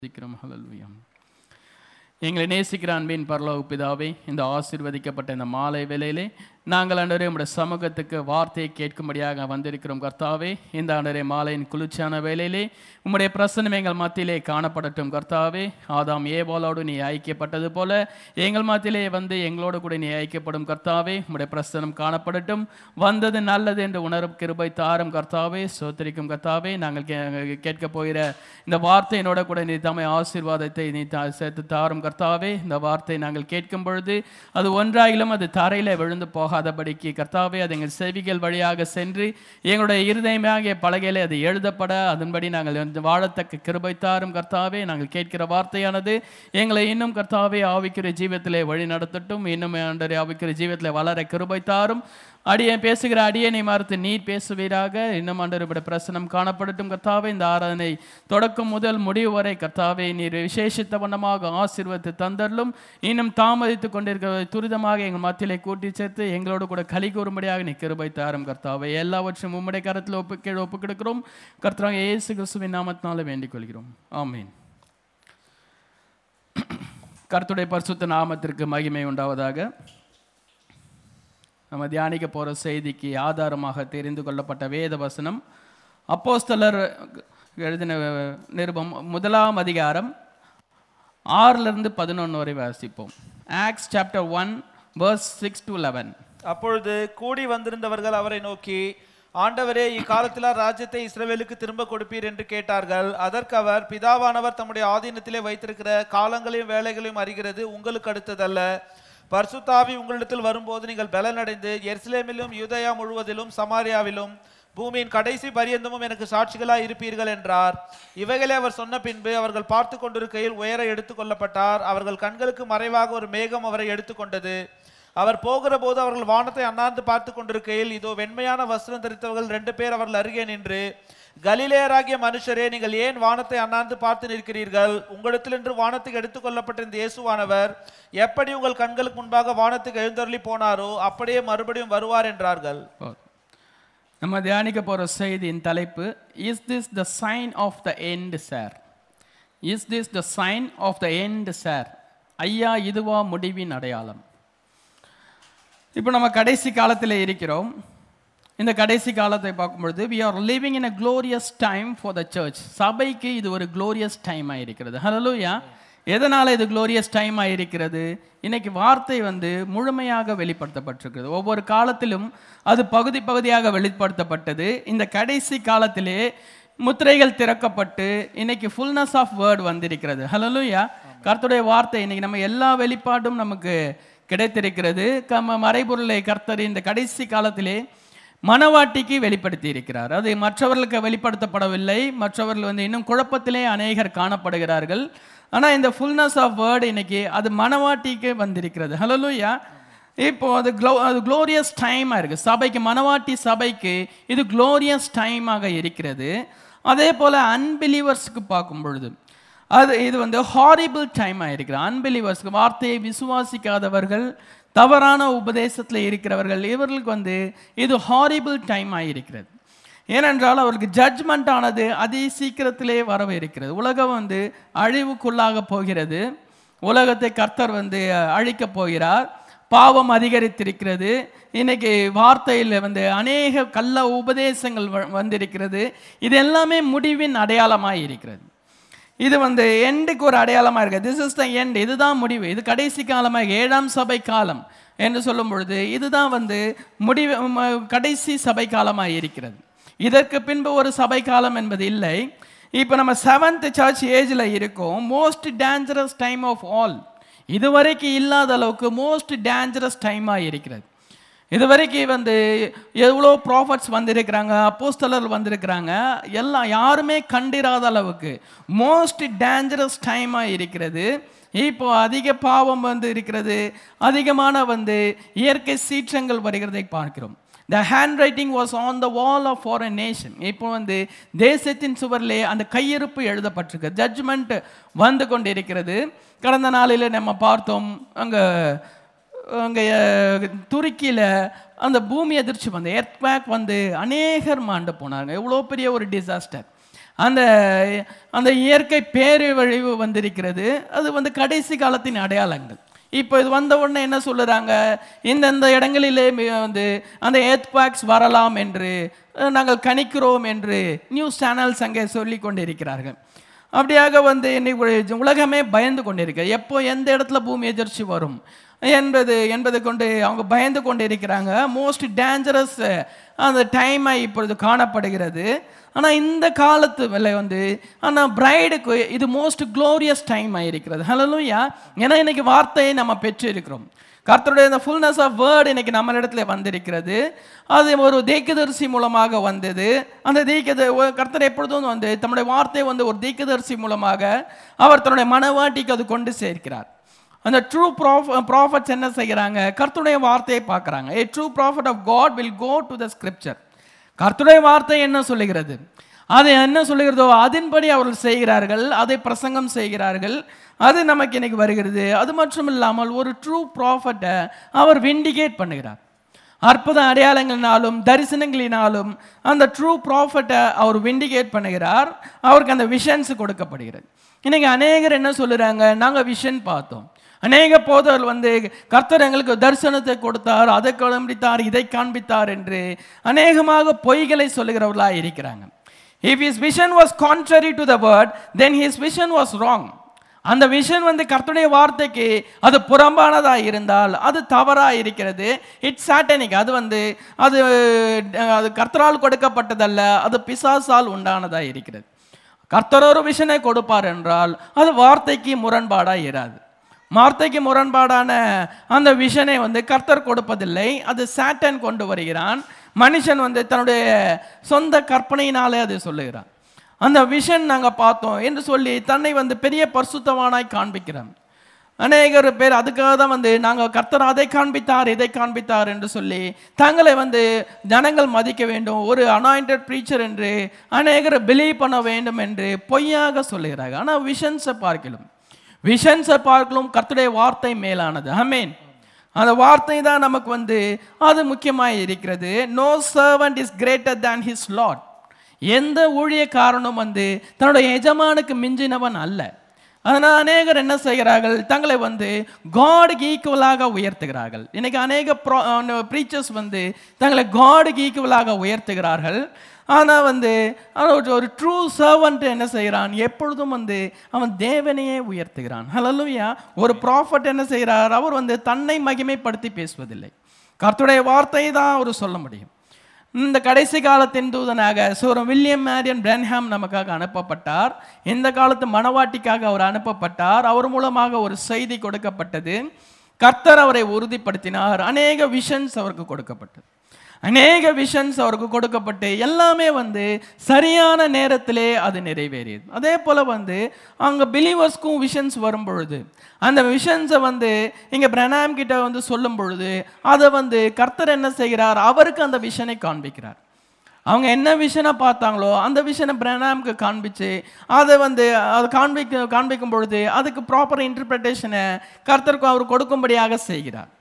நேசிக்கிறோம் ஹalleluya எங்களை நேசிக்கிற அன்பின் பரலோக பிதாவே இந்த ஆசீர்வதிக்கப்பட்ட இந்த மாலை வேளையிலே நாங்கள் ஆண்டவரே உம்முடைய சமூகத்துக்கு வார்த்தையை கேட்கும்படியாக வந்திருக்கிறோம் கர்த்தாவே இந்த ஆண்டவரே மாலையின் குளிர்ச்சியான வேளையிலே உம்முடைய பிரசன்னம் எங்கள் மத்தியிலே காணப்படட்டும் கர்த்தாவே ஆதாம் ஏவாளோடு நீ ஐக்கியப்பட்டது போல எங்கள் மத்தியிலே வந்து எங்களோடு கூட நீ ஐக்கியப்படும் கர்த்தாவே உம்முடைய பிரசன்னம் காணப்படட்டும் வந்தது நல்லது என்று உணரும் கிருபை தாரும் கர்த்தாவே சோத்தரிக்கும் கர்த்தாவே நாங்கள் கே- கேட்க போகிற இந்த வார்த்தையினோட கூட நீ தம்மை ஆசீர்வாதத்தை நீ தா சேர்த்து தாரும் கர்த்தாவே இந்த வார்த்தை நாங்கள் கேட்கும் பொழுது அது ஒன்றாயிலும் அது தரையில் விழுந்து போகாதபடிக்கு கர்த்தாவே அது எங்கள் செவிகள் வழியாக சென்று எங்களுடைய இருதயமாகிய பலகையிலே அது எழுதப்பட அதன்படி நாங்கள் வந்து வாழத்தக்க கிருபை தாரும் கர்த்தாவே நாங்கள் கேட்கிற வார்த்தையானது எங்களை இன்னும் கர்த்தாவே ஆவிக்கிற ஜீவத்திலே வழி நடத்தட்டும் இன்னும் ஆண்டவரே ஆவிக்கிற ஜீவத்திலே வளர கிருபை தாரும் அடியேன் பேசுகிற அடியனை மறுத்து நீர் பேசுவீராக இன்னும் ஆண்டவருடைய பிரசனம் காணப்படட்டும் கர்த்தாவே இந்த ஆராதனை தொடக்கம் முதல் முடிவு வரை கர்த்தாவே நீர் விசேஷித்த வண்ணமாக ஆசீர்வதித்து தந்தரலும் இன்னும் தாமதித்து கொண்டிருக்கிற துரிதமாக எங்கள் மத்தியிலே கூட்டி சேர்த்து எங்களோடு கூட களி கூறும்படியாக நீ கிருபை தாரும் கர்த்தாவே எல்லாவற்றையும் உம்முடைய கரத்தில் ஒப்பு கீழ் ஒப்பு கிடக்கிறோம் கர்த்தராக இயேசு கிறிஸ்துவின் நாமத்தினால வேண்டிக் கொள்கிறோம் ஆமீன் கர்த்தருடைய பரிசுத்த நாமத்திற்கு மகிமை உண்டாவதாக நம்ம தியானிக்க போகிற செய்திக்கு ஆதாரமாக தெரிந்து கொள்ளப்பட்ட வேத வசனம் அப்போஸ்தலர் எழுதின நிருபம் முதலாம் அதிகாரம் ஆறிலிருந்து பதினொன்று வரை வாசிப்போம் Acts chapter one verse six to eleven அப்பொழுது கூடி வந்திருந்தவர்கள் அவரை நோக்கி ஆண்டவரே இக்காலத்திலா ராஜ்யத்தை இஸ்ரவேலுக்கு திரும்ப கொடுப்பீர் என்று கேட்டார்கள் அதற்கு அவர் பிதாவானவர் தம்முடைய ஆதீனத்திலே வைத்திருக்கிற காலங்களையும் வேலைகளையும் அறிகிறது உங்களுக்கு அடுத்ததல்ல பர்சுத்தாவி உங்களிடத்தில் வரும்போது நீங்கள் பலனடைந்து எருசலேமிலும் யூதயா முழுவதிலும் சமாரியாவிலும் பூமியின் கடைசி பரியந்தமும் எனக்கு சாட்சிகளாய் இருப்பீர்கள் என்றார் இவைகளை அவர் சொன்ன பின்பு அவர்கள் பார்த்து கொண்டிருக்கையில் உயர எடுத்துக்கொள்ளப்பட்டார் அவர்கள் கண்களுக்கு மறைவாக ஒரு மேகம் அவரை எடுத்துக்கொண்டது அவர் போகிற போது அவர்கள் வானத்தை அண்ணாந்து பார்த்து கொண்டிருக்கையில் இதோ வெண்மையான வஸ்திரம் தரித்தவர்கள் ரெண்டு பேர் அவர்கள் அருகே நின்று கலிலேயராகிய மனுஷரே நீங்கள் ஏன் வானத்தை அண்ணாந்து பார்த்து நிற்கிறீர்கள் உங்களிடத்திலிருந்து வானத்துக்கு எடுத்துக்கொள்ளப்பட்ட இந்த இயேசுவானவர் எப்படி உங்கள் கண்களுக்கு முன்பாக வானத்துக்கு எழுந்தருளி போனாரோ அப்படியே மறுபடியும் வருவார் என்றார்கள் நம்ம தியானிக்க போகிற செய்தியின் தலைப்பு is this the sign of the end sir is this the sign of the end sir ஐயா இதுவா முடிவின் அடையாளம் இப்போ நம்ம கடைசி காலத்தில் இருக்கிறோம் இந்த கடைசி காலத்தை பார்க்கும்பொழுது we are living in a glorious time for the church சபைக்கு இது ஒரு glorious time இருக்கிறது ஹalleluya எதனால் இது glorious time இருக்கிறது இன்னைக்கு வார்த்தை வந்து முழுமையாக வெளிப்படுத்தப்பட்டிருக்கிறது ஒவ்வொரு காலத்திலும் அது பகுதி பகுதியாக வெளிப்படுத்தப்பட்டது இந்த கடைசி காலத்திலே முத்திரைகள் திறக்கப்பட்டு இன்னைக்கு ஃபுல்னஸ் ஆஃப் வேர்ட் வந்திருக்கிறது ஹalleluya கர்த்தருடைய வார்த்தை இன்னைக்கு நம்ம எல்லா வெளிப்பாடும் நமக்கு கிடைத்திருக்கிறது கம மறைபொருளை கர்த்தர் இந்த கடைசி காலத்திலே மனவாட்டிக்கு வெளிப்படுத்தி இருக்கிறார் அது மற்றவர்களுக்கு வெளிப்படுத்தப்படவில்லை மற்றவர்கள் வந்து இன்னும் குழப்பத்திலே அநேகர் காணப்படுகிறார்கள் ஆனால் இந்த ஃபுல்னஸ் ஆஃப் வேர்டு இன்னைக்கு அது மனவாட்டிக்கு வந்திருக்கிறது ஹலோலூயா இப்போ அது க்ளோ அது க்ளோரியஸ் டைமாக இருக்குது சபைக்கு மனவாட்டி சபைக்கு இது க்ளோரியஸ் டைமாக இருக்கிறது அதே போல் அன்பிலீவர்ஸுக்கு பார்க்கும் பொழுது அது இது வந்து ஹாரிபிள் டைமாக இருக்கிற அன்பிலீவர்ஸ்க்கு வார்த்தையை விசுவாசிக்காதவர்கள் தவறான உபதேசத்தில் இருக்கிறவர்கள் இவர்களுக்கு வந்து இது ஹாரிபிள் டைம் ஆகியிருக்கிறது ஏனென்றால் அவருக்கு ஜட்ஜ்மெண்ட் ஆனது அதி சீக்கிரத்திலே வரவே இருக்கிறது உலகம் வந்து அழிவுக்குள்ளாக போகிறது உலகத்தை கர்த்தர் வந்து அழிக்கப் போகிறார் பாவம் அதிகரித்திருக்கிறது இன்னைக்கு வார்த்தையில் வந்து அநேக கள்ள உபதேசங்கள் வ- வந்திருக்கிறது இது எல்லாமே முடிவின் அடையாளமாக இருக்கிறது இது வந்து எண்டுக்கு ஒரு அடையாளமாக இருக்குது திஸ் இஸ் த எண்ட் இதுதான் முடிவு இது கடைசி காலமாக ஏழாம் சபை காலம் என்று சொல்லும் பொழுது இதுதான் வந்து முடிவு ம- கடைசி சபை காலமாக இருக்கிறது இதற்கு பின்பு ஒரு சபை காலம் என்பது இல்லை இப்போ நம்ம செவன்த் சர்ச் ஏஜில் இருக்கோம் most dangerous time of all இதுவரைக்கும் இல்லாத அளவுக்கு மோஸ்ட் டேஞ்சரஸ் டைமாக இருக்கிறது இதுவரைக்கும் வந்து எவ்வளோ ப்ராஃபட்ஸ் வந்திருக்கிறாங்க அப்போஸ்தலர் வந்திருக்கிறாங்க எல்லாம் யாருமே கண்டிராத அளவுக்கு மோஸ்ட் டேஞ்சரஸ் டைமாக இருக்கிறது இப்போ அதிக பாவம் வந்து இருக்கிறது அதிகமான வந்து இயற்கை சீற்றங்கள் வருகிறதை பார்க்கிறோம் the handwriting was on the wall of for nation இப்போ வந்து தேசத்தின் சுவரிலே அந்த கையிருப்பு எழுதப்பட்டிருக்கு ஜட்ஜ்மெண்ட் வந்து கொண்டு இருக்கிறது கடந்த நாளில் நம்ம பார்த்தோம் அங்கே அங்கே துருக்கியில் அந்த பூமி அதிர்ச்சி வந்து எர்த்வேக் வந்து அநேகர் மாண்டு போனாங்க எவ்வளோ பெரிய ஒரு டிசாஸ்டர் அந்த அந்த இயற்கை பேரழிவு வந்திருக்கிறது அது வந்து கடைசி காலத்தின் அடையாளங்கள் இப்போ இது வந்த உடனே என்ன சொல்லுறாங்க இந்தந்த இடங்களிலே மி- வந்து அந்த ஏத்பாக்ஸ் வரலாம் என்று அஹ், நாங்கள் கணிக்கிறோம் என்று நியூஸ் சேனல்ஸ் அங்கே சொல்லி கொண்டிருக்கிறார்கள் அப்படியாக வந்து இன்னைக்கு ஒரு உலகமே பயந்து கொண்டிருக்கு எப்போ எந்த இடத்துல பூமி எதிர்ச்சி வரும் என்பது என்பதை கொண்டு அவங்க பயந்து கொண்டு இருக்கிறாங்க மோஸ்ட் டேஞ்சரஸ் அந்த டைமை இப்பொழுது காணப்படுகிறது ஆனால் இந்த காலத்து விலை வந்து ஆனால் பிரைடுக்கு இது மோஸ்ட் க்ளோரியஸ் டைம் ஆயிருக்கிறது ஹலோயா ஏன்னா இன்னைக்கு வார்த்தையை நம்ம பெற்று இருக்கிறோம் கர்த்தருடைய இந்த ஃபுல்னஸ் ஆஃப் வேர்ட் இன்னைக்கு நம்ம இடத்துல வந்திருக்கிறது அது ஒரு தீர்க்கதரிசி மூலமாக வந்தது அந்த தீர்க்கத கர்த்தர் எப்பொழுதும் வந்து தம்முடைய வார்த்தை வந்து ஒரு தீர்க்கதரிசி மூலமாக அவர் தன்னுடைய மனவாட்டிக்கு அது கொண்டு சேர்க்கிறார் அந்த ட்ரூ ப்ராஃப் ப்ராஃபட்ஸ் என்ன செய்கிறாங்க கர்த்தருடைய வார்த்தையை பார்க்குறாங்க a true prophet of God will go to the scripture கர்த்தருடைய வார்த்தை என்ன சொல்லுகிறது அது என்ன சொல்லுகிறதோ அதன்படி அவர்கள் செய்கிறார்கள் அதை பிரசங்கம் செய்கிறார்கள் அது நமக்கு இன்னைக்கு வருகிறது அது மட்டும் இல்லாமல் ஒரு ட்ரூ ப்ராஃபட்டை அவர் விண்டிகேட் பண்ணுகிறார் அற்புத அடையாளங்களினாலும் தரிசனங்களினாலும் அந்த ட்ரூ ப்ராஃபட்டை அவர் விண்டிகேட் பண்ணுகிறார் அவருக்கு அந்த விஷன்ஸ் கொடுக்கப்படுகிறது இன்னைக்கு அநேகர் என்ன சொல்லுறாங்க நாங்கள் விஷன் பார்த்தோம் அநேக போதவர் வந்து கர்த்தர் எங்களுக்கு தரிசனத்தை கொடுத்தார் அதை காண்பித்தார் இதை காண்பித்தார் என்று அநேகமாக பொய்களை சொல்லுகிறவர்களாக இருக்கிறாங்க if his vision was contrary to the word then his vision was wrong அந்த விஷன் வந்து கர்த்தருடைய வார்த்தைக்கு அது புறம்பானதா இருந்தால் அது தவறா இருக்கிறது இட்ஸ் சாட்டனிக் அது வந்து அது அஹ், அது கர்த்தரால் கொடுக்கப்பட்டதல்ல அது பிசாசால் உண்டானதா இருக்கிறது கர்த்தர் ஒரு விஷனை கொடுப்பார் என்றால் அது வார்த்தைக்கு முரண்பாடா இராது வார்த்தைக்கு முரண்பாடான அந்த விஷனை வந்து கர்த்தர் கொடுப்பதில்லை அது சாட்டன் கொண்டு வருகிறான் மனுஷன் வந்து தன்னுடைய சொந்த கற்பனையினாலே அதை சொல்லுகிறான் அந்த விஷன் நாங்கள் பார்த்தோம் என்று சொல்லி தன்னை வந்து பெரிய பரிசுத்தவானாய் காண்பிக்கிறான் அநேகர் பேர் அதுக்காக தான் வந்து நாங்கள் கர்த்தர் அதை காண்பித்தார் இதை காண்பித்தார் என்று சொல்லி தங்களை வந்து ஜனங்கள் மதிக்க வேண்டும் ஒரு அனாயிண்டட் ப்ரீச்சர் என்று அநேகரை பிலீவ் பண்ண வேண்டும் என்று பொய்யாக சொல்லுகிறாங்க ஆனால் விஷன்ஸை பார்க்கலாம் விஷன்ஸை பார்க்கலும் கர்த்தருடைய வார்த்தை மேலானது அமேன் அந்த வார்த்தை தான் நமக்கு வந்து அது முக்கியமாக இருக்கிறது no servant is greater than his lord எந்த ஊழியக்காரனும் வந்து தன்னுடைய எஜமானுக்கு மிஞ்சினவன் அல்ல அதனால் அநேகர் என்ன செய்கிறார்கள் தங்களை வந்து காடுக்கு ஈக்குவலாக உயர்த்துகிறார்கள் இன்னைக்கு அநேக ப்ரீச்சர்ஸ் வந்து தங்களை காடுக்கு ஈக்குவலாக உயர்த்துகிறார்கள் ஆனால் வந்து ஆனா ஒரு- ஒரு ட்ரூ சர்வன்ட் என்ன செய்கிறான் எப்பொழுதும் வந்து அவன் தேவனையே உயர்த்துகிறான் ஹalleluya ஒரு ப்ராஃபட் என்ன செய்கிறார் அவர் வந்து தன்னை மகிமைப்படுத்தி பேசுவதில்லை கர்த்தருடைய வார்த்தையை தான் அவர் சொல்ல முடியும் இந்த கடைசி காலத்தின் தூதனாக சோரம் வில்லியம் மேரியன் பிரன்ஹாம் நமக்காக அனுப்பப்பட்டார் இந்த காலத்து மணவாட்டிக்காக அவர் அனுப்பப்பட்டார் அவர் மூலமாக ஒரு செய்தி கொடுக்கப்பட்டது கர்த்தர் அவரை உறுதிப்படுத்தினார் அநேக விஷன்ஸ் அவருக்கு கொடுக்கப்பட்டது அநேக விஷன்ஸ் அவருக்கு கொடுக்கப்பட்டு எல்லாமே வந்து சரியான நேரத்திலே அது நிறைவேறியது அதே போல் வந்து அங்கே பிலீவர்ஸ்க்கும் விஷன்ஸ் வரும் பொழுது அந்த விஷன்ஸை வந்து இங்கே பிரணாம் கிட்ட வந்து சொல்லும் பொழுது அதை வந்து கர்த்தர் என்ன செய்கிறார் அவருக்கு அந்த விஷனை காண்பிக்கிறார் அவங்க என்ன விஷனை பார்த்தாங்களோ அந்த விஷனை பிரணாமுக்கு காண்பிச்சு அதை வந்து அதை காண்பிக்க காண்பிக்கும் பொழுது அதுக்கு ப்ராப்பர் இன்டர்பிரிட்டேஷனை கர்த்தருக்கு அவர் கொடுக்கும்படியாக செய்கிறார்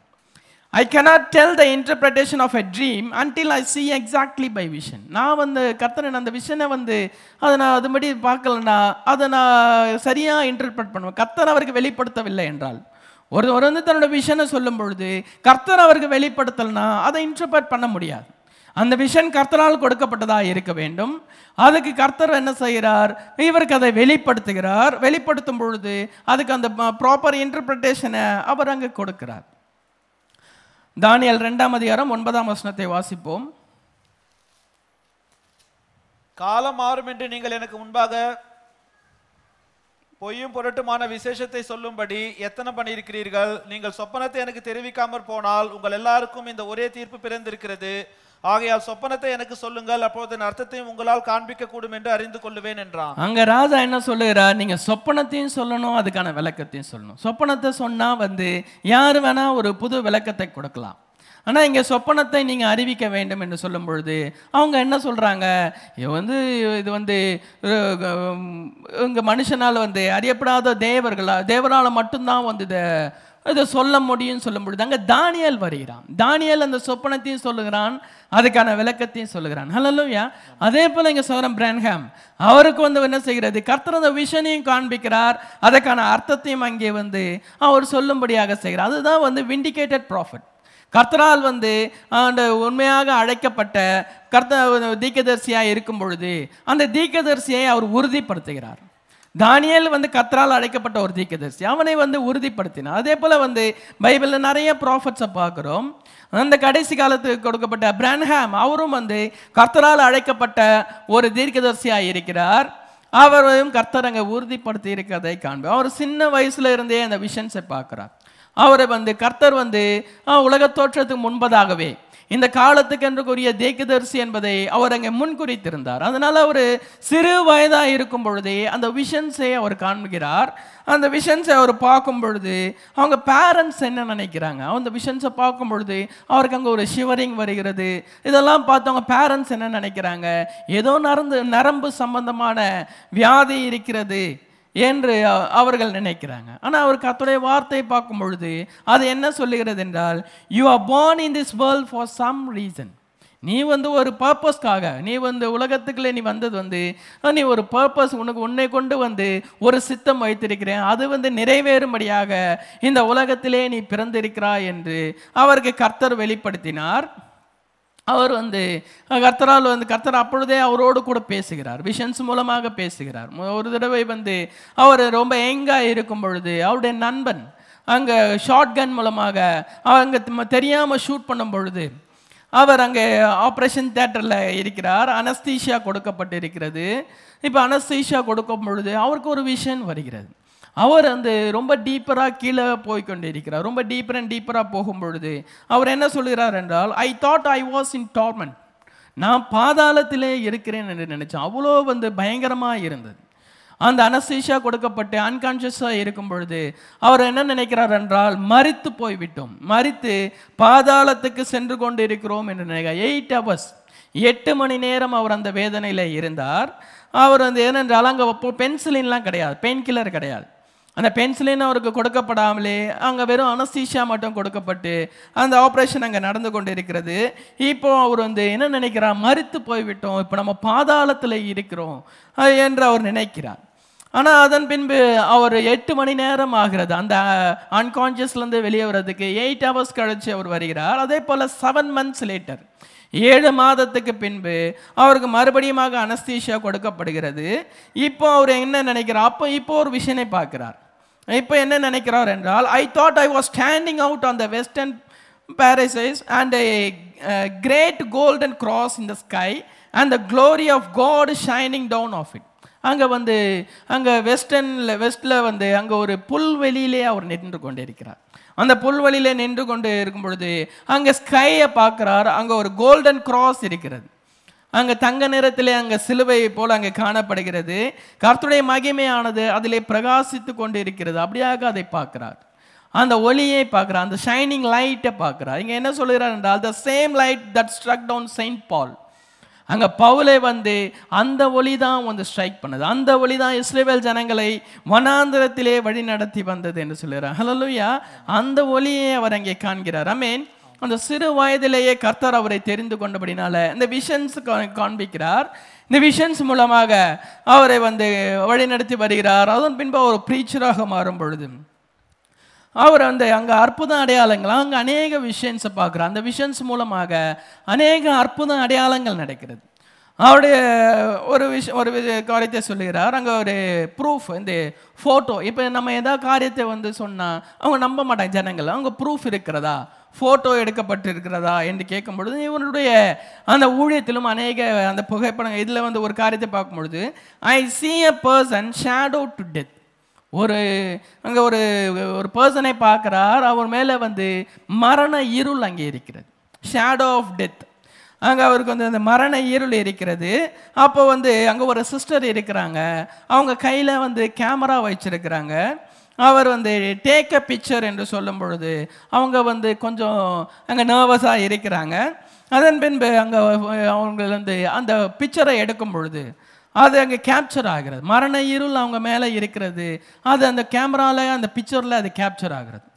I cannot tell the interpretation of a dream until I see exactly by vision நான் வந்து கர்த்தரன் அந்த விஷனை வந்து அதை நான் அதுபடி பார்க்கலனா அதை நான் சரியாக இன்டர்பிரட் பண்ணுவேன் கர்த்தர் அவருக்கு வெளிப்படுத்தவில்லை என்றால் ஒரு ஒரு வந்து தன்னோட விஷனை சொல்லும் பொழுது கர்த்தர் அவருக்கு வெளிப்படுத்தலைனா அதை இன்டர்பிரட் பண்ண முடியாது அந்த விஷன் கர்த்தரால் கொடுக்கப்பட்டதாக இருக்க வேண்டும் அதுக்கு கர்த்தர் என்ன செய்கிறார் இவருக்கு அதை வெளிப்படுத்துகிறார் வெளிப்படுத்தும் பொழுது அதுக்கு அந்த ப்ராப்பர் இன்டர்பிரிட்டேஷனை அவர் அங்கே கொடுக்கிறார் தானியல் ரெண்டாம் அதிகாரம் ஒன்பதாம் வசனத்தை வாசிப்போம் காலம் மாறும் என்று நீங்கள் எனக்கு முன்பாக பொய்யும் பொருட்டுமான விசேஷத்தை சொல்லும்படி எத்தனை பண்ணியிருக்கிறீர்கள் நீங்கள் சொப்பனத்தை எனக்கு தெரிவிக்காமற் போனால் உங்கள் எல்லாருக்கும் இந்த ஒரே தீர்ப்பு பிறந்திருக்கிறது ஆகையால் சொப்பனத்தை எனக்கு சொல்லுங்கள் அப்போது அதன் அர்த்தத்தையும் உங்களால் காண்பிக்க கூடும் என்று அறிந்து கொள்ளுவேன் என்றான் அங்க ராஜா என்ன சொல்லுகிறார் நீங்க சொப்பனத்தையும் சொல்லணும் அதுக்கான விளக்கத்தையும் சொல்லணும் சொப்பனத்தை சொன்னா வந்து யார் வேணா ஒரு புது விளக்கத்தை கொடுக்கலாம் ஆனா இங்க சொப்பனத்தை நீங்க அறிவிக்க வேண்டும் என்று சொல்லும் பொழுது அவங்க என்ன சொல்றாங்க இது வந்து இது வந்து அஹ், இங்க மனுஷனால் வந்து அறியப்படாத தேவர்களா தேவரால மட்டும்தான் வந்து இதை இதை சொல்ல முடியும்னு சொல்லும் பொழுது அங்கே தானியல் வருகிறான் தானியல் அந்த சொப்பனத்தையும் சொல்லுகிறான் அதுக்கான விளக்கத்தையும் சொல்லுகிறான் ஹலோயா அதே போல இங்க சோரம் பிரான்ஹாம் அவருக்கு வந்து என்ன செய்கிறது கர்த்தர் அந்த விஷனையும் காண்பிக்கிறார் அதற்கான அர்த்தத்தையும் அங்கே வந்து அவர் சொல்லும்படியாக செய்கிறார் அதுதான் வந்து விண்டிகேட்டட் ப்ராஃபிட் கர்த்தரால் வந்து அந்த உண்மையாக அழைக்கப்பட்ட கர்த்த தீக்கதரிசியாக இருக்கும் பொழுது அந்த தீக்கதரிசியை அவர் உறுதிப்படுத்துகிறார் தானியேல் வந்து கர்த்தரால் அழைக்கப்பட்ட ஒரு தீக்கதரிசி அவனை வந்து உறுதிப்படுத்தினார் அதே போல வந்து பைபிளில் நிறைய ப்ராஃபட்ஸை பார்க்குறோம் அந்த கடைசி காலத்துக்கு கொடுக்கப்பட்ட பிரான்ஹாம் அவரும் வந்து கர்த்தரால் அழைக்கப்பட்ட ஒரு தீர்க்கதரிசியாக இருக்கிறார் அவரையும் கர்த்தர் அங்கே உறுதிப்படுத்தி இருக்கிறதை காண்போம் அவர் சின்ன வயசுல இருந்தே அந்த விஷன்ஸை பார்க்குறார் அவரை வந்து கர்த்தர் வந்து அஹ், உலகத் தோற்றத்துக்கு முன்பதாகவே இந்த காலத்துக்கு என்று கூறிய தேக்கதரிசி என்பதை அவர் அங்கே முன்குறித்திருந்தார் அதனால அவர் சிறு வயதா இருக்கும் பொழுதே அந்த விஷன்ஸை அவர் காண்கிறார் அந்த விஷன்ஸை அவர் பார்க்கும் பொழுது அவங்க பேரண்ட்ஸ் என்ன நினைக்கிறாங்க அந்த விஷன்ஸை பார்க்கும் பொழுது அவருக்கு அங்கே ஒரு ஷிவரிங் வருகிறது இதெல்லாம் பார்த்து அவங்க பேரண்ட்ஸ் என்ன நினைக்கிறாங்க ஏதோ நரம்பு நரம்பு சம்பந்தமான வியாதி இருக்கிறது என்று அ- அவர்கள் நினைக்கிறாங்க ஆனால் அவர் கர்த்தருடைய வார்த்தை பார்க்கும் பொழுது அது என்ன சொல்லுகிறது என்றால் you are born in this world for some reason நீ வந்து ஒரு பர்பஸ்க்காக நீ வந்து உலகத்துக்குள்ளே நீ வந்தது வந்து அஹ், நீ ஒரு பர்பஸ் உனக்கு உன்னை கொண்டு வந்து ஒரு சித்தம் வைத்திருக்கிறேன் அது வந்து நிறைவேறும்படியாக இந்த உலகத்திலே நீ பிறந்திருக்கிறாய் என்று அவருக்கு கர்த்தர் வெளிப்படுத்தினார் அவர் வந்து அஹ், கர்த்தரால் வந்து கர்த்தர் அப்பொழுதே அவரோடு கூட பேசுகிறார் விஷன்ஸ் மூலமாக பேசுகிறார் மு- ஒரு தடவை வந்து அவர் ரொம்ப ஏங்காக இருக்கும் பொழுது அவருடைய நண்பன் அங்கே ஷார்ட் கன் மூலமாக அங்கே தெரியாமல் ஷூட் பண்ணும் பொழுது அவர் அங்கே ஆப்ரேஷன் தேட்டரில் இருக்கிறார் அனஸ்தீஷியா கொடுக்கப்பட்டிருக்கிறது இப்போ அனஸ்தீஷியா கொடுக்கும் பொழுது அவருக்கு ஒரு விஷன் வருகிறது அவர் வந்து ரொம்ப டீப்பராக கீழே போய் கொண்டிருக்கிறார் ரொம்ப டீப்பர் அண்ட் டீப்பராக போகும் பொழுது அவர் என்ன சொல்கிறார் என்றால் I thought I was in torment நான் பாதாளத்திலே இருக்கிறேன் என்று நினைச்சேன் அவ்வளோ வந்து பயங்கரமாக இருந்தது அந்த அனஸ்தீஷா கொடுக்கப்பட்டு அன்கான்ஷியஸாக இருக்கும் பொழுது அவர் என்ன நினைக்கிறார் என்றால் மரித்து போய்விட்டோம் மரித்து பாதாளத்துக்கு சென்று கொண்டு இருக்கிறோம் என்று நினைக்கிறார் எயிட் ஹவர்ஸ் எட்டு மணி நேரம் அவர் அந்த வேதனையில் இருந்தார் அவர் வந்து ஏனென்றால் அங்கே பென்சிலின்லாம் கிடையாது பெயின் கில்லர் கிடையாது அந்த பென்சிலின் அவருக்கு கொடுக்கப்படாமலே அங்கே வெறும் அனஸ்தீஷா மட்டும் கொடுக்கப்பட்டு அந்த ஆப்ரேஷன் அங்கே நடந்து கொண்டு இருக்கிறது இப்போ அவர் வந்து என்ன நினைக்கிறார் மறித்து போய்விட்டோம் இப்போ நம்ம பாதாளத்தில் இருக்கிறோம் அஹ் என்று அவர் நினைக்கிறார் ஆனால் அதன் பின்பு அவர் எட்டு மணி நேரம் ஆகிறது அந்த அன்கான்ஷியஸ்லேருந்து வெளியே வர்றதுக்கு எயிட் ஹவர்ஸ் கழிச்சு அவர் வருகிறார் அதே போல் செவன் மந்த்ஸ் லேட்டர் ஏழு மாதத்துக்கு பின்பு அவருக்கு மறுபடியுமாக அனஸ்தீஷியா கொடுக்கப்படுகிறது இப்போ அவர் என்ன நினைக்கிறார் அப்போ இப்போ ஒரு விஷயனை பார்க்கிறார் இப்போ என்ன நினைக்கிறார் என்றால் I thought I was standing out on the western paradise and a, uh, great golden cross in the sky and the glory of God shining down of it அங்கே வந்து அங்கே வெஸ்டர்னில் வெஸ்ட்டில் வந்து அங்கே ஒரு புல்வெளியிலே அவர் நின்று கொண்டிருக்கிறார் அந்த புல்வெளியிலே நின்று கொண்டு இருக்கும் பொழுது அங்கே ஸ்கையை பார்க்குறார் அங்கே ஒரு கோல்டன் கிராஸ் இருக்கிறது அங்கே தங்க நிறத்திலே அங்கே சிலுவை போல அங்கே காணப்படுகிறது கர்த்தருடைய மகிமையானது அதிலே பிரகாசித்து கொண்டு இருக்கிறது அப்படியாக அதை பார்க்கிறார் அந்த ஒளியை பார்க்கிறார் அந்த ஷைனிங் லைட்டை பார்க்கிறார் இங்கே என்ன சொல்கிறார் என்றால் the same light that struck down Saint Paul அங்கே பவுலை வந்து அந்த ஒளி தான் வந்து ஸ்ட்ரைக் பண்ணுது அந்த ஒளி தான் இஸ்ரேல் ஜனங்களை வனாந்திரத்திலே வழி நடத்தி வந்தது என்று சொல்கிறார் ஹலலுயா அந்த ஒளியை அவர் அங்கே காண்கிறார் அமேன் அந்த சிறு வயதிலேயே கர்த்தர் அவரை தெரிந்து கொண்டபடினால இந்த விஷன்ஸ் காண்பிக்கிறார் இந்த விஷன்ஸ் மூலமாக அவரை வந்து வழிநடத்தி வருகிறார் அதன் பின்பு அவர் ப்ரீச்சராக மாறும் பொழுது அவர் வந்து அங்கே அற்புத அடையாளங்கள் அங்கே அநேக விஷன்ஸை பார்க்குறார் அந்த விஷன்ஸ் மூலமாக அநேக அற்புத அடையாளங்கள் நடக்கிறது அவருடைய ஒரு விஷயம் ஒரு வி- காரியத்தை சொல்லுகிறார் அங்கே ஒரு ப்ரூஃப் இந்த ஃபோட்டோ இப்போ நம்ம ஏதாவது காரியத்தை வந்து சொன்னால் அவங்க நம்ப மாட்டாங்க ஜனங்கள் அவங்க ப்ரூஃப் இருக்கிறதா ஃபோட்டோ எடுக்கப்பட்டு இருக்கிறதா என்று கேட்கும் பொழுது இவனுடைய அந்த ஊழியத்திலும் அநேக அந்த புகைப்படம் இதில் வந்து ஒரு காரியத்தை பார்க்கும் பொழுது ஐ see a person shadow to death ஒரு அங்கே ஒரு ஒரு பர்சனை பார்க்குறார் அவர் மேலே வந்து மரண இருள் அங்கே இருக்கிறது ஷேடோ ஆஃப் டெத் அங்கே அவருக்கு வந்து அந்த மரண இருள் இருக்கிறது அப்போ வந்து அங்கே ஒரு சிஸ்டர் இருக்கிறாங்க அவங்க கையில் வந்து கேமரா வச்சிருக்கிறாங்க அவர் வந்து டேக் அ பிக்சர் என்று சொல்லும் பொழுது அவங்க வந்து கொஞ்சம் அங்கே நர்வஸாக இருக்கிறாங்க அதன் பின்பு அங்கே அவங்க வந்து அந்த பிக்சரை எடுக்கும் பொழுது அது அங்கே கேப்சர் ஆகிறது மரண இருள் அவங்க மேலே இருக்கிறது அது அந்த கேமராவில் அந்த பிக்சரில் அது கேப்சர் ஆகிறது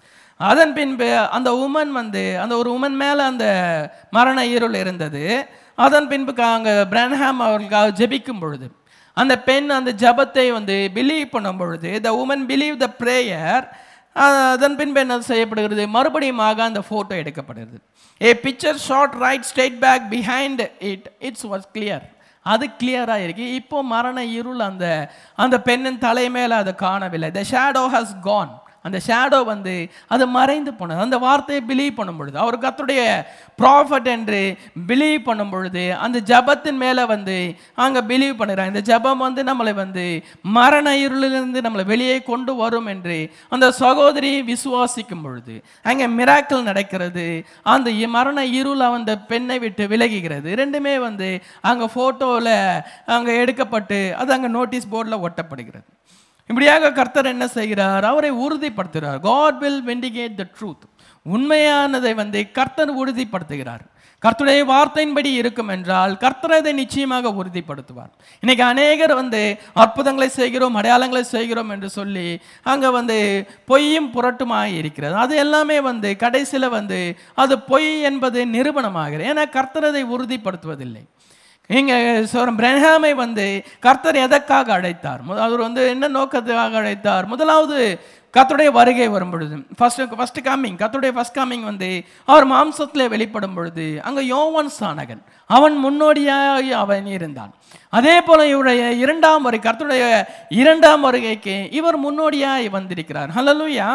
அதன் பின்பு அந்த உமன் வந்து அந்த ஒரு உமன் மேலே அந்த மரண இருள் இருந்தது அதன் பின்பு அங்கே பிரன்ஹாம் அவர்களுக்காக ஜெபிக்கும் பொழுது அந்த பெண் அந்த ஜெபத்தை வந்து பிலீவ் பண்ணும் பொழுது the woman believe the prayer அதன் பின்பு என்ன செய்யப்படுகிறது மறுபடியுமாக அந்த ஃபோட்டோ எடுக்கப்படுகிறது a picture shot right straight back behind it it's was clear அது கிளியராக இருக்கு இப்போ மரண இருள் அந்த அந்த பெண்ணின் தலை மேலே அதை காணவில்லை த ஷேடோ ஹஸ் கான் அந்த ஷேடோ வந்து அது மறைந்து போனது அந்த வார்த்தையை பிலீவ் பண்ணும் பொழுது அவர் கர்த்தருடைய ப்ராஃபட் என்று பிலீவ் பண்ணும் பொழுது அந்த ஜபத்தின் மேலே வந்து அங்கே பிலீவ் பண்ணுறாங்க இந்த ஜபம் வந்து நம்மளை வந்து மரண இருளிலிருந்து நம்மளை வெளியே கொண்டு வரும் என்று அந்த சகோதரி விசுவாசிக்கும் பொழுது அங்கே மிராக்கள் நடக்கிறது அந்த இ- மரண இருள் அந்த பெண்ணை விட்டு விலகுகிறது ரெண்டுமே வந்து அங்கே ஃபோட்டோவில் அங்கே எடுக்கப்பட்டு அது அங்கே நோட்டீஸ் போர்டில் ஒட்டப்படுகிறது இப்படியாக கர்த்தர் என்ன செய்கிறார் அவரை உறுதிப்படுத்துகிறார் God will vindicate the truth உண்மையானதை வந்து கர்த்தர் உறுதிப்படுத்துகிறார் கர்த்தருடைய வார்த்தையின்படி இருக்கும் என்றால் கர்த்தர் அதை நிச்சயமாக உறுதிப்படுத்துவார் இன்னைக்கு அநேகர் வந்து அற்புதங்களை செய்கிறோம் அடையாளங்களை செய்கிறோம் என்று சொல்லி அங்கே வந்து பொய்யும் புரட்டுமாக இருக்கிறது அது எல்லாமே வந்து கடைசியில் வந்து அது பொய் என்பது நிரூபணமாகிறது ஏன்னா கர்த்தர் அதை உறுதிப்படுத்துவதில்லை இங்கே சோரம் பிரஹாமை வந்து கர்த்தர் எதற்காக அழைத்தார் மு- அவர் வந்து என்ன நோக்கத்துக்காக அழைத்தார் முதலாவது கர்த்தருடைய வருகை வரும் பொழுது ஃபர்ஸ்ட் ஃபர்ஸ்ட் கம்மிங் கர்த்தருடைய ஃபர்ஸ்ட் கம்மிங் வந்து அவர் மாம்சத்தில் வெளிப்படும் பொழுது அங்கே யோவான் சானகன் அவன் முன்னோடியாய் அவன் இருந்தான் அதே போல இவருடைய இரண்டாம் வருகை கர்த்தருடைய இரண்டாம் வருகைக்கு இவர் முன்னோடியாய் வந்திருக்கிறார் ஹalleluya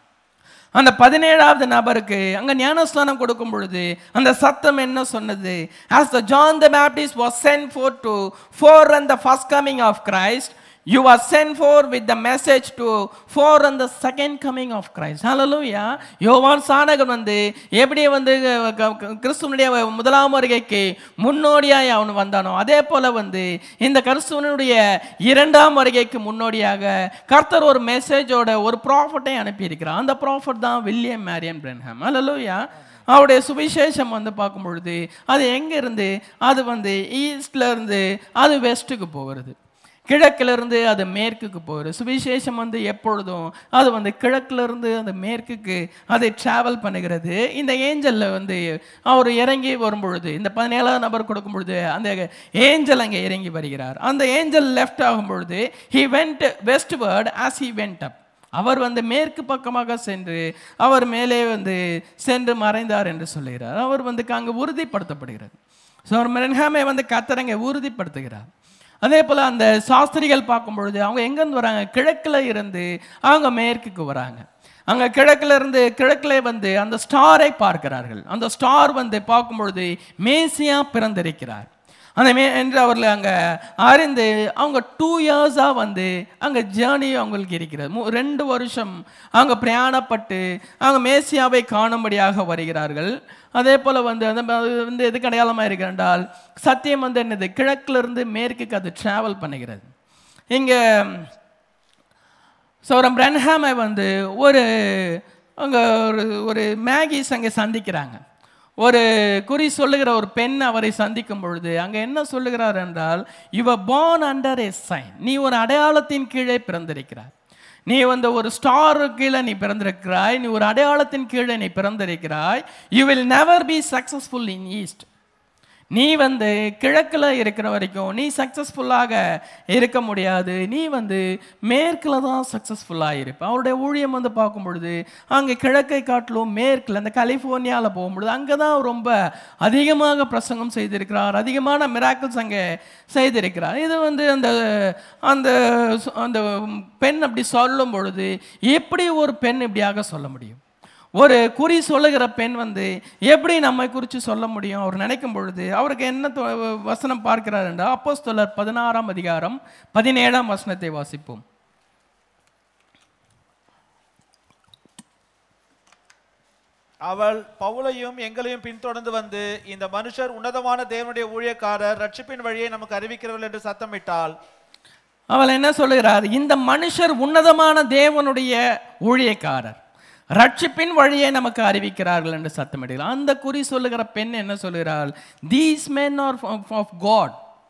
அந்த பதினேழாவது நபருக்கு அங்க ஞானஸ்நானம் கொடுக்கும் பொழுது அந்த சத்தம் என்ன சொன்னது as the john the baptist was sent forth to forerun the first coming of christ you are sent for with the message to forerun the second coming of christ hallelujah யோவான் சானகன் வந்து எப்படி வந்து அஹ், க- க- கிறிஸ்துவனுடைய முதலாம் வருகைக்கு முன்னோடியாய் அவன் வந்தானோ அதே போல வந்து இந்த கிறிஸ்துவனுடைய இரண்டாம் வருகைக்கு முன்னோடியாக கர்த்தர் ஒரு மெசேஜோட ஒரு ப்ராஃபட்டை அனுப்பியிருக்கிறார் அந்த ப்ராஃபட் தான் வில்லியம் மேரியன் பிரன்ஹாம் அல்லலூயா அவருடைய சுவிசேஷம் வந்து பார்க்கும் பொழுது அது எங்க இருந்து அது வந்து ஈஸ்ட்ல இருந்து அது வெஸ்ட்டுக்கு போகிறது கிழக்குல இருந்து அது மேற்குக்கு போகுது சுவிசேஷம் வந்து எப்பொழுதும் அது வந்து கிழக்குல இருந்து அந்த மேற்குக்கு அதை டிராவல் பண்ணுகிறது இந்த ஏஞ்சல்ல வந்து அவர் இறங்கி வரும் பொழுது இந்த பதினேழாவது நபர் கொடுக்கும் பொழுது அந்த ஏஞ்சல் அங்கே இறங்கி வருகிறார் அந்த ஏஞ்சல் லெஃப்ட் ஆகும் பொழுது he went westward as he went up அவர் வந்து மேற்கு பக்கமாக சென்று அவர் மேலே வந்து சென்று மறைந்தார் என்று சொல்லுகிறார் அவர் வந்து அங்கே உறுதிப்படுத்தப்படுகிறது ஸோ அவர் மென்ஹாமை வந்து கத்தரங்க உறுதிப்படுத்துகிறார் அதே போல் அந்த சாஸ்திரிகள் பார்க்கும் பொழுது அவங்க எங்கேருந்து வராங்க கிழக்கில் இருந்து அவங்க மேற்குக்கு வராங்க அங்கே கிழக்குல இருந்து கிழக்கிலே வந்து அந்த ஸ்டாரை பார்க்கிறார்கள் அந்த ஸ்டார் வந்து பார்க்கும் பொழுது மேசியா பிறந்திருக்கிறார் அந்த மே என்று அவர்கள் அங்கே அறிந்து அவங்க டூ இயர்ஸாக வந்து அங்கே ஜேர்னி அவங்களுக்கு இருக்கிறது மூ ரெண்டு வருஷம் அவங்க பிரயாணப்பட்டு அவங்க மேசியாவை காணும்படியாக வருகிறார்கள் அதே போல் வந்து அந்த ம- அது வந்து எதுக்கு அடையாளமாக இருக்கிறால் சத்தியம் வந்து என்னது கிழக்கிலிருந்து மேற்குக்கு அது ட்ராவல் பண்ணுகிறது இங்கே சௌரம் பிரன்ஹாமை வந்து ஒரு அங்கே ஒரு ஒரு மேகிஸ் அங்கே சந்திக்கிறாங்க ஒரு குறி சொல்லுகிற ஒரு பெண் அவரை சந்திக்கும் பொழுது அங்கே என்ன சொல்லுகிறார் என்றால் you're born under a sign நீ ஒரு அடையாளத்தின் கீழே பிறந்திருக்கிறாய் நீ வந்து ஒரு ஸ்டார் கீழே நீ பிறந்திருக்கிறாய் நீ ஒரு அடையாளத்தின் கீழே நீ பிறந்திருக்கிறாய் you will never be successful in east நீ வந்து கிழக்கில் இருக்கிற வரைக்கும் நீ சக்ஸஸ்ஃபுல்லாக இருக்க முடியாது நீ வந்து மேற்கில் தான் சக்ஸஸ்ஃபுல்லாக இருப்ப அவருடைய ஊழியம் வந்து பார்க்கும் பொழுது அங்கே கிழக்கை காட்டிலும் மேற்கில் அந்த கலிஃபோர்னியாவில் போகும்பொழுது அங்கே தான் அவர் ரொம்ப அதிகமாக பிரசங்கம் செய்திருக்கிறார் அதிகமான மிராக்கிள்ஸ் அங்கே செய்திருக்கிறார் இது வந்து அந்த அந்த அந்த பெண் அப்படி சொல்லும் பொழுது எப்படி ஒரு பெண் இப்படியாக சொல்ல முடியும் ஒரு குறி சொல்லுகிற பெண் வந்து எப்படி நம்மை குறித்து சொல்ல முடியும் அவர் நினைக்கும் பொழுது அவருக்கு என்ன தொ- வசனம் பார்க்கிறார் என்றால் அப்போஸ்தலர் பதினாறாம் அதிகாரம் பதினேழாம் வசனத்தை வாசிப்போம் அவள் பவுலையும் எங்களையும் பின்தொடர்ந்து வந்து இந்த மனுஷர் உன்னதமான தேவனுடைய ஊழியக்காரர் ரட்சிப்பின் வழியை நமக்கு அறிவிக்கிறவர்கள் என்று சத்தமிட்டாள் அவள் என்ன சொல்லுகிறார் இந்த மனுஷர் உன்னதமான தேவனுடைய ஊழியக்காரர் ரட்சிப்பின் வழியை நமக்கு அறிவிக்கிறார்கள் என்று சத்தமிடுகிறார் அந்த குறி சொல்லுகிற பெண் என்ன சொல்லுகிறாள் these men are of God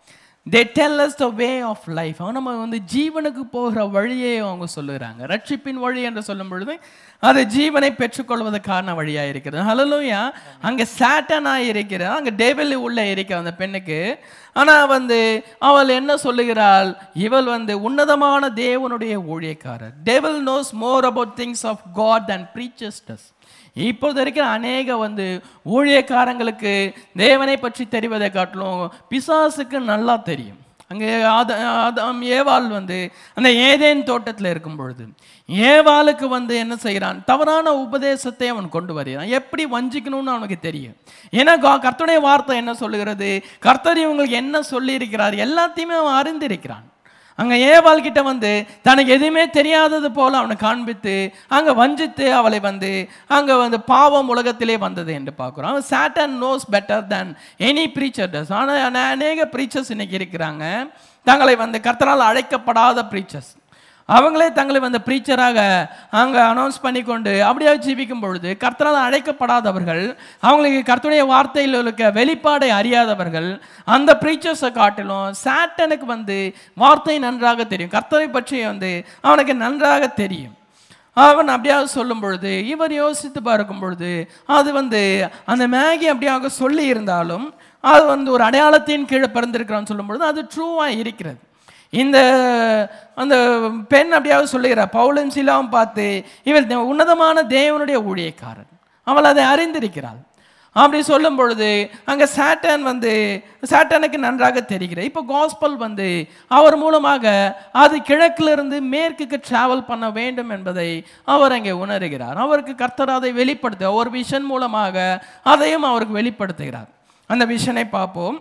they tell us the way of life நம்ம வந்து ஜீவனுக்கு போகிற வழியை அவங்க சொல்லுகிறாங்க ரட்சிப்பின் வழி என்று சொல்லும் பொழுது அது ஜீவனை பெற்றுக்கொள்வதற்கான வழியாக இருக்கிறது ஹலலூயா அங்கே சாட்டனாக இருக்கிற அங்கே டேபிள் உள்ள இருக்கிற அந்த பெண்ணுக்கு ஆனால் வந்து அவள் என்ன சொல்லுகிறாள் இவள் வந்து உன்னதமான தேவனுடைய ஊழியக்காரர் devil knows more about things of God and preachers does இப்போது இருக்கிற அநேக வந்து ஊழியக்காரங்களுக்கு தேவனை பற்றி தெரிவதை காட்டிலும் பிசாசுக்கு நல்லா தெரியும் அங்கே ஆத ஆதாம் ஏவாள் வந்து அந்த ஏதேன் தோட்டத்தில் இருக்கும் பொழுது ஏவாளுக்கு வந்து என்ன செய்கிறான் தவறான உபதேசத்தை அவன் கொண்டு வருகிறான் எப்படி வஞ்சிக்கணும்னு அவனுக்கு தெரியும் ஏன்னா கா- கர்த்தருடைய வார்த்தை என்ன சொல்லுகிறது கர்த்தர் இவங்களுக்கு என்ன சொல்லியிருக்கிறார் எல்லாத்தையுமே அவன் அறிந்திருக்கிறான் அங்கே ஏவாள் கிட்ட வந்து தனக்கு எதுவுமே தெரியாதது போல அவனை காண்பித்து அங்கே வஞ்சித்து அவளை வந்து அங்கே வந்து பாவம் உலகத்திலே வந்தது என்று பார்க்குறோம் அவன் Satan knows better than any preacher does ஆனால் அநேக ப்ரீச்சர்ஸ் இன்னைக்கு இருக்கிறாங்க தங்களை வந்து கர்த்தரால் அழைக்கப்படாத ப்ரீச்சர்ஸ் அவங்களே தங்களை வந்து ப்ரீச்சராக அங்கே அனௌன்ஸ் பண்ணி கொண்டு அப்படியே ஜீவிக்கும் பொழுது கர்த்தரால் அழைக்கப்படாதவர்கள் அவங்களுக்கு கர்த்தருடைய வார்த்தையில் இருக்க வெளிப்பாடை அறியாதவர்கள் அந்த ப்ரீச்சர்ஸை காட்டிலும் சாட்டனுக்கு வந்து வார்த்தை நன்றாக தெரியும் கர்த்தரை பற்றி வந்து அவனுக்கு நன்றாக தெரியும் அவன் அப்படியாக சொல்லும் பொழுது இவர் யோசித்து பார்க்கும் பொழுது அது வந்து அந்த மேகி அப்படியாக சொல்லி இருந்தாலும் அது வந்து ஒரு அடையாளத்தின் கீழே பிறந்திருக்கிறான்னு சொல்லும் பொழுது அது ட்ரூவாக இருக்கிறது இந்த அந்த பெண் அப்படியாவது சொல்லுகிறார் பவுலும் சீலாவும் பார்த்து இவள் தே- உன்னதமான தேவனுடைய ஊழியக்காரன் அவள் அதை அறிந்திருக்கிறாள் அப்படி சொல்லும் பொழுது அங்கே சாட்டன் வந்து சாட்டனுக்கு நன்றாக தெரிகிறது இப்போ காஸ்பல் வந்து அவர் மூலமாக அது கிழக்கிலிருந்து மேற்குக்கு டிராவல் பண்ண வேண்டும் என்பதை அவர் அங்கே உணர்கிறார் அவருக்கு கர்த்தர் அதை வெளிப்படுத்த ஒரு விஷன் மூலமாக அதையும் அவருக்கு வெளிப்படுத்துகிறார் அந்த விஷனை பார்ப்போம்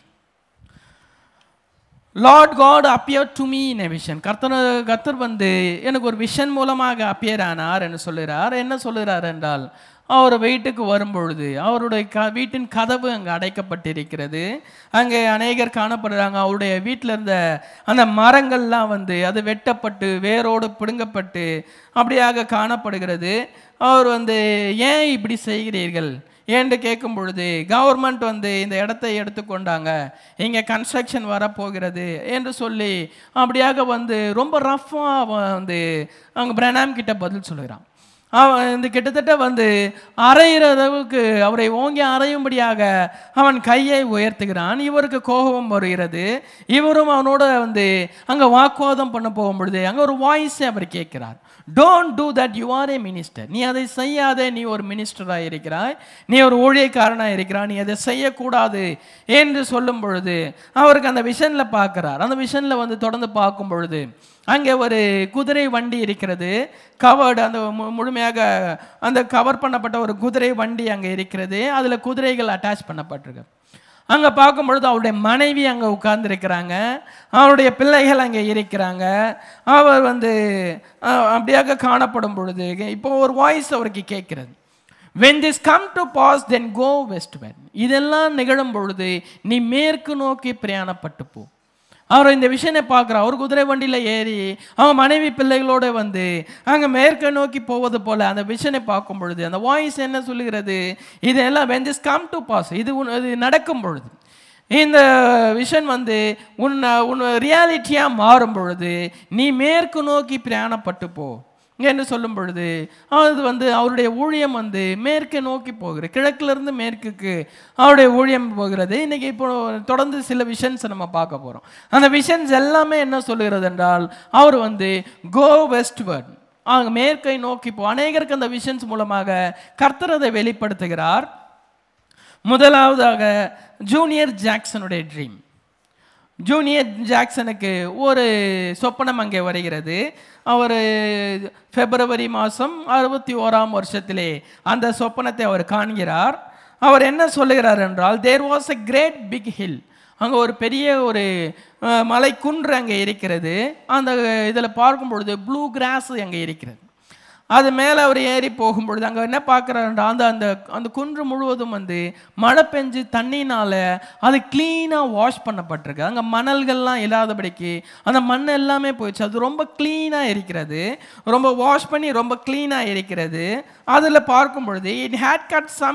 Lord God appear to me in a vision கர்த்தர் கர்த்தர் வந்து எனக்கு ஒரு விஷன் மூலமாக அப்பியர் ஆனார் என்று சொல்லுகிறார் என்ன சொல்லுகிறார் என்றால் அவர் வீட்டுக்கு வரும்பொழுது அவருடைய க வீட்டின் கதவு அங்கே அடைக்கப்பட்டிருக்கிறது அங்கே அநேகர் காணப்படுறாங்க அவருடைய வீட்டில் இருந்த அந்த மரங்கள்லாம் வந்து அது வெட்டப்பட்டு வேரோடு பிடுங்கப்பட்டு அப்படியாக காணப்படுகிறது அவர் வந்து ஏன் இப்படி செய்கிறீர்கள் ஏன்னு கேட்கும் பொழுது கவர்மெண்ட் வந்து இந்த இடத்தை எடுத்துக்கொண்டாங்க இங்கே கன்ஸ்ட்ரக்ஷன் வரப்போகிறது என்று சொல்லி அப்படியாக வந்து ரொம்ப ரஃப்பாக வந்து அவங்க பிரணாம் கிட்ட பதில் சொல்லுகிறான் அவன் இந்த கிட்டத்தட்ட வந்து அரைகிற அளவுக்கு அவரை ஓங்கி அறையும்படியாக அவன் கையை உயர்த்துகிறான் இவருக்கு கோபம் வருகிறது இவரும் அவனோட வந்து அங்கே வாக்குவாதம் பண்ண போகும் பொழுது அங்கே ஒரு வாய்ஸை அவர் கேட்கிறார் don't do that you are a minister நீ அதை செய்யாதே நீ ஒரு மினிஸ்டராக இருக்கிறாய் நீ ஒரு ஊழியக்காரனாக இருக்கிறாய் நீ அதை செய்யக்கூடாது என்று சொல்லும் பொழுது அவருக்கு அந்த விஷனில் பார்க்குறார் அந்த விஷனில் வந்து தொடர்ந்து பார்க்கும் பொழுது அங்கே ஒரு குதிரை வண்டி இருக்கிறது கவர்டு அந்த மு- முழுமையாக அந்த கவர் பண்ணப்பட்ட ஒரு குதிரை வண்டி அங்கே இருக்கிறது அதில் குதிரைகள் அட்டாச் பண்ணப்பட்டிருக்கு அங்கே பார்க்கும் பொழுது அவருடைய மனைவி அங்கே உட்கார்ந்துருக்கிறாங்க அவருடைய பிள்ளைகள் அங்கே இருக்கிறாங்க அவர் வந்து அஹ், அப்படியாக காணப்படும் பொழுது இப்போ ஒரு வாய்ஸ் அவருக்கு கேட்கிறது when this come to pass then go westward இதெல்லாம் நிகழும் பொழுது நீ மேற்கு நோக்கி பிரயாணப்பட்டு போ அவர் இந்த விஷயனை பார்க்குறார் ஒரு குதிரை வண்டியில் ஏறி அவன் மனைவி பிள்ளைகளோட வந்து அங்கே மேற்க நோக்கி போவது போல அந்த விஷனை பார்க்கும் பொழுது அந்த வாய்ஸ் என்ன சொல்லுகிறது இதெல்லாம் when this come to pass இது உன் இது நடக்கும் பொழுது இந்த விஷன் வந்து உன் உன் ரியாலிட்டியாக மாறும் பொழுது நீ மேற்கு நோக்கி பிரயாணப்பட்டு போ என்று சொல்லும் பொழுது அது வந்து அவருடைய ஊழியம் வந்து மேற்கே நோக்கி போகிறது கிழக்கிலிருந்து மேற்குக்கு அவருடைய ஊழியம் போகிறது இன்னைக்கு இப்போ தொடர்ந்து சில விஷன்ஸ் நம்ம பார்க்க போகிறோம் அந்த விஷன்ஸ் எல்லாமே என்ன சொல்லுகிறது என்றால் அவர் வந்து கோ வெஸ்ட்வர்ட் அங்கே மேற்கை நோக்கி போ அநேகருக்கு அந்த விஷன்ஸ் மூலமாக கர்த்தர் அதை வெளிப்படுத்துகிறார் முதலாவதாக ஜூனியர் ஜாக்சனுடைய ட்ரீம் ஜூனியர் ஜாக்சனுக்கு ஒரு சொப்பனம் அங்கே வருகிறது அவர் பிப்ரவரி மாதம் அறுபத்தி ஓராம் வருஷத்திலே அந்த சொப்பனத்தை அவர் காண்கிறார் அவர் என்ன சொல்லுகிறார் என்றால் there was a great big hill அங்கே ஒரு பெரிய ஒரு அஹ், மலை குன்று அங்கே இருக்கிறது அந்த இதில் பார்க்கும் பொழுது ப்ளூ கிராஸ் அங்கே இருக்கிறது அது மேலே அவர் ஏறி போகும்பொழுது அங்கே என்ன பார்க்குறாருன்றா அந்த அந்த அந்த குன்று முழுவதும் வந்து மழை பெஞ்சு தண்ணினால் அது க்ளீனாக வாஷ் பண்ணப்பட்டிருக்கு அங்கே மணல்கள்லாம் இல்லாதபடிக்கு அந்த மண் எல்லாமே போயிடுச்சு அது ரொம்ப க்ளீனாக இருக்கிறது ரொம்ப வாஷ் பண்ணி ரொம்ப க்ளீனாக இருக்கிறது அதில் பார்க்கும் பொழுது it had cut some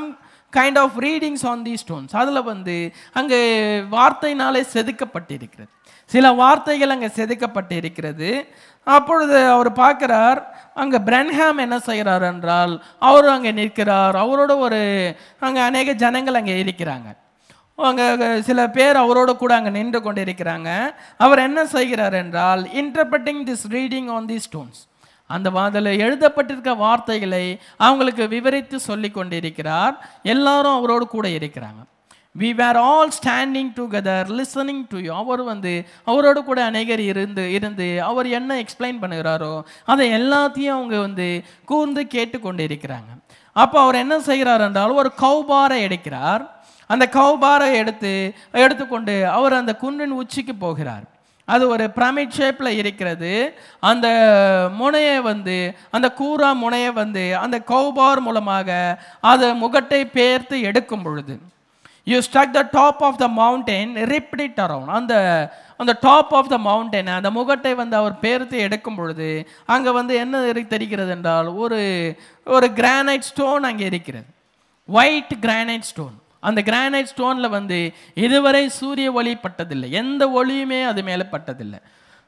kind of readings on the stones அதில் வந்து அங்கே வார்த்தையினாலே செதுக்கப்பட்டிருக்கிறது சில வார்த்தைகள் அங்கே செதுக்கப்பட்டிருக்கிறது அப்பொழுது அவர் பார்க்கிறார் அங்கே பிரன்ஹாம் என்ன செய்கிறார் என்றால் அவர் அங்கே நிற்கிறார் அவரோட ஒரு அங்கே அநேக ஜனங்கள் அங்கே இருக்கிறாங்க அங்கே சில பேர் அவரோட கூட அங்கே நின்று கொண்டு இருக்கிறாங்க அவர் என்ன செய்கிறார் என்றால் interpreting this reading on the stones அந்த அதில் எழுதப்பட்டிருக்க வார்த்தைகளை அவங்களுக்கு விவரித்து சொல்லி கொண்டிருக்கிறார் எல்லாரும் அவரோடு கூட இருக்கிறாங்க we were all standing together listening to you அவர் வந்து அவரோடு கூட அநேகர் இருந்து இருந்து அவர் என்ன எக்ஸ்பிளைன் பண்ணுகிறாரோ அதை எல்லாத்தையும் அவங்க வந்து கூர்ந்து கேட்டுக்கொண்டு இருக்கிறாங்க அப்போ அவர் என்ன செய்கிறார் என்றால் ஒரு கௌபாரை எடுக்கிறார் அந்த கௌபாரை எடுத்து எடுத்துக்கொண்டு அவர் அந்த குன்றின் உச்சிக்கு போகிறார் அது ஒரு பிரமிட் ஷேப்பில் இருக்கிறது அந்த முனையை வந்து அந்த கூரா முனையை வந்து அந்த கௌபார் மூலமாக அது முகட்டை பேர்த்து எடுக்கும் பொழுது you struck the top of the mountain ripped it around அந்த அந்த டாப் ஆஃப் த மவுண்டன் அந்த முகட்டை வந்து அவர் பேர்த்து எடுக்கும் பொழுது அங்கே வந்து என்ன இரு- தெரிகிறது என்றால் ஒரு ஒரு கிரானைட் ஸ்டோன் அங்கே இருக்கிறது ஒயிட் கிரானைட் ஸ்டோன் அந்த கிரானைட் ஸ்டோனில் வந்து இதுவரை சூரிய ஒளி பட்டதில்லை எந்த ஒளியுமே அது மேலே பட்டதில்லை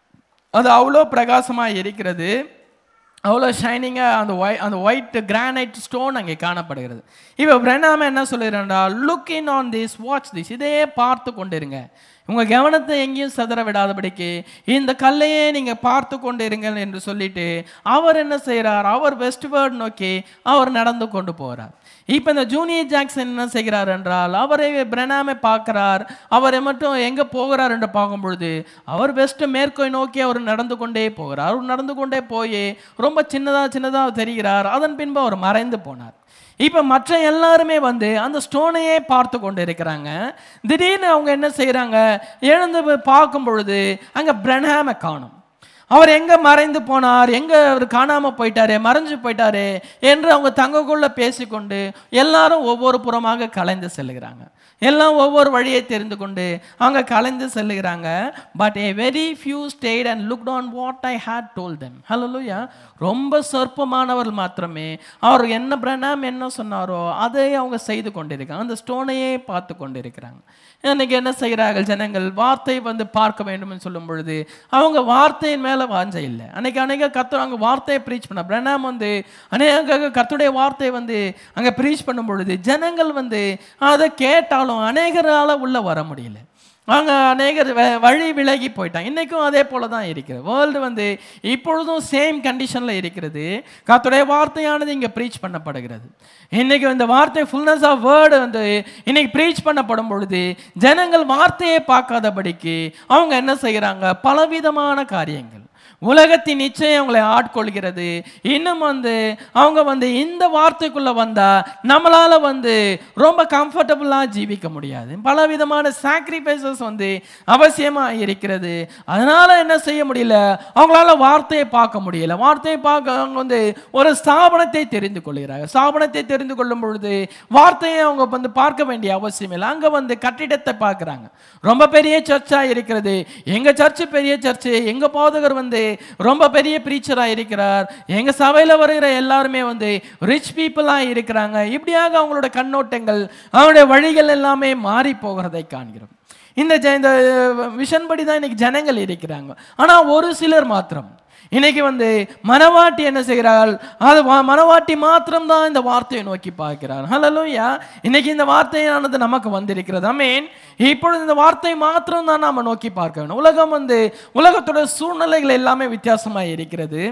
அது அவ்வளோ பிரகாசமாக இருக்கிறது அவ்வளோ ஷைனிங்காக அந்த ஒய் அந்த ஒயிட் கிரானைட் ஸ்டோன் அங்கே காணப்படுகிறது இப்போ பிரணாம என்ன சொல்லுகிறேன்டா look in on this watch this இதே பார்த்து கொண்டிருங்க உங்கள் கவனத்தை எங்கேயும் சதற விடாதபடிக்கு இந்த கல்லையே நீங்கள் பார்த்து கொண்டு இருங்கள் என்று சொல்லிட்டு அவர் என்ன செய்கிறார் அவர் வெஸ்ட் வேர்ட் நோக்கி அவர் நடந்து கொண்டு போகிறார் இப்போ இந்த ஜூனியர் ஜாக்சன் என்ன செய்கிறார் என்றால் அவரை பிரணாமை பார்க்கிறார் அவரை மட்டும் எங்கே போகிறார் என்று பார்க்கும் பொழுது அவர் வெஸ்ட் மேற்கை நோக்கி அவர் நடந்து கொண்டே போகிறார் அவர் நடந்து கொண்டே போய் ரொம்ப சின்னதாக சின்னதாக தெரிகிறார் அதன் பின்பு அவர் மறைந்து போனார் இப்போ மற்ற எல்லாருமே வந்து அந்த ஸ்டோனையே பார்த்து கொண்டு இருக்கிறாங்க திடீர்னு அவங்க என்ன செய்கிறாங்க எழுந்து போய் பார்க்கும் பொழுது அங்கே பிரனாமை காணும் அவர் எங்க மறைந்து போனார் எங்க அவர் காணாம போயிட்டாரு மறைஞ்சு போயிட்டாரு என்று அவங்க தங்கக்குள்ள பேசிக்கொண்டு எல்லாரும் ஒவ்வொரு புறமாக கலைந்து செல்லுகிறாங்க எல்லாம் ஒவ்வொரு வழியை தெரிந்து கொண்டு அவங்க கலைந்து செல்லுகிறாங்க but a very few stayed and look on what I had told them ஹலோலுயா ரொம்ப சொற்பமானவர்கள் மாத்திரமே அவர் என்ன பிரணாம் என்ன சொன்னாரோ அதை அவங்க செய்து கொண்டிருக்காங்க அந்த ஸ்டோனையே பார்த்து கொண்டிருக்கிறாங்க இன்னைக்கு என்ன செய்கிறார்கள் ஜனங்கள் வார்த்தை வந்து பார்க்க வேண்டும்னு சொல்லும் பொழுது அவங்க வார்த்தையின் மேலே வாஞ்சை இல்லை அன்னைக்கு அநேக கத்தர் அங்கே வார்த்தையை ப்ரீச் பண்ண பிரணாம் வந்து அநேக கத்துடைய வார்த்தையை வந்து அங்கே ப்ரீச் பண்ணும் பொழுது ஜனங்கள் வந்து அதை கேட்டாலும் அநேகரால் உள்ள வர முடியல அவங்க அநேகர் வ- வழி விலகி போயிட்டாங்க இன்றைக்கும் அதே போல தான் இருக்கிறது வேர்ல்டு வந்து இப்பொழுதும் சேம் கண்டிஷனில் இருக்கிறது கர்த்தருடைய வார்த்தையானது இங்கே ப்ரீச் பண்ணப்படுகிறது இன்னைக்கு இந்த வார்த்தை ஃபுல்னஸ் ஆஃப் வேர்டு வந்து இன்னைக்கு ப்ரீச் பண்ணப்படும் பொழுது ஜனங்கள் வார்த்தையை பார்க்காதபடிக்கு அவங்க என்ன செய்கிறாங்க பலவிதமான காரியங்கள் உலகத்தின் நிச்சயம் அவங்களை ஆட்கொள்கிறது இன்னும் வந்து அவங்க வந்து இந்த வார்த்தைக்குள்ள வந்தா நம்மளால வந்து ரொம்ப கம்ஃபர்டபுளாக ஜீவிக்க முடியாது பலவிதமான சாக்ரிஃபைசஸ் வந்து அவசியமா இருக்கிறது அதனால என்ன செய்ய முடியல அவங்களால வார்த்தையை பார்க்க முடியல வார்த்தையை பார்க்க அவங்க வந்து ஒரு ஸ்தாபனத்தை தெரிந்து கொள்கிறாங்க ஸ்தாபனத்தை தெரிந்து கொள்ளும் பொழுது வார்த்தையை அவங்க வந்து பார்க்க வேண்டிய அவசியம் இல்லை அங்க வந்து கட்டிடத்தை பார்க்குறாங்க ரொம்ப பெரிய சர்ச்சா இருக்கிறது எங்க சர்ச்சு பெரிய சர்ச்சு எங்க போதகர் வந்து ரொம்ப பெரிய பிரீச்சரா இருக்கிறார் எங்க சபையில வருகிற எல்லாருமே வந்து ரிச் பீப்புளா இருக்கிறாங்க இப்படியாக அவங்களோட கண்ணோட்டங்கள் அவங்களுடைய வழிகள் எல்லாமே மாறி போகிறதை காண்கிறோம் இந்த ஜ- இந்த விஷன் படி தான் இன்னைக்கு ஜனங்கள் இருக்கிறாங்க ஆனா ஒரு சிலர் மாத்திரம் இன்னைக்கு வந்து மனவாட்டி என்ன செய்கிறாள் அது வா- மனவாட்டி மாத்திரம்தான் இந்த வார்த்தையை நோக்கி பார்க்கிறார் ஹலலூயா இன்னைக்கு இந்த வார்த்தையானது நமக்கு வந்திருக்கிறது அமீன் இப்பொழுது இந்த வார்த்தை மாத்திரம் தான் நாம நோக்கி பார்க்க வேண்டும் உலகம் வந்து உலகத்தோட சூழ்நிலைகள் எல்லாமே வித்தியாசமா இருக்கிறது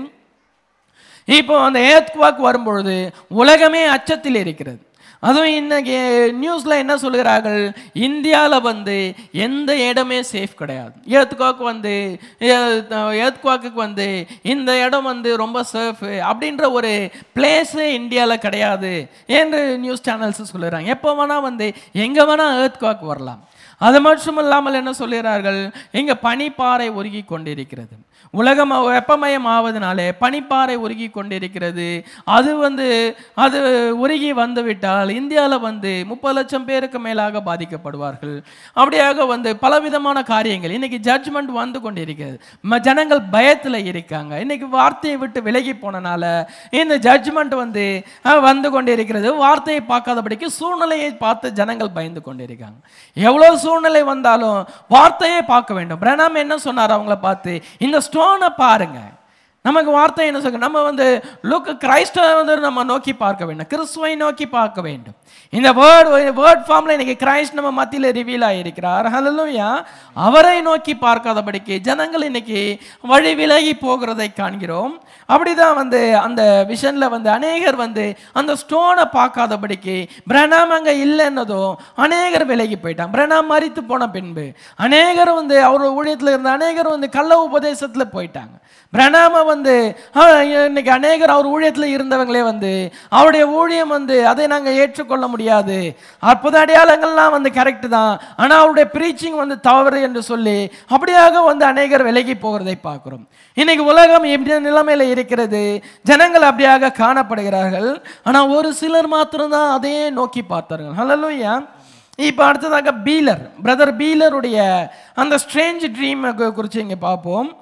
இப்போ அந்த ஏத்குவாக்கு வரும்பொழுது உலகமே அச்சத்தில் இருக்கிறது அதுவும் இன்னைக்கு நியூஸ்ல என்ன சொல்கிறார்கள் இந்தியாவில் வந்து எந்த இடமே சேஃப் கிடையாது ஏத்துக்குவாக்கு வந்து ஏத்துக்குவாக்கு வந்து இந்த இடம் வந்து ரொம்ப சேஃப் அப்படின்ற ஒரு பிளேஸே இந்தியாவில் கிடையாது என்று நியூஸ் சேனல்ஸ் சொல்லுறாங்க எப்போ வேணா வந்து எங்கே வேணா ஏத்துக்குவாக்கு வரலாம் அது மட்டும் இல்லாமல் என்ன சொல்கிறார்கள் இங்கே பனிப்பாறை உருகி கொண்டிருக்கிறது உலகம் வெப்பமயம் ஆவதனாலே பனிப்பாறை உருகி கொண்டிருக்கிறது அது வந்து அது உருகி வந்து விட்டால் இந்தியாவில் வந்து முப்பது லட்சம் பேருக்கு மேலாக பாதிக்கப்படுவார்கள் அப்படியாக வந்து பலவிதமான காரியங்கள் இன்னைக்கு ஜட்ஜ்மெண்ட் வந்து கொண்டிருக்கிறது ம- ஜனங்கள் பயத்தில் இருக்காங்க இன்னைக்கு வார்த்தையை விட்டு விலகி போனனால இந்த ஜட்ஜ்மெண்ட் வந்து அஹ், வந்து கொண்டிருக்கிறது வார்த்தையை பார்க்காதபடிக்கு சூழ்நிலையை பார்த்து ஜனங்கள் பயந்து கொண்டிருக்காங்க எவ்வளோ சூழ்நிலை வந்தாலும் வார்த்தையை பார்க்க வேண்டும் பிரணாம் என்ன சொன்னார் அவங்கள பார்த்து இந்த ஸ்டோனை பாருங்க நமக்கு வார்த்தை என்ன சொல்ல நம்ம வந்து லுக் கிரைஸ்ட வந்து நம்ம நோக்கி பார்க்க வேண்டும் கிறிஸ்துவை நோக்கி பார்க்க வேண்டும் இந்த வேர்ட் வேர்ட் ஃபார்ம்ல இன்னைக்கு கிரைஸ்ட் நம்ம மத்தியில் ரிவீல் ஆகியிருக்கிறார் ஹalleluya அவரை நோக்கி பார்க்காதபடிக்கு ஜனங்கள் இன்னைக்கு வழி விலகி போகிறதை காண்கிறோம் அப்படிதான் வந்து அந்த விஷன்ல வந்து அநேகர் வந்து அந்த ஸ்டோனை பார்க்காதபடிக்கு பிரணாம் அங்க இல்லைன்னதும் அநேகர் விலகி போயிட்டாங்க பிரணாம் மறித்து போன பின்பு அநேகர் வந்து அவர் ஊழியத்தில் இருந்த அநேகர் வந்து கள்ள உபதேசத்துல போயிட்டாங்க பிரணாம வந்து ஆ, இன்னைக்கு அநேகர் அவர் ஊழியத்தில் இருந்தவங்களே வந்து அவருடைய ஊழியம் வந்து அதை நாங்கள் ஏற்றுக்கொள்ள முடியாது அற்புத அடையாளங்கள்லாம் வந்து கரெக்டு தான் ஆனால் அவருடைய ப்ரீச்சிங் வந்து தவறு என்று சொல்லி அப்படியாக வந்து அநேகர் விலகி போகிறதை பார்க்கிறோம் இன்னைக்கு உலகம் எப்படி நிலைமையில இருக்கிறது ஜனங்கள் அப்படியாக காணப்படுகிறார்கள் ஆனால் ஒரு சிலர் மாத்திரம்தான் அதையே நோக்கி பார்த்தார்கள் ஹalleluya இப்போ அடுத்ததாக பீலர் பிரதர் பீலருடைய அந்த ஸ்ட்ரேஞ்ச் ட்ரீம் குறித்து இங்கே பார்ப்போம்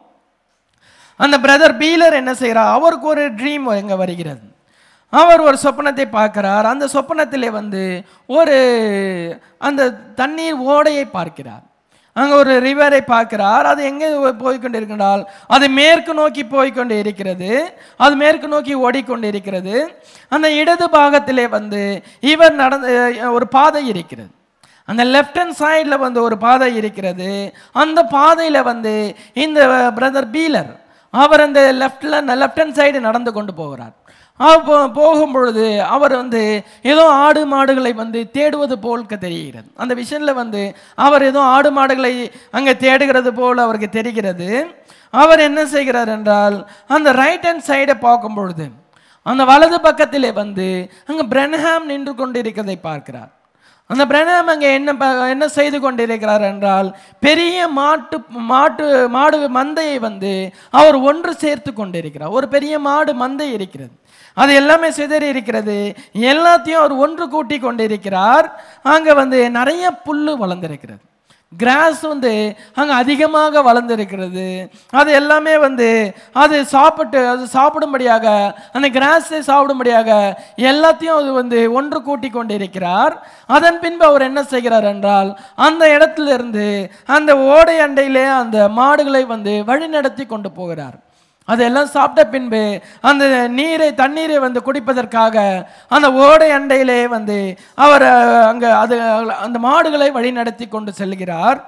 அந்த பிரதர் பீலர் என்ன செய்கிறார் அவருக்கு ஒரு ட்ரீம் எங்க வருகிறது அவர் ஒரு சொப்பனத்தை பார்க்கிறார் அந்த சொப்பனத்திலே வந்து ஒரு அந்த தண்ணீர் ஓடையை பார்க்கிறார் அங்கே ஒரு ரிவரை பார்க்கிறார் அது எங்கே போய்க்கொண்டு இருக்கின்றால் அது மேற்கு நோக்கி போய்க்கொண்டு இருக்கிறது அது மேற்கு நோக்கி ஓடிக்கொண்டு இருக்கிறது அந்த இடது பாகத்திலே வந்து இவர் நடந்த ஒரு பாதை இருக்கிறது அந்த லெஃப்ட் ஹேண்ட் சைடில் வந்து ஒரு பாதை இருக்கிறது அந்த பாதையில் வந்து இந்த பிரதர் பீலர் அவர் அந்த லெஃப்டில் லெஃப்ட் ஹேண்ட் சைடு நடந்து கொண்டு போகிறார் அவர் போ- போகும் பொழுது அவர் வந்து ஏதோ ஆடு மாடுகளை வந்து தேடுவது போல் க- தெரிகிறது அந்த விஷயத்தில் வந்து அவர் ஏதோ ஆடு மாடுகளை அங்கே தேடுகிறது போல் அவருக்கு தெரிகிறது அவர் என்ன செய்கிறார் என்றால் அந்த ரைட் ஹேண்ட் சைடை பார்க்கும் பொழுது அந்த வலது பக்கத்திலே வந்து அங்கே பிரன்ஹாம் நின்று கொண்டிருக்கிறதை பார்க்கிறார் அந்த பிரணாம் அங்கே என்ன ப- என்ன செய்து கொண்டிருக்கிறார் என்றால் பெரிய மாட்டு மாட்டு மாடு மந்தையை வந்து அவர் ஒன்று சேர்த்து கொண்டிருக்கிறார் ஒரு பெரிய மாடு மந்தை இருக்கிறது அது எல்லாமே சிதறி இருக்கிறது எல்லாத்தையும் அவர் ஒன்று கூட்டி கொண்டிருக்கிறார் அங்கே வந்து நிறைய புல்லு வளர்ந்திருக்கிறது கிராஸ் வந்து அங்கே அதிகமாக வளர்ந்திருக்கிறது அது எல்லாமே வந்து அது சாப்பிட்டு அது சாப்பிடும்படியாக அந்த கிராஸை சாப்பிடும்படியாக எல்லாத்தையும் அது வந்து ஒன்று கூட்டி கொண்டிருக்கிறார் அதன் பின்பு அவர் என்ன செய்கிறார் என்றால் அந்த இடத்துல இருந்து அந்த ஓடை அண்டையிலே அந்த மாடுகளை வந்து வழிநடத்தி கொண்டு போகிறார் அதெல்லாம் சாப்பிட்ட பின்பு அந்த நீரை தண்ணீரை வந்து குடிப்பதற்காக அந்த ஓடை அண்டையிலே வந்து அவர் அஹ், அங்க அது அந்த மாடுகளை வழிநடத்தி கொண்டு செல்கிறார்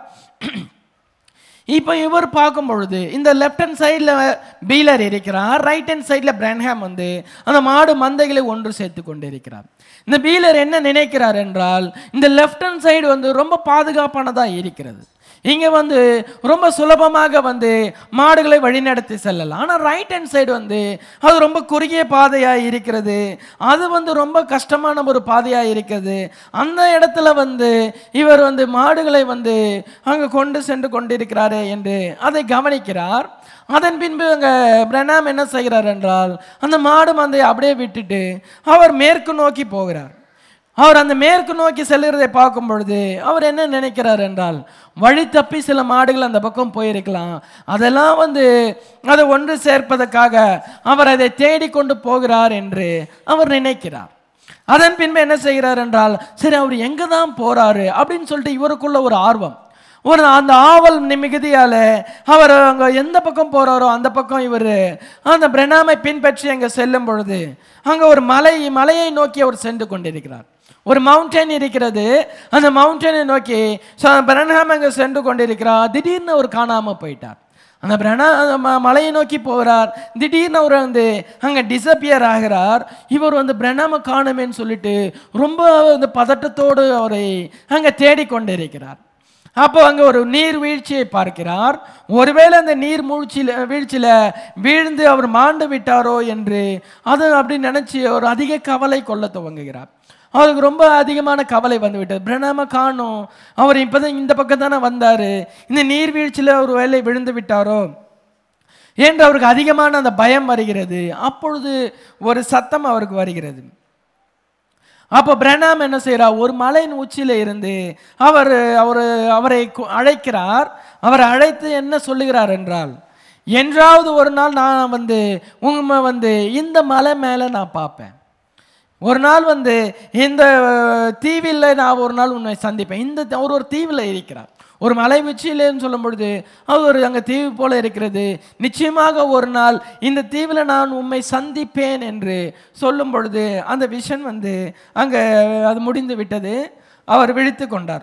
இப்போ இவர் பார்க்கும் பொழுது இந்த லெஃப்ட் ஹேண்ட் சைடில் பீலர் இருக்கிறார் ரைட் ஹேண்ட் சைடில் பிரன்ஹாம் வந்து அந்த மாடு மந்தைகளை ஒன்று சேர்த்து கொண்டு இருக்கிறார் இந்த பீலர் என்ன நினைக்கிறார் என்றால் இந்த லெஃப்ட் ஹேண்ட் சைடு வந்து ரொம்ப பாதுகாப்பானதாக இருக்கிறது இங்கே வந்து ரொம்ப சுலபமாக வந்து மாடுகளை வழிநடத்தி செல்லலாம் ஆனால் ரைட் ஹேண்ட் சைடு வந்து அது ரொம்ப குறுகிய பாதையாக இருக்கிறது அது வந்து ரொம்ப கஷ்டமான ஒரு பாதையாக இருக்கிறது அந்த இடத்துல வந்து இவர் வந்து மாடுகளை வந்து அங்கே கொண்டு சென்று கொண்டிருக்கிறாரே என்று அதை கவனிக்கிறார் அதன் பின்பு அங்கே பிரணாம் என்ன செய்கிறார் என்றால் அந்த மாடு மந்தையை அப்படியே விட்டுட்டு அவர் மேற்கு நோக்கி போகிறார் அவர் அந்த மேற்கு நோக்கி செல்கிறதை பார்க்கும் பொழுது அவர் என்ன நினைக்கிறார் என்றால் வழி தப்பி சில மாடுகள் அந்த பக்கம் போயிருக்கலாம் அதெல்லாம் வந்து அதை ஒன்று சேர்ப்பதற்காக அவர் அதை தேடிக்கொண்டு போகிறார் என்று அவர் நினைக்கிறார் அதன் பின்பு என்ன செய்கிறார் என்றால் சரி அவர் எங்கே தான் போறாரு அப்படின்னு சொல்லிட்டு இவருக்குள்ள ஒரு ஆர்வம் ஒரு அந்த ஆவல் மிகுதியால அவர் அங்க எந்த பக்கம் போறாரோ அந்த பக்கம் இவர் அந்த பிரணாமை பின்பற்றி அங்க செல்லும் பொழுது அங்க ஒரு மலை மலையை நோக்கி அவர் சென்று கொண்டிருக்கிறார் ஒரு மவுண்டன் இருக்கிறது அந்த மவுண்டனை நோக்கி ச- பிரணாம் அங்க சென்று கொண்டிருக்கிறார் திடீர்னு அவர் காணாம போயிட்டார் அந்த பிரணா அந்த ம- மலையை நோக்கி போகிறார் திடீர்னு அவர் வந்து அங்கே டிசப்பியர் ஆகிறார் இவர் வந்து பிரணாம காணுமேன்னு சொல்லிட்டு ரொம்ப வந்து பதட்டத்தோடு அவரை அங்கே தேடிக்கொண்டிருக்கிறார் அப்போ அங்கே ஒரு நீர் வீழ்ச்சியை பார்க்கிறார் ஒருவேளை அந்த நீர் மூழ்ச்சியில் வீழ்ச்சியில் வீழ்ந்து அவர் மாண்டு விட்டாரோ என்று அது அப்படி நினச்சி ஒரு அதிக கவலை கொள்ள துவங்குகிறார் அவருக்கு ரொம்ப அதிகமான கவலை வந்து விட்டது பிரணாம காணும் அவர் இப்போதான் இந்த பக்கம் தானே வந்தார் இந்த நீர்வீழ்ச்சியில் ஒரு வேலை விழுந்து விட்டாரோ என்று அவருக்கு அதிகமான அந்த பயம் வருகிறது அப்பொழுது ஒரு சத்தம் அவருக்கு வருகிறது அப்போ பிரணாம் என்ன செய்கிறார் ஒரு மலையின் உச்சியில இருந்து அவர் அவர் அவரை கு- அழைக்கிறார் அவரை அழைத்து என்ன சொல்லுகிறார் என்றால் என்றாவது ஒரு நாள் நான் வந்து உங்க வந்து இந்த மலை மேலே நான் பார்ப்பேன் ஒரு நாள் வந்து இந்த தீவில் நான் ஒரு நாள் உன்னை சந்திப்பேன் இந்த அவர் ஒரு தீவில் இருக்கிறார் ஒரு மலை உச்சியிலேன்னு சொல்லும் பொழுது அது ஒரு அங்கே தீவு போல இருக்கிறது நிச்சயமாக ஒரு நாள் இந்த தீவில் நான் உம்மை சந்திப்பேன் என்று சொல்லும் பொழுது அந்த விஷன் வந்து அங்கே அது முடிந்து விட்டது அவர் விழித்து கொண்டார்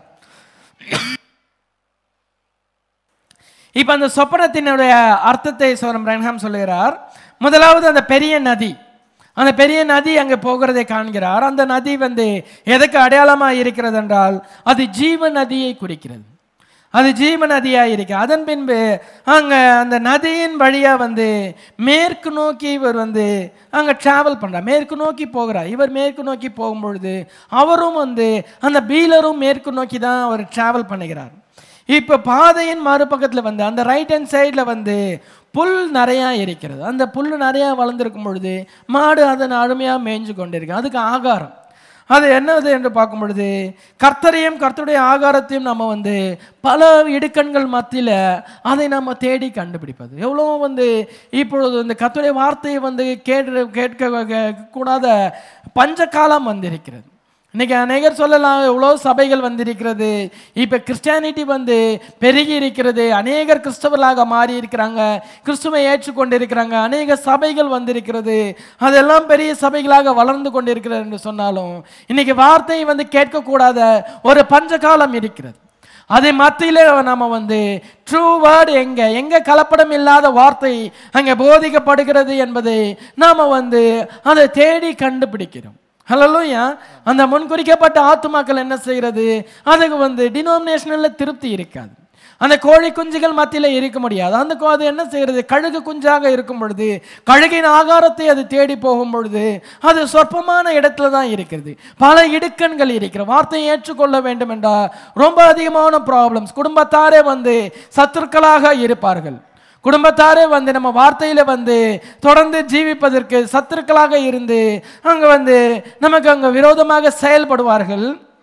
இப்போ அந்த சொப்பனத்தினுடைய அர்த்தத்தை சோரம் பிரன்ஹாம் சொல்லுகிறார் முதலாவது அந்த பெரிய நதி அந்த பெரிய நதி அங்கே போகிறதை காண்கிறார் அந்த நதி வந்து எதுக்கு அடையாளமாக இருக்கிறது என்றால் அது ஜீவ நதியை குறிக்கிறது அது ஜீவ நதியாக இருக்கு அதன் பின்பு அங்கே அந்த நதியின் வழியாக வந்து மேற்கு நோக்கி இவர் வந்து அங்கே ட்ராவல் பண்ணுறார் மேற்கு நோக்கி போகிறார் இவர் மேற்கு நோக்கி போகும்பொழுது அவரும் வந்து அந்த பீலரும் மேற்கு நோக்கி தான் அவர் ட்ராவல் பண்ணுகிறார் இப்போ பாதையின் மறுபக்கத்தில் வந்து அந்த ரைட் ஹேண்ட் சைடில் வந்து புல் நிறையா இருக்கிறது அந்த புல் நிறையா வளர்ந்துருக்கும் பொழுது மாடு அதன் அருமையாக மேய்ஞ்சு கொண்டிருக்கு அதுக்கு ஆகாரம் அது என்னது என்று பார்க்கும் பொழுது கர்த்தரையும் கர்த்தருடைய ஆகாரத்தையும் நம்ம வந்து பல இடுக்கண்கள் மத்தியில் அதை நம்ம தேடி கண்டுபிடிப்பது எவ்வளோ வந்து இப்பொழுது இந்த கர்த்தருடைய வார்த்தையை வந்து கேட்டு கேட்க கூடாத பஞ்சகாலம் வந்திருக்கிறது இன்னைக்கு அநேகர் சொல்லலாம் எவ்வளோ சபைகள் வந்திருக்கிறது இப்போ கிறிஸ்டியானிட்டி வந்து பெருகி இருக்கிறது அநேகர் கிறிஸ்தவர்களாக மாறி இருக்கிறாங்க கிறிஸ்துவை ஏற்றுக்கொண்டு இருக்கிறாங்க அநேக சபைகள் வந்திருக்கிறது அதெல்லாம் பெரிய சபைகளாக வளர்ந்து கொண்டிருக்கிறது என்று சொன்னாலும் இன்னைக்கு வார்த்தையை வந்து கேட்கக்கூடாத ஒரு பஞ்சகாலம் இருக்கிறது அதை மத்தியில நம்ம வந்து ட்ரூ வேர்டு எங்க எங்க கலப்படம் இல்லாத வார்த்தை அங்கே போதிக்கப்படுகிறது என்பதை நாம வந்து அதை தேடி கண்டுபிடிக்கிறோம் ஹலோயா அந்த முன்குறிக்கப்பட்ட ஆத்துமாக்கள் என்ன செய்கிறது அதுக்கு வந்து டினோமினேஷனில் திருப்தி இருக்காது அந்த கோழி குஞ்சுகள் மத்தியில் இருக்க முடியாது அந்த கோ- அது என்ன செய்கிறது கழுகு குஞ்சாக இருக்கும் பொழுது கழுகின் ஆகாரத்தை அது தேடி போகும் பொழுது அது சொற்பமான இடத்துல தான் இருக்கிறது பல இடுக்கண்கள் இருக்கிற வார்த்தையை ஏற்றுக்கொள்ள வேண்டும் என்றால் ரொம்ப அதிகமான ப்ராப்ளம்ஸ் குடும்பத்தாரே வந்து சத்துருக்களாக இருப்பார்கள் குடும்பத்தாரே வந்து நம்ம வார்த்தையில வந்து தொடர்ந்து ஜீவிப்பதற்கு சத்துருக்களாக இருந்து அங்க வந்து நமக்கு அங்க விரோதமாக செயல்படுவார்கள்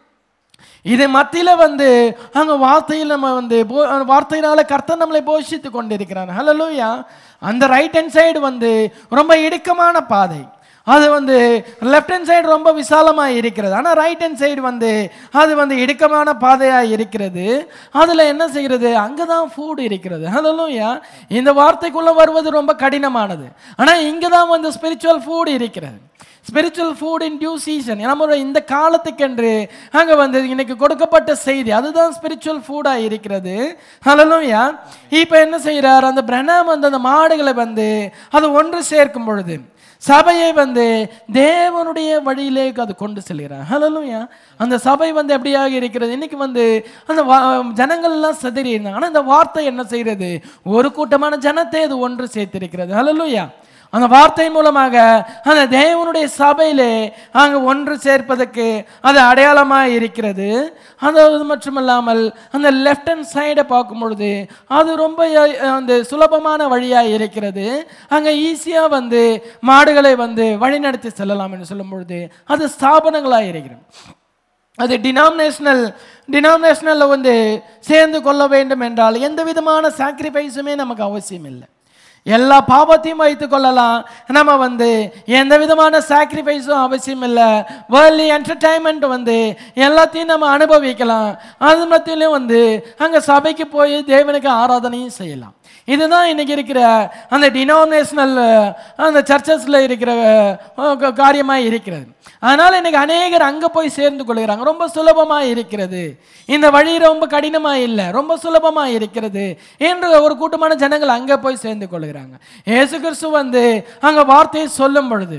இது மத்தியில வந்து அங்க வார்த்தையில் நம்ம வந்து போ- வார்த்தையினால கர்த்தர் நம்மளை போஷித்து கொண்டிருக்கிறார் ஹalleluya அந்த ரைட் ஹேண்ட் சைடு வந்து ரொம்ப இடுக்கமான பாதை அது வந்து லெஃப்ட் ஹேண்ட் சைடு ரொம்ப விசாலமாக இருக்கிறது ஆனால் ரைட் ஹேண்ட் சைடு வந்து அது வந்து இடுக்கமான பாதையாக இருக்கிறது அதில் என்ன செய்கிறது அங்கே தான் ஃபுட் இருக்கிறது ஹalleluya இந்த வார்த்தைக்குள்ளே வருவது ரொம்ப கடினமானது ஆனால் இங்கே தான் வந்து ஸ்பிரிச்சுவல் ஃபுட் இருக்கிறது spiritual food in due season நம்மளோட இந்த காலத்துக்கென்று அங்கே வந்து இன்னைக்கு கொடுக்கப்பட்ட செய்தி அதுதான் ஸ்பிரிச்சுவல் ஃபுட்டாக இருக்கிறது ஹலலூயா இப்போ என்ன செய்கிறார் அந்த பிரணாம் வந்து அந்த மாடுகளை வந்து அது ஒன்று சேர்க்கும் பொழுது சபையை வந்து தேவனுடைய வழியிலே அது கொண்டு செல்கிறார் ஹலலூயா அந்த சபை வந்து எப்படியாக இருக்கிறது இன்னைக்கு வந்து அந்த வா- ஜனங்கள் எல்லாம் சிதறி இருந்தாங்க ஆனால் இந்த வார்த்தை என்ன செய்கிறது ஒரு கூட்டமான ஜனத்தை அது ஒன்று சேர்த்திருக்கிறது ஹலலூயா அந்த வார்த்தை மூலமாக அந்த தேவனுடைய சபையிலே அங்கே ஒன்று சேர்ப்பதற்கு அது அடையாளமாக இருக்கிறது அது மட்டுமல்லாமல் அந்த லெஃப்ட் ஹேண்ட் சைடை பார்க்கும் பொழுது அது ரொம்ப அஹ், அந்த சுலபமான வழியாக இருக்கிறது அங்கே ஈஸியாக வந்து மாடுகளை வந்து வழிநடத்தி செல்லலாம் என்று சொல்லும் பொழுது அது ஸ்தாபனங்களாக இருக்கிறது அது டினாமினேஷனல் டினாமினேஷனலில் வந்து சேர்ந்து கொள்ள வேண்டும் என்றால் எந்த விதமான சாக்ரிஃபைஸுமே நமக்கு அவசியம் இல்லை எல்லா பாவத்தையும் வைத்து கொள்ளலாம் நம்ம வந்து எந்த விதமான சாக்ரிஃபைஸும் அவசியம் இல்லை வேர்லி என்டர்டைன்மெண்ட் வந்து எல்லாத்தையும் நம்ம அனுபவிக்கலாம் அது மத்தியிலும் வந்து அங்கே சபைக்கு போய் தேவனுக்கு ஆராதனையும் செய்யலாம் இதுதான் இன்னைக்கு இருக்கிற அந்த டினாமினேஷனல் அந்த சர்ச்சஸில் இருக்கிற காரியமாக இருக்கிறது அதனால் இன்னைக்கு அநேகர் அங்கே போய் சேர்ந்து கொள்கிறாங்க ரொம்ப சுலபமாக இருக்கிறது இந்த வழி ரொம்ப கடினமாக இல்லை ரொம்ப சுலபமாக இருக்கிறது என்று ஒரு கூட்டமான ஜனங்கள் அங்கே போய் சேர்ந்து கொள்கிறாங்க இயேசு கிறிஸ்து வந்து அங்கே வார்த்தையை சொல்லும் பொழுது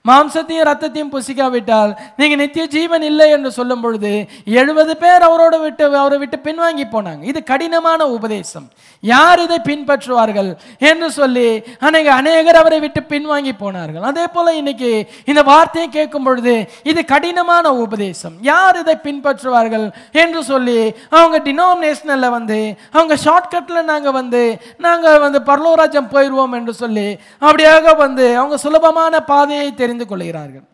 மாம்சத்தையும் ரத்தத்தையும் புசிக்காவிட்டால் நீங்க நித்திய ஜீவன் இல்லை என்று சொல்லும் பொழுது எழுபது பேர் அவரோட விட்டு அவரை விட்டு பின்வாங்கி போனாங்க இது கடினமான உபதேசம் யார் இதை பின்பற்றுவார்கள் என்று சொல்லி அநேக அநேகர் அவரை விட்டு பின்வாங்கி போனார்கள் அதே போல இன்னைக்கு இந்த வார்த்தையை கேட்கும் பொழுது இது கடினமான உபதேசம் யார் இதை பின்பற்றுவார்கள் என்று சொல்லி அவங்க டினாமினேஷனில் வந்து அவங்க ஷார்ட்கட்டில் நாங்கள் வந்து நாங்கள் வந்து பரலோராஜ்யம் போயிடுவோம் என்று சொல்லி அப்படியாக வந்து அவங்க சுலபமான பாதையை தெரிந்து கொள்கிறார்கள்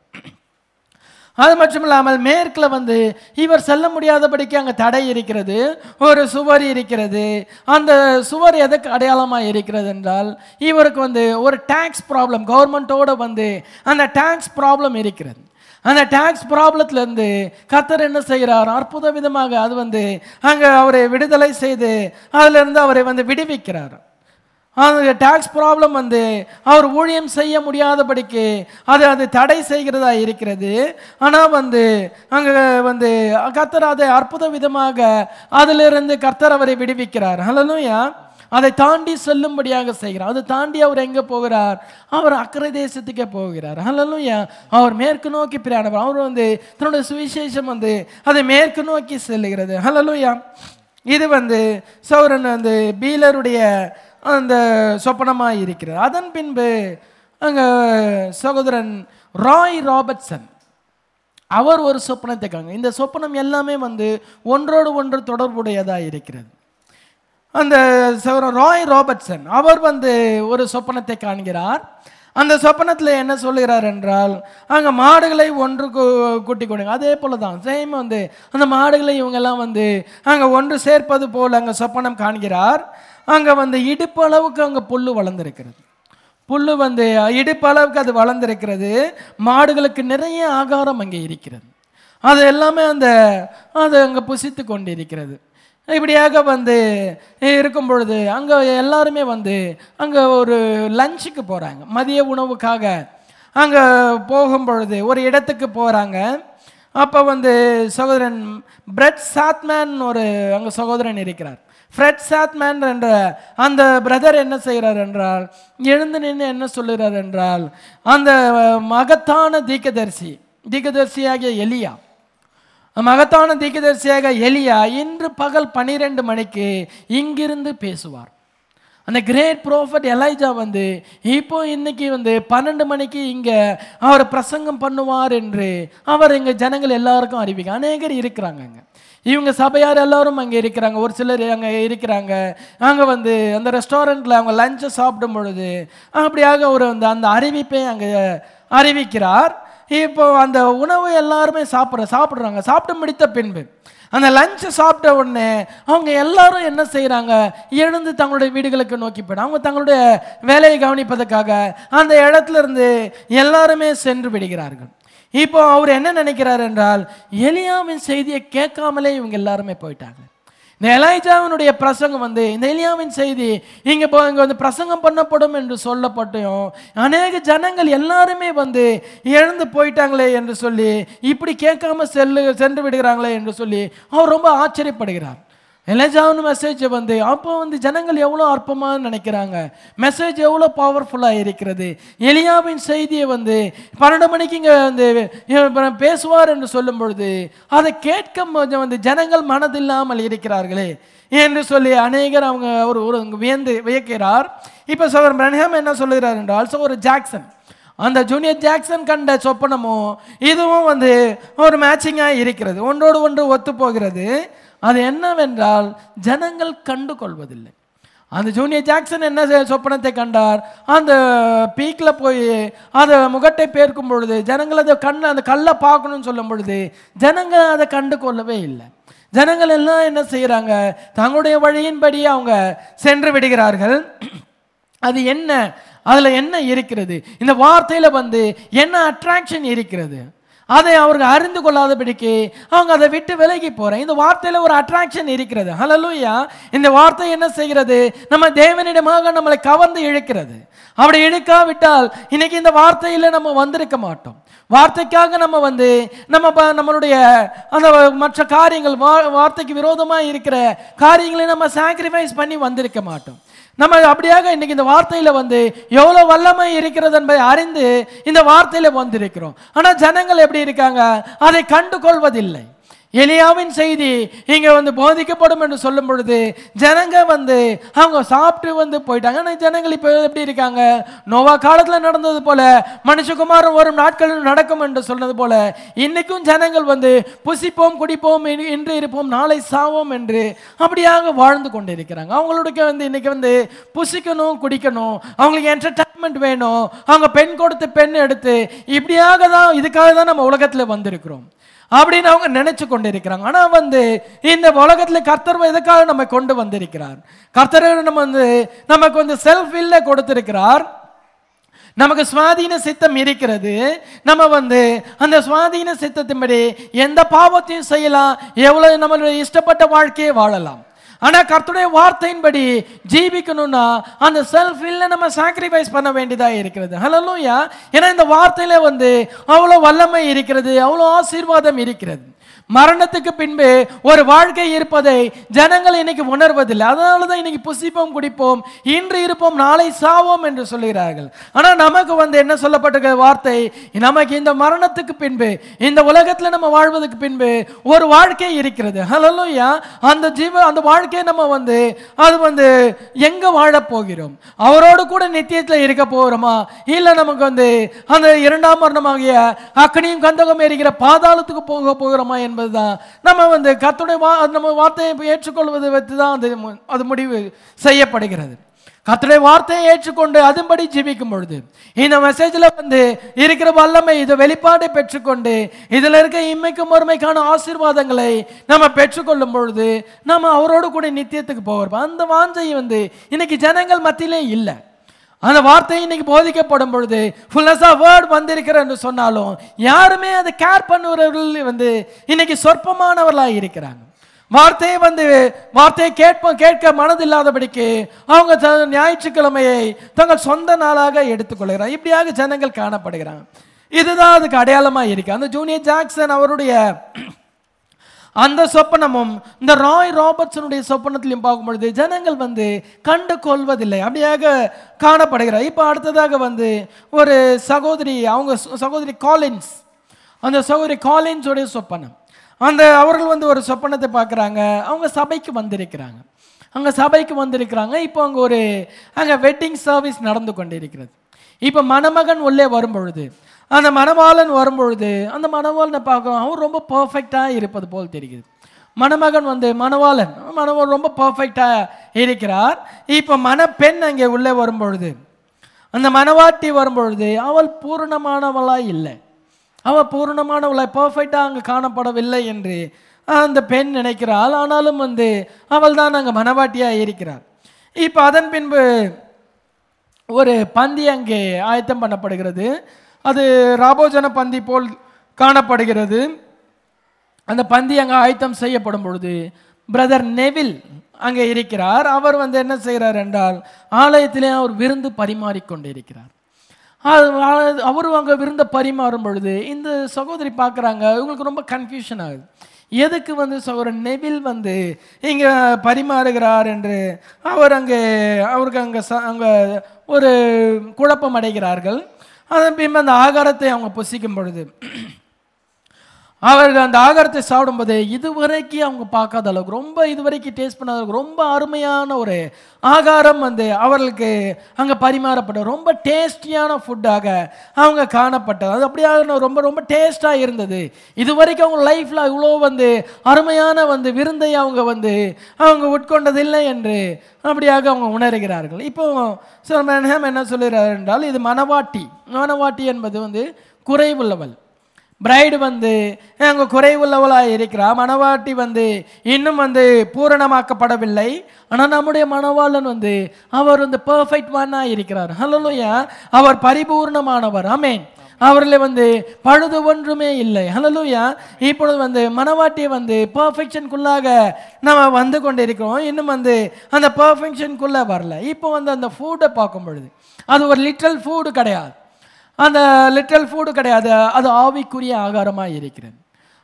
அது மட்டும் இல்லாமல் மேற்கில் வந்து இவர் செல்ல முடியாதபடிக்கு அங்கே தடை இருக்கிறது ஒரு சுவர் இருக்கிறது அந்த சுவர் எதுக்கு அடையாளமாக இருக்கிறது என்றால் இவருக்கு வந்து ஒரு டேக்ஸ் ப்ராப்ளம் கவர்மெண்ட்டோட வந்து அந்த டேக்ஸ் ப்ராப்ளம் இருக்கிறது அந்த டேக்ஸ் ப்ராப்ளத்திலேருந்து கத்தர் என்ன செய்கிறார் அற்புத விதமாக அது வந்து அங்கே அவரை விடுதலை செய்து அதிலிருந்து அவரை வந்து விடுவிக்கிறார் அந்த டேக்ஸ் ப்ராப்ளம் வந்து அவர் ஊழியம் செய்ய முடியாதபடிக்கு அது அது தடை செய்கிறதா இருக்கிறது ஆனால் வந்து அங்கே வந்து கர்த்தர் அதை அற்புத விதமாக அதிலிருந்து கர்த்தர் அவரை விடுவிக்கிறார் ஹலலூயா அதை தாண்டி செல்லும்படியாக செய்கிறார் அதை தாண்டி அவர் எங்கே போகிறார் அவர் அக்கறை தேசத்துக்கே போகிறார் ஹலலூயா அவர் மேற்கு நோக்கி பிரயாணம் அவர் வந்து தன்னுடைய சுவிசேஷம் வந்து அதை மேற்கு நோக்கி செல்லுகிறது ஹலலூயா இது வந்து சௌரன் வந்து பீலருடைய அந்த சொப்பனமாக இருக்கிறது அதன் பின்பு அங்கே சகோதரன் ராய் ராபர்ட்சன் அவர் ஒரு சொப்பனத்தை காங்க இந்த சொப்பனம் எல்லாமே வந்து ஒன்றோடு ஒன்று தொடர்புடையதாக இருக்கிறது அந்த சகோதரன் ராய் ராபர்ட்சன் அவர் வந்து ஒரு சொப்பனத்தை காண்கிறார் அந்த சொப்பனத்தில் என்ன சொல்லுகிறார் என்றால் அங்கே மாடுகளை ஒன்று கூ- கூட்டி கொண்டு அதே போல தான் சேம் வந்து அந்த மாடுகளை இவங்கெல்லாம் வந்து அங்கே ஒன்று சேர்ப்பது போல் அங்கே சொப்பனம் காண்கிறார் அங்கே வந்து இடுப்பு அளவுக்கு அங்கே புல்லு வளர்ந்துருக்கிறது புல்லு வந்து இடுப்பு அளவுக்கு அது வளர்ந்திருக்கிறது மாடுகளுக்கு நிறைய ஆகாரம் அங்கே இருக்கிறது அது எல்லாமே அந்த அது அங்கே புசித்து கொண்டு இருக்கிறது இப்படியாக வந்து இருக்கும் பொழுது அங்கே எல்லாருமே வந்து அங்கே ஒரு லஞ்சுக்கு போகிறாங்க மதிய உணவுக்காக அங்கே போகும் பொழுது ஒரு இடத்துக்கு போகிறாங்க அப்போ வந்து சகோதரன் பிரெட் சாத்மேன் ஒரு அங்கே சகோதரன் இருக்கிறார் ஃப்ரெட் சாத்மேன் என்ற அந்த பிரதர் என்ன செய்கிறார் என்றால் எழுந்து நின்று என்ன சொல்லுகிறார் என்றால் அந்த மகத்தான தீக்கதரிசி தீக்கதரிசியாகிய எலியா மகத்தான தீக்கதரிசியாக எலியா இன்று பகல் பன்னிரெண்டு மணிக்கு இங்கிருந்து பேசுவார் அந்த கிரேட் ப்ரோஃபட் எலைஜா வந்து இப்போ இன்னைக்கு வந்து பன்னெண்டு மணிக்கு இங்கே அவர் பிரசங்கம் பண்ணுவார் என்று அவர் இங்கே ஜனங்கள் எல்லாருக்கும் அறிவிக்க அநேகர் இருக்கிறாங்க அங்கே இவங்க சபையார் எல்லாரும் அங்கே இருக்கிறாங்க ஒரு சிலர் அங்கே இருக்கிறாங்க அங்கே வந்து அந்த ரெஸ்டாரண்ட்டில் அவங்க லஞ்சை சாப்பிடும் பொழுது அப்படியாக ஒரு அந்த அந்த அறிவிப்பை அங்கே அறிவிக்கிறார் இப்போ அந்த உணவு எல்லாருமே சாப்பிட்ற சாப்பிட்றாங்க சாப்பிட்டு முடித்த பின்பு அந்த லஞ்சை சாப்பிட்ட உடனே அவங்க எல்லாரும் என்ன செய்கிறாங்க எழுந்து தங்களுடைய வீடுகளுக்கு நோக்கி போயிடும் அவங்க தங்களுடைய வேலையை கவனிப்பதற்காக அந்த இடத்துல இருந்து எல்லாருமே சென்று விடுகிறார்கள் இப்போ அவர் என்ன நினைக்கிறார் என்றால் எலியாவின் செய்தியை கேட்காமலே இவங்க எல்லாருமே போயிட்டாங்க இந்த எலைஜாவினுடைய பிரசங்கம் வந்து இந்த எலியாவின் செய்தி இங்கே இப்போ இங்கே வந்து பிரசங்கம் பண்ணப்படும் என்று சொல்லப்பட்டும் அநேக ஜனங்கள் எல்லாருமே வந்து எழுந்து போயிட்டாங்களே என்று சொல்லி இப்படி கேட்காம செல்லு சென்று விடுகிறாங்களே என்று சொல்லி அவர் ரொம்ப ஆச்சரியப்படுகிறார் எலைஜாவின் மெசேஜ் வந்து அப்போ வந்து ஜனங்கள் எவ்வளோ அற்பமாக நினைக்கிறாங்க மெசேஜ் எவ்வளோ பவர்ஃபுல்லாக இருக்கிறது எலியாவின் செய்தியை வந்து பன்னெண்டு மணிக்கு இங்கே வந்து இவர் பேசுவார் என்று சொல்லும் பொழுது அதை கேட்க கொஞ்சம் வந்து ஜனங்கள் மனதில்லாமல் இருக்கிறார்களே என்று சொல்லி அநேகர் அவங்க ஒரு ஒரு வியந்து வியக்கிறார் இப்போ சோர் பிரன்ஹாம் என்ன சொல்லுகிறார் என்றால் ஸோ ஒரு ஜாக்சன் அந்த ஜூனியர் ஜாக்சன் கண்ட சொப்பனமும் இதுவும் வந்து ஒரு மேட்சிங்காக இருக்கிறது ஒன்றோடு ஒன்று ஒத்து போகிறது அது என்னவென்றால் ஜனங்கள் கண்டு கொள்வதில்லை அந்த ஜூனியர் ஜாக்சன் என்ன செ- சொப்பனத்தை கண்டார் அந்த பீக்கில் போய் அதை முகட்டை பேர்க்கும் பொழுது ஜனங்கள் அதை கண்ணை அந்த கல்லை பார்க்கணும்னு சொல்லும் பொழுது ஜனங்கள் அதை கண்டு கொள்ளவே இல்லை ஜனங்கள் எல்லாம் என்ன செய்கிறாங்க தங்களுடைய வழியின்படி அவங்க சென்று விடுகிறார்கள் அது என்ன அதில் என்ன இருக்கிறது இந்த வார்த்தையில் வந்து என்ன அட்ராக்ஷன் இருக்கிறது அதை அவர்கள் அறிந்து கொள்ளாதபடிக்கு அவங்க அதை விட்டு விலகி போகிறேன் இந்த வார்த்தையில் ஒரு அட்ராக்ஷன் இருக்கிறது ஹalleluya இந்த வார்த்தை என்ன செய்கிறது நம்ம தேவனிடமாக நம்மளை கவர்ந்து இழுக்கிறது அப்படி இழுக்காவிட்டால் இன்னைக்கு இந்த வார்த்தையில் நம்ம வந்திருக்க மாட்டோம் வார்த்தைக்காக நம்ம வந்து நம்ம ப- நம்மளுடைய அந்த மற்ற காரியங்கள் வா- வார்த்தைக்கு விரோதமாக இருக்கிற காரியங்களை நம்ம சாக்ரிஃபைஸ் பண்ணி வந்திருக்க மாட்டோம் நம்ம அப்படியாக இன்னைக்கு இந்த வார்த்தையில வந்து எவ்வளவு வல்லமை இருக்கிறது என்பதை அறிந்து இந்த வார்த்தையில வந்திருக்கிறோம் ஆனா ஜனங்கள் எப்படி இருக்காங்க அதை கண்டு கொள்வதில்லை எலியாவின் செய்தி இங்க வந்து போதிக்கப்படும் என்று சொல்லும் பொழுது ஜனங்க வந்து அவங்க சாப்பிட்டு வந்து போயிட்டாங்க ஆனா ஜனங்கள் இப்ப எப்படி இருக்காங்க நோவா காலத்துல நடந்தது போல மனுஷகுமாரன் வரும் நாட்களில் நடக்கும் என்று சொன்னது போல இன்னைக்கும் ஜனங்கள் வந்து புசிப்போம் குடிப்போம் இன்று- இன்று இருப்போம் நாளை சாவோம் என்று அப்படியாக வாழ்ந்து கொண்டிருக்கிறாங்க அவங்களுக்கு வந்து இன்னைக்கு வந்து புசிக்கணும் குடிக்கணும் அவங்களுக்கு என்டர்டைன்மெண்ட் வேணும் அவங்க பெண் கொடுத்து பெண் எடுத்து இப்படியாக தான் இதுக்காக தான் நம்ம உலகத்துல வந்திருக்கிறோம் அப்படின்னு அவங்க நினைச்சு கொண்டிருக்கிறாங்க ஆனா வந்து இந்த உலகத்துல கர்த்தர் எதுக்காக நம்ம கொண்டு வந்திருக்கிறார் கர்த்தர் நம்ம வந்து நமக்கு வந்து செல்ஃப் இல்ல கொடுத்திருக்கிறார் நமக்கு சுவாதீன சித்தம் இருக்கிறது நம்ம வந்து அந்த சுவாதீன சித்தத்தின்படி எந்த பாவத்தையும் செய்யலாம் எவ்வளவு நம்மளுடைய இஷ்டப்பட்ட வாழ்க்கையை வாழலாம் ஆனா கர்த்தருடைய வார்த்தையின்படி ஜீவிக்கணும்னா அந்த செல்ஃப் இல்ல நம்ம சாக்ரிஃபைஸ் பண்ண வேண்டியதா இருக்கிறது ஹலோயா ஏன்னா இந்த வார்த்தையில வந்து அவ்வளோ வல்லமை இருக்கிறது அவ்வளோ ஆசீர்வாதம் இருக்கிறது மரணத்துக்கு பின்பு ஒரு வாழ்க்கை இருப்பதை ஜனங்கள் இன்னைக்கு உணர்வதில்லை அதனால தான் இன்னைக்கு புசிப்போம் குடிப்போம் இன்று இருப்போம் நாளை சாவோம் என்று சொல்லுகிறார்கள் ஆனா நமக்கு வந்து என்ன சொல்லப்பட்டிருக்கிற வார்த்தை நமக்கு இந்த மரணத்துக்கு பின்பு இந்த உலகத்துல நம்ம வாழ்வதற்கு பின்பு ஒரு வாழ்க்கை இருக்கிறது ஹலோயா அந்த ஜீவ அந்த வாழ்க்கையை நம்ம வந்து அது வந்து எங்க வாழப் போகிறோம் அவரோடு கூட நித்தியத்துல இருக்க போகிறோமா இல்ல நமக்கு வந்து அந்த இரண்டாம் மரணமாகிய அக்கனியும் கந்தகம் எரிகிற பாதாளத்துக்கு போக போகிறோமா என்பதுதான் நம்ம வந்து கர்த்தருடைய வா நம்ம வார்த்தையை ஏற்றுக்கொள்வதை வைத்து தான் அது மு- அது முடிவு செய்யப்படுகிறது கர்த்தருடைய வார்த்தையை ஏற்றுக்கொண்டு அதன்படி ஜீவிக்கும் பொழுது இந்த மெசேஜில் வந்து இருக்கிற வல்லமை இதை வெளிப்பாட்டை பெற்றுக்கொண்டு இதில் இருக்க இம்மைக்கும் ஒருமைக்கான ஆசீர்வாதங்களை நம்ம பெற்றுக்கொள்ளும் பொழுது நம்ம அவரோடு கூட நித்தியத்துக்கு போகிறோம் அந்த வாஞ்சை வந்து இன்னைக்கு ஜனங்கள் மத்தியிலே இல்லை அந்த வார்த்தை இன்னைக்கு போதிக்கப்படும் பொழுது ஃபுல்னஸ் ஆஃப் வேர்ட் வந்திருக்கிற என்று சொன்னாலும் யாருமே அதை கேர் பண்ணுறவர்கள் வந்து இன்னைக்கு சொற்பமானவர்களாக இருக்கிறாங்க வார்த்தையை வந்து வார்த்தையை கேட்போம் கேட்க மனதில்லாதபடிக்கு அவங்க த- ஞாயிற்றுக்கிழமையை தங்கள் சொந்த நாளாக எடுத்துக்கொள்கிறாங்க இப்படியாக ஜனங்கள் காணப்படுகிறாங்க இதுதான் அதுக்கு அடையாளமா இருக்கு அந்த ஜூனியர் ஜாக்சன் அவருடைய அந்த சொப்பனமும் இந்த ராய் ராபர்ட்ஸனுடைய சொப்பனத்திலையும் பார்க்கும் பொழுது ஜனங்கள் வந்து கண்டு கொள்வதில்லை அப்படியாக காணப்படுகிறார் இப்போ அடுத்ததாக வந்து ஒரு சகோதரி அவங்க ச- சகோதரி காலின்ஸ் அந்த சகோதரி காலின்ஸோடைய சொப்பனம் அந்த அவர்கள் வந்து ஒரு சொப்பனத்தை பார்க்குறாங்க அவங்க சபைக்கு வந்திருக்கிறாங்க அங்கே சபைக்கு வந்திருக்கிறாங்க இப்போ அங்கே ஒரு அங்கே வெட்டிங் சர்வீஸ் நடந்து கொண்டிருக்கிறது இப்போ மணமகன் உள்ளே வரும்பொழுது அந்த மணவாளன் வரும்பொழுது அந்த மணவாளனை பார்க்குறோம் அவர் ரொம்ப பர்ஃபெக்டாக இருப்பது போல் தெரிகிறது மணமகன் வந்து மணவாளன் மணவாளன் ரொம்ப பர்ஃபெக்டாக இருக்கிறார் இப்போ மணப்பெண் அங்கே உள்ளே வரும்பொழுது அந்த மணவாட்டி வரும்பொழுது அவள் பூரணமானவளாய் இல்லை அவள் பூரணமானவளாய் பர்ஃபெக்டாக அங்கே காணப்படவில்லை என்று அந்த பெண் நினைக்கிறாள் ஆனாலும் வந்து அவள் தான் அங்கே மணவாட்டியாக இருக்கிறார் இப்போ அதன் பின்பு ஒரு பந்தி அங்கே ஆயத்தம் பண்ணப்படுகிறது அது ராபோஜன பந்தி போல் காணப்படுகிறது அந்த பந்தி அங்கே ஆயத்தம் செய்யப்படும் பொழுது பிரதர் நெவில் அங்கே இருக்கிறார் அவர் வந்து என்ன செய்கிறார் என்றால் ஆலயத்திலே அவர் விருந்து பரிமாறிக் கொண்டிருக்கிறார் அது ஆ- அவரும் அங்கே விருந்த பரிமாறும் பொழுது இந்த சகோதரி பார்க்குறாங்க இவங்களுக்கு ரொம்ப கன்ஃபியூஷன் ஆகுது எதுக்கு வந்து சகோதரன் நெவில் வந்து இங்கே பரிமாறுகிறார் என்று அவர் அங்கே அவருக்கு அங்கே ச அங்கே ஒரு குழப்பம் அடைகிறார்கள் அதன் பின்பு அந்த ஆகாரத்தை அவங்க புசிக்கும் பொழுது அவர்கள் அந்த ஆகாரத்தை சாப்பிடும்போது இதுவரைக்கும் அவங்க பார்க்காத அளவுக்கு ரொம்ப இதுவரைக்கும் டேஸ்ட் பண்ணாத அளவுக்கு ரொம்ப அருமையான ஒரு ஆகாரம் வந்து அவர்களுக்கு அங்கே பரிமாறப்பட்ட ரொம்ப டேஸ்டியான ஃபுட்டாக அவங்க காணப்பட்டது அது அப்படியாக ரொம்ப ரொம்ப டேஸ்டாக இருந்தது இதுவரைக்கும் அவங்க லைஃப்பில் இவ்வளோ வந்து அருமையான வந்து விருந்தை அவங்க வந்து அவங்க உட்கொண்டதில்லை என்று அப்படியாக அவங்க உணர்கிறார்கள் இப்போ சார் மேனஹாம் என்ன சொல்லுகிறார் என்றால் இது மனவாட்டி மனவாட்டி என்பது வந்து குறைவுள்ளவள் பிரைடு வந்து அங்கே குறைவுள்ளவளாக இருக்கிறா மணவாட்டி வந்து இன்னும் வந்து பூரணமாக்கப்படவில்லை ஆனால் நம்முடைய மணவாளன் வந்து அவர் வந்து பெர்ஃபெக்ட் ஒன்னாக இருக்கிறார் ஹலோயா அவர் பரிபூர்ணமானவர் ஆமென் அவரில் வந்து பழுது ஒன்றுமே இல்லை ஹலலூயா இப்பொழுது வந்து மனவாட்டியை வந்து பர்ஃபெக்ஷனுக்குள்ளாக நம்ம வந்து கொண்டு இருக்கிறோம் இன்னும் வந்து அந்த பர்ஃபெக்ஷனுக்குள்ளே வரல இப்போ வந்து அந்த ஃபுட்டை பார்க்கும் பொழுது அது ஒரு லிட்டல் ஃபுட்டு கிடையாது அந்த லிட்டல் ஃபுட்டு கிடையாது அது ஆவிக்குரிய ஆகாரமாக இருக்கிறது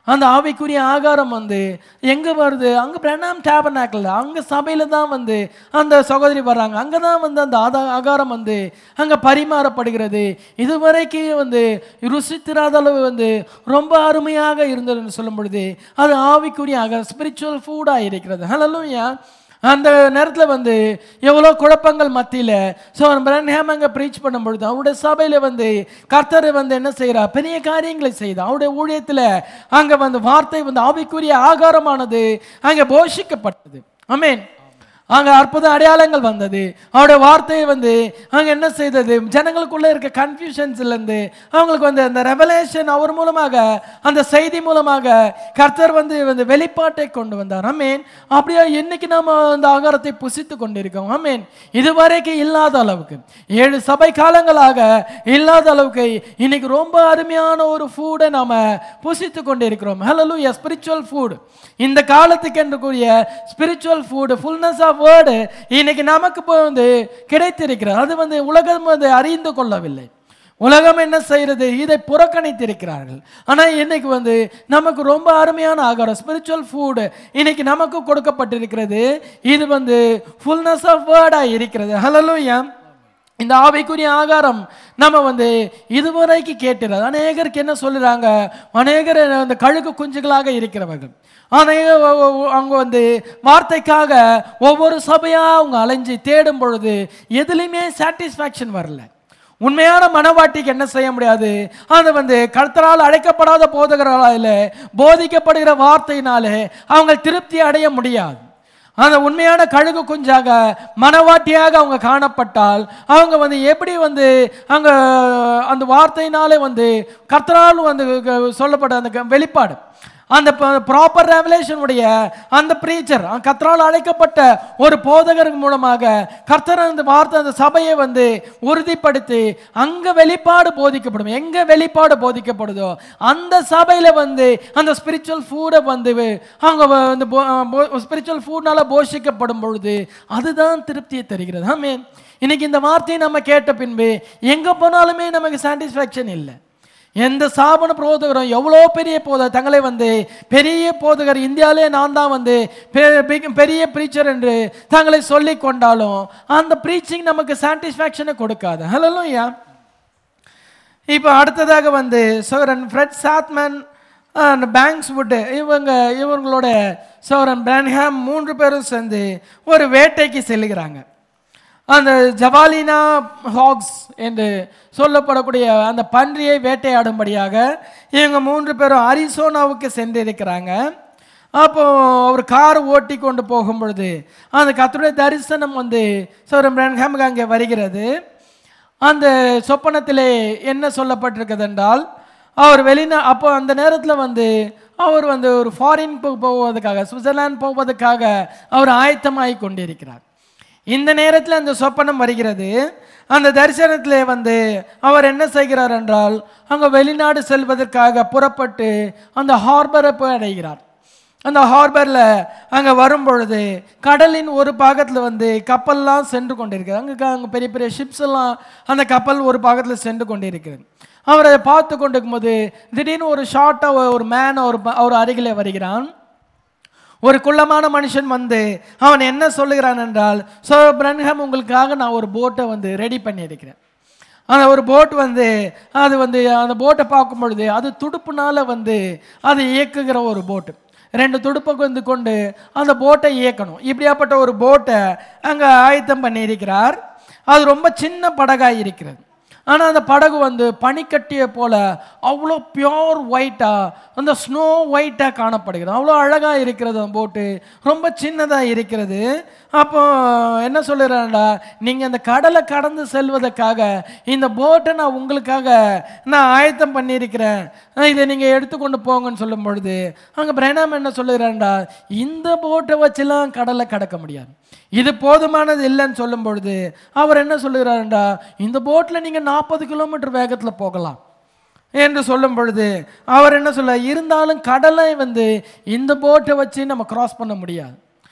அந்த ஆவிக்குரிய ஆகாரம் வந்து எங்கே வருது அங்கே பிரணாம் டேபர்நாக்கில் அங்கே சபையில் தான் வந்து அந்த சகோதரி வர்றாங்க அங்கே தான் வந்து அந்த ஆதா ஆகாரம் வந்து அங்கே பரிமாறப்படுகிறது இதுவரைக்கும் வந்து ருசித்திராத அளவு வந்து ரொம்ப அருமையாக இருந்ததுன்னு சொல்லும் பொழுது அது ஆவிக்குரிய ஆகாரம் ஸ்பிரிச்சுவல் ஃபுட்டாக இருக்கிறது ஹலோயா அந்த நேரத்தில் வந்து எவ்வளோ குழப்பங்கள் மத்தியில் ஸோ பிரன்ஹாம் அங்கே ப்ரீச் பண்ணும்பொழுது அவருடைய சபையில் வந்து கர்த்தர் வந்து என்ன செய்கிறா பெரிய காரியங்களை செய்தா அவருடைய ஊழியத்தில் அங்கே வந்து வார்த்தை வந்து ஆவிக்குரிய ஆகாரமானது அங்கே போஷிக்கப்பட்டது ஆமென் அங்கே அற்புத அடையாளங்கள் வந்தது அவருடைய வார்த்தையை வந்து அங்கே என்ன செய்தது ஜனங்களுக்குள்ளே இருக்க கன்ஃபியூஷன்ஸ்லேருந்து அவங்களுக்கு வந்து அந்த ரெவலேஷன் அவர் மூலமாக அந்த செய்தி மூலமாக கர்த்தர் வந்து வந்து வெளிப்பாட்டை கொண்டு வந்தார் அமேன் அப்படியே இன்னைக்கு நாம அந்த ஆகாரத்தை புசித்து கொண்டிருக்கோம் அமேன் இதுவரைக்கும் இல்லாத அளவுக்கு ஏழு சபை காலங்களாக இல்லாத அளவுக்கு இன்னைக்கு ரொம்ப அருமையான ஒரு ஃபுட்டை நாம புசித்து கொண்டிருக்கிறோம் ஹலோ ஸ்பிரிச்சுவல் ஃபுட் இந்த காலத்துக்கு என்று கூடிய spiritual food fullness of word இன்னைக்கு நமக்கு இப்போ வந்து கிடைத்திருக்கிறது அது வந்து உலகம் வந்து அறிந்து கொள்ளவில்லை உலகம் என்ன செய்யறது இதை புறக்கணித்திருக்கிறார்கள் ஆனால் இன்னைக்கு வந்து நமக்கு ரொம்ப அருமையான ஆகாரம் ஸ்பிரிச்சுவல் ஃபுட் இன்னைக்கு நமக்கு கொடுக்கப்பட்டிருக்கிறது இது வந்து ஃபுல்னஸ் ஆஃப் வேர்டாக இருக்கிறது ஹலலூயா இந்த ஆவிக்குரிய ஆகாரம் நம்ம வந்து இதுவரைக்கு கேட்டுறது அநேகருக்கு என்ன சொல்லுறாங்க அநேகர் அந்த கழுகு குஞ்சுகளாக இருக்கிறவர்கள் அநேக அவங்க வந்து வார்த்தைக்காக ஒவ்வொரு சபையா அவங்க அலைஞ்சு தேடும் பொழுது எதுலையுமே சாட்டிஸ்ஃபேக்ஷன் வரல உண்மையான மனவாட்டிக்கு என்ன செய்ய முடியாது அது வந்து கர்த்தரால் அழைக்கப்படாத போதகர்களால போதிக்கப்படுகிற வார்த்தையினாலே அவங்க திருப்தி அடைய முடியாது அந்த உண்மையான கழுகு குஞ்சாக மனவாட்டியாக அவங்க காணப்பட்டால் அவங்க வந்து எப்படி வந்து அங்கே அந்த வார்த்தையினாலே வந்து கர்த்தரால் வந்து சொல்லப்பட்ட அந்த க- வெளிப்பாடு அந்த ப்ராப்பர் ரெவலேஷனுடைய அந்த ப்ரீச்சர் கர்த்தரால் அழைக்கப்பட்ட ஒரு போதகர் மூலமாக கர்த்தர் அந்த வார்த்தை அந்த சபையை வந்து உறுதிப்படுத்தி அங்க வெளிப்பாடு போதிக்கப்படும் எங்க வெளிப்பாடு போதிக்கப்படுதோ அந்த சபையில வந்து அந்த ஸ்பிரிச்சுவல் ஃபுட்டை வந்து அவங்க வந்து ஸ்பிரிச்சுவல் ஃபுட்னால போஷிக்கப்படும் பொழுது அதுதான் திருப்தியை தருகிறது ஆமென் இன்னைக்கு இந்த வார்த்தையை நம்ம கேட்ட பின்பு எங்க போனாலுமே நமக்கு சாட்டிஸ்ஃபேக்ஷன் இல்லை எந்த ஸ்தாபன போதகரும் எவ்வளோ பெரிய போத தங்களை வந்து பெரிய போதகர் இந்தியாவிலே நான் தான் வந்து பெ- பெ- பெரிய ப்ரீச்சர் என்று தங்களை சொல்லிக் கொண்டாலும் அந்த ப்ரீச்சிங் நமக்கு சாட்டிஸ்ஃபேக்ஷனை கொடுக்காது ஹலோயா இப்போ அடுத்ததாக வந்து சோரன் Fred Sothmann and Banks Wood இவங்க இவங்களோட சோரன் பிரான்ஹாம் மூன்று பேரும் சேர்ந்து ஒரு வேட்டைக்கு செல்லுகிறாங்க அந்த ஜவாலினா ஹாக்ஸ் என்று சொல்லப்படக்கூடிய அந்த பன்றியை வேட்டையாடும்படியாக இவங்க மூன்று பேரும் அரிசோனாவுக்கு சென்றிருக்கிறாங்க அப்போ ஒரு கார் ஓட்டி கொண்டு போகும் பொழுது அந்த கர்த்தருடைய தரிசனம் வந்து சோரம் பிரான்ஹாமுக்கு அங்கே வருகிறது அந்த சொப்பனத்திலே என்ன சொல்லப்பட்டிருக்கிறது என்றால் அவர் வெளிநா அப்போ அந்த நேரத்தில் வந்து அவர் வந்து ஒரு ஃபாரின் போவதற்காக சுவிட்சர்லாந்து போவதற்காக அவர் ஆயத்தமாகி கொண்டிருக்கிறார் இந்த நேரத்தில் அந்த சொப்பனம் வருகிறது அந்த தரிசனத்திலே வந்து அவர் என்ன செய்கிறார் என்றால் அங்கே வெளிநாடு செல்வதற்காக புறப்பட்டு அந்த ஹார்பரை போய் அடைகிறார் அந்த ஹார்பரில் அங்கே வரும் பொழுது கடலின் ஒரு பாகத்தில் வந்து கப்பல்லாம் சென்று கொண்டிருக்கிறது அங்கே அங்கே பெரிய பெரிய ஷிப்ஸ் எல்லாம் அந்த கப்பல் ஒரு பாகத்தில் சென்று கொண்டிருக்கிறது அவர் அதை பார்த்து கொண்டிருக்கும் போது திடீர்னு ஒரு ஷார்ட்டாக ஒரு மேன் ஒரு ப- அவர் அருகிலே வருகிறான் ஒரு குள்ளமான மனுஷன் வந்து அவன் என்ன சொல்லுகிறான் என்றால் ஸோ பிரன்ஹம் உங்களுக்காக நான் ஒரு போட்டை வந்து ரெடி பண்ணியிருக்கிறேன் அந்த ஒரு போட் வந்து அது வந்து அந்த போட்டை பார்க்கும் பொழுது அது துடுப்புனால வந்து அது இயக்குகிற ஒரு போட்டு ரெண்டு துடுப்பை வந்து கொண்டு அந்த போட்டை இயக்கணும் இப்படியாப்பட்ட ஒரு போட்டை அங்கே ஆயத்தம் பண்ணியிருக்கிறார் அது ரொம்ப சின்ன படகாக இருக்கிறது ஆனால் அந்த படகு வந்து பனிக்கட்டியை போல அவ்வளோ பியோர் ஒயிட்டாக அந்த ஸ்னோ ஒயிட்டாக காணப்படுகிறது அவ்வளோ அழகாக இருக்கிறது அந்த போட்டு ரொம்ப சின்னதாக இருக்கிறது அப்போ என்ன சொல்லுறேன்டா நீங்கள் அந்த கடலை கடந்து செல்வதற்காக இந்த போட்டை நான் உங்களுக்காக நான் ஆயத்தம் பண்ணியிருக்கிறேன் அஹ் இதை நீங்கள் எடுத்துக்கொண்டு போங்கன்னு சொல்லும் பொழுது அங்கே பிரணாம் என்ன சொல்லுகிறான்டா இந்த போட்டை வச்சுலாம் கடலை கடக்க முடியாது இது போதுமானது இல்லைன்னு சொல்லும் பொழுது அவர் என்ன சொல்லுகிறாருண்டா இந்த போட்டில் நீங்கள் நாற்பது கிலோமீட்டர் வேகத்தில் போகலாம் என்று சொல்லும் பொழுது அவர் என்ன சொல்ல இருந்தாலும் கடலை வந்து இந்த போட்டை வச்சு நம்ம கிராஸ் பண்ண முடியாது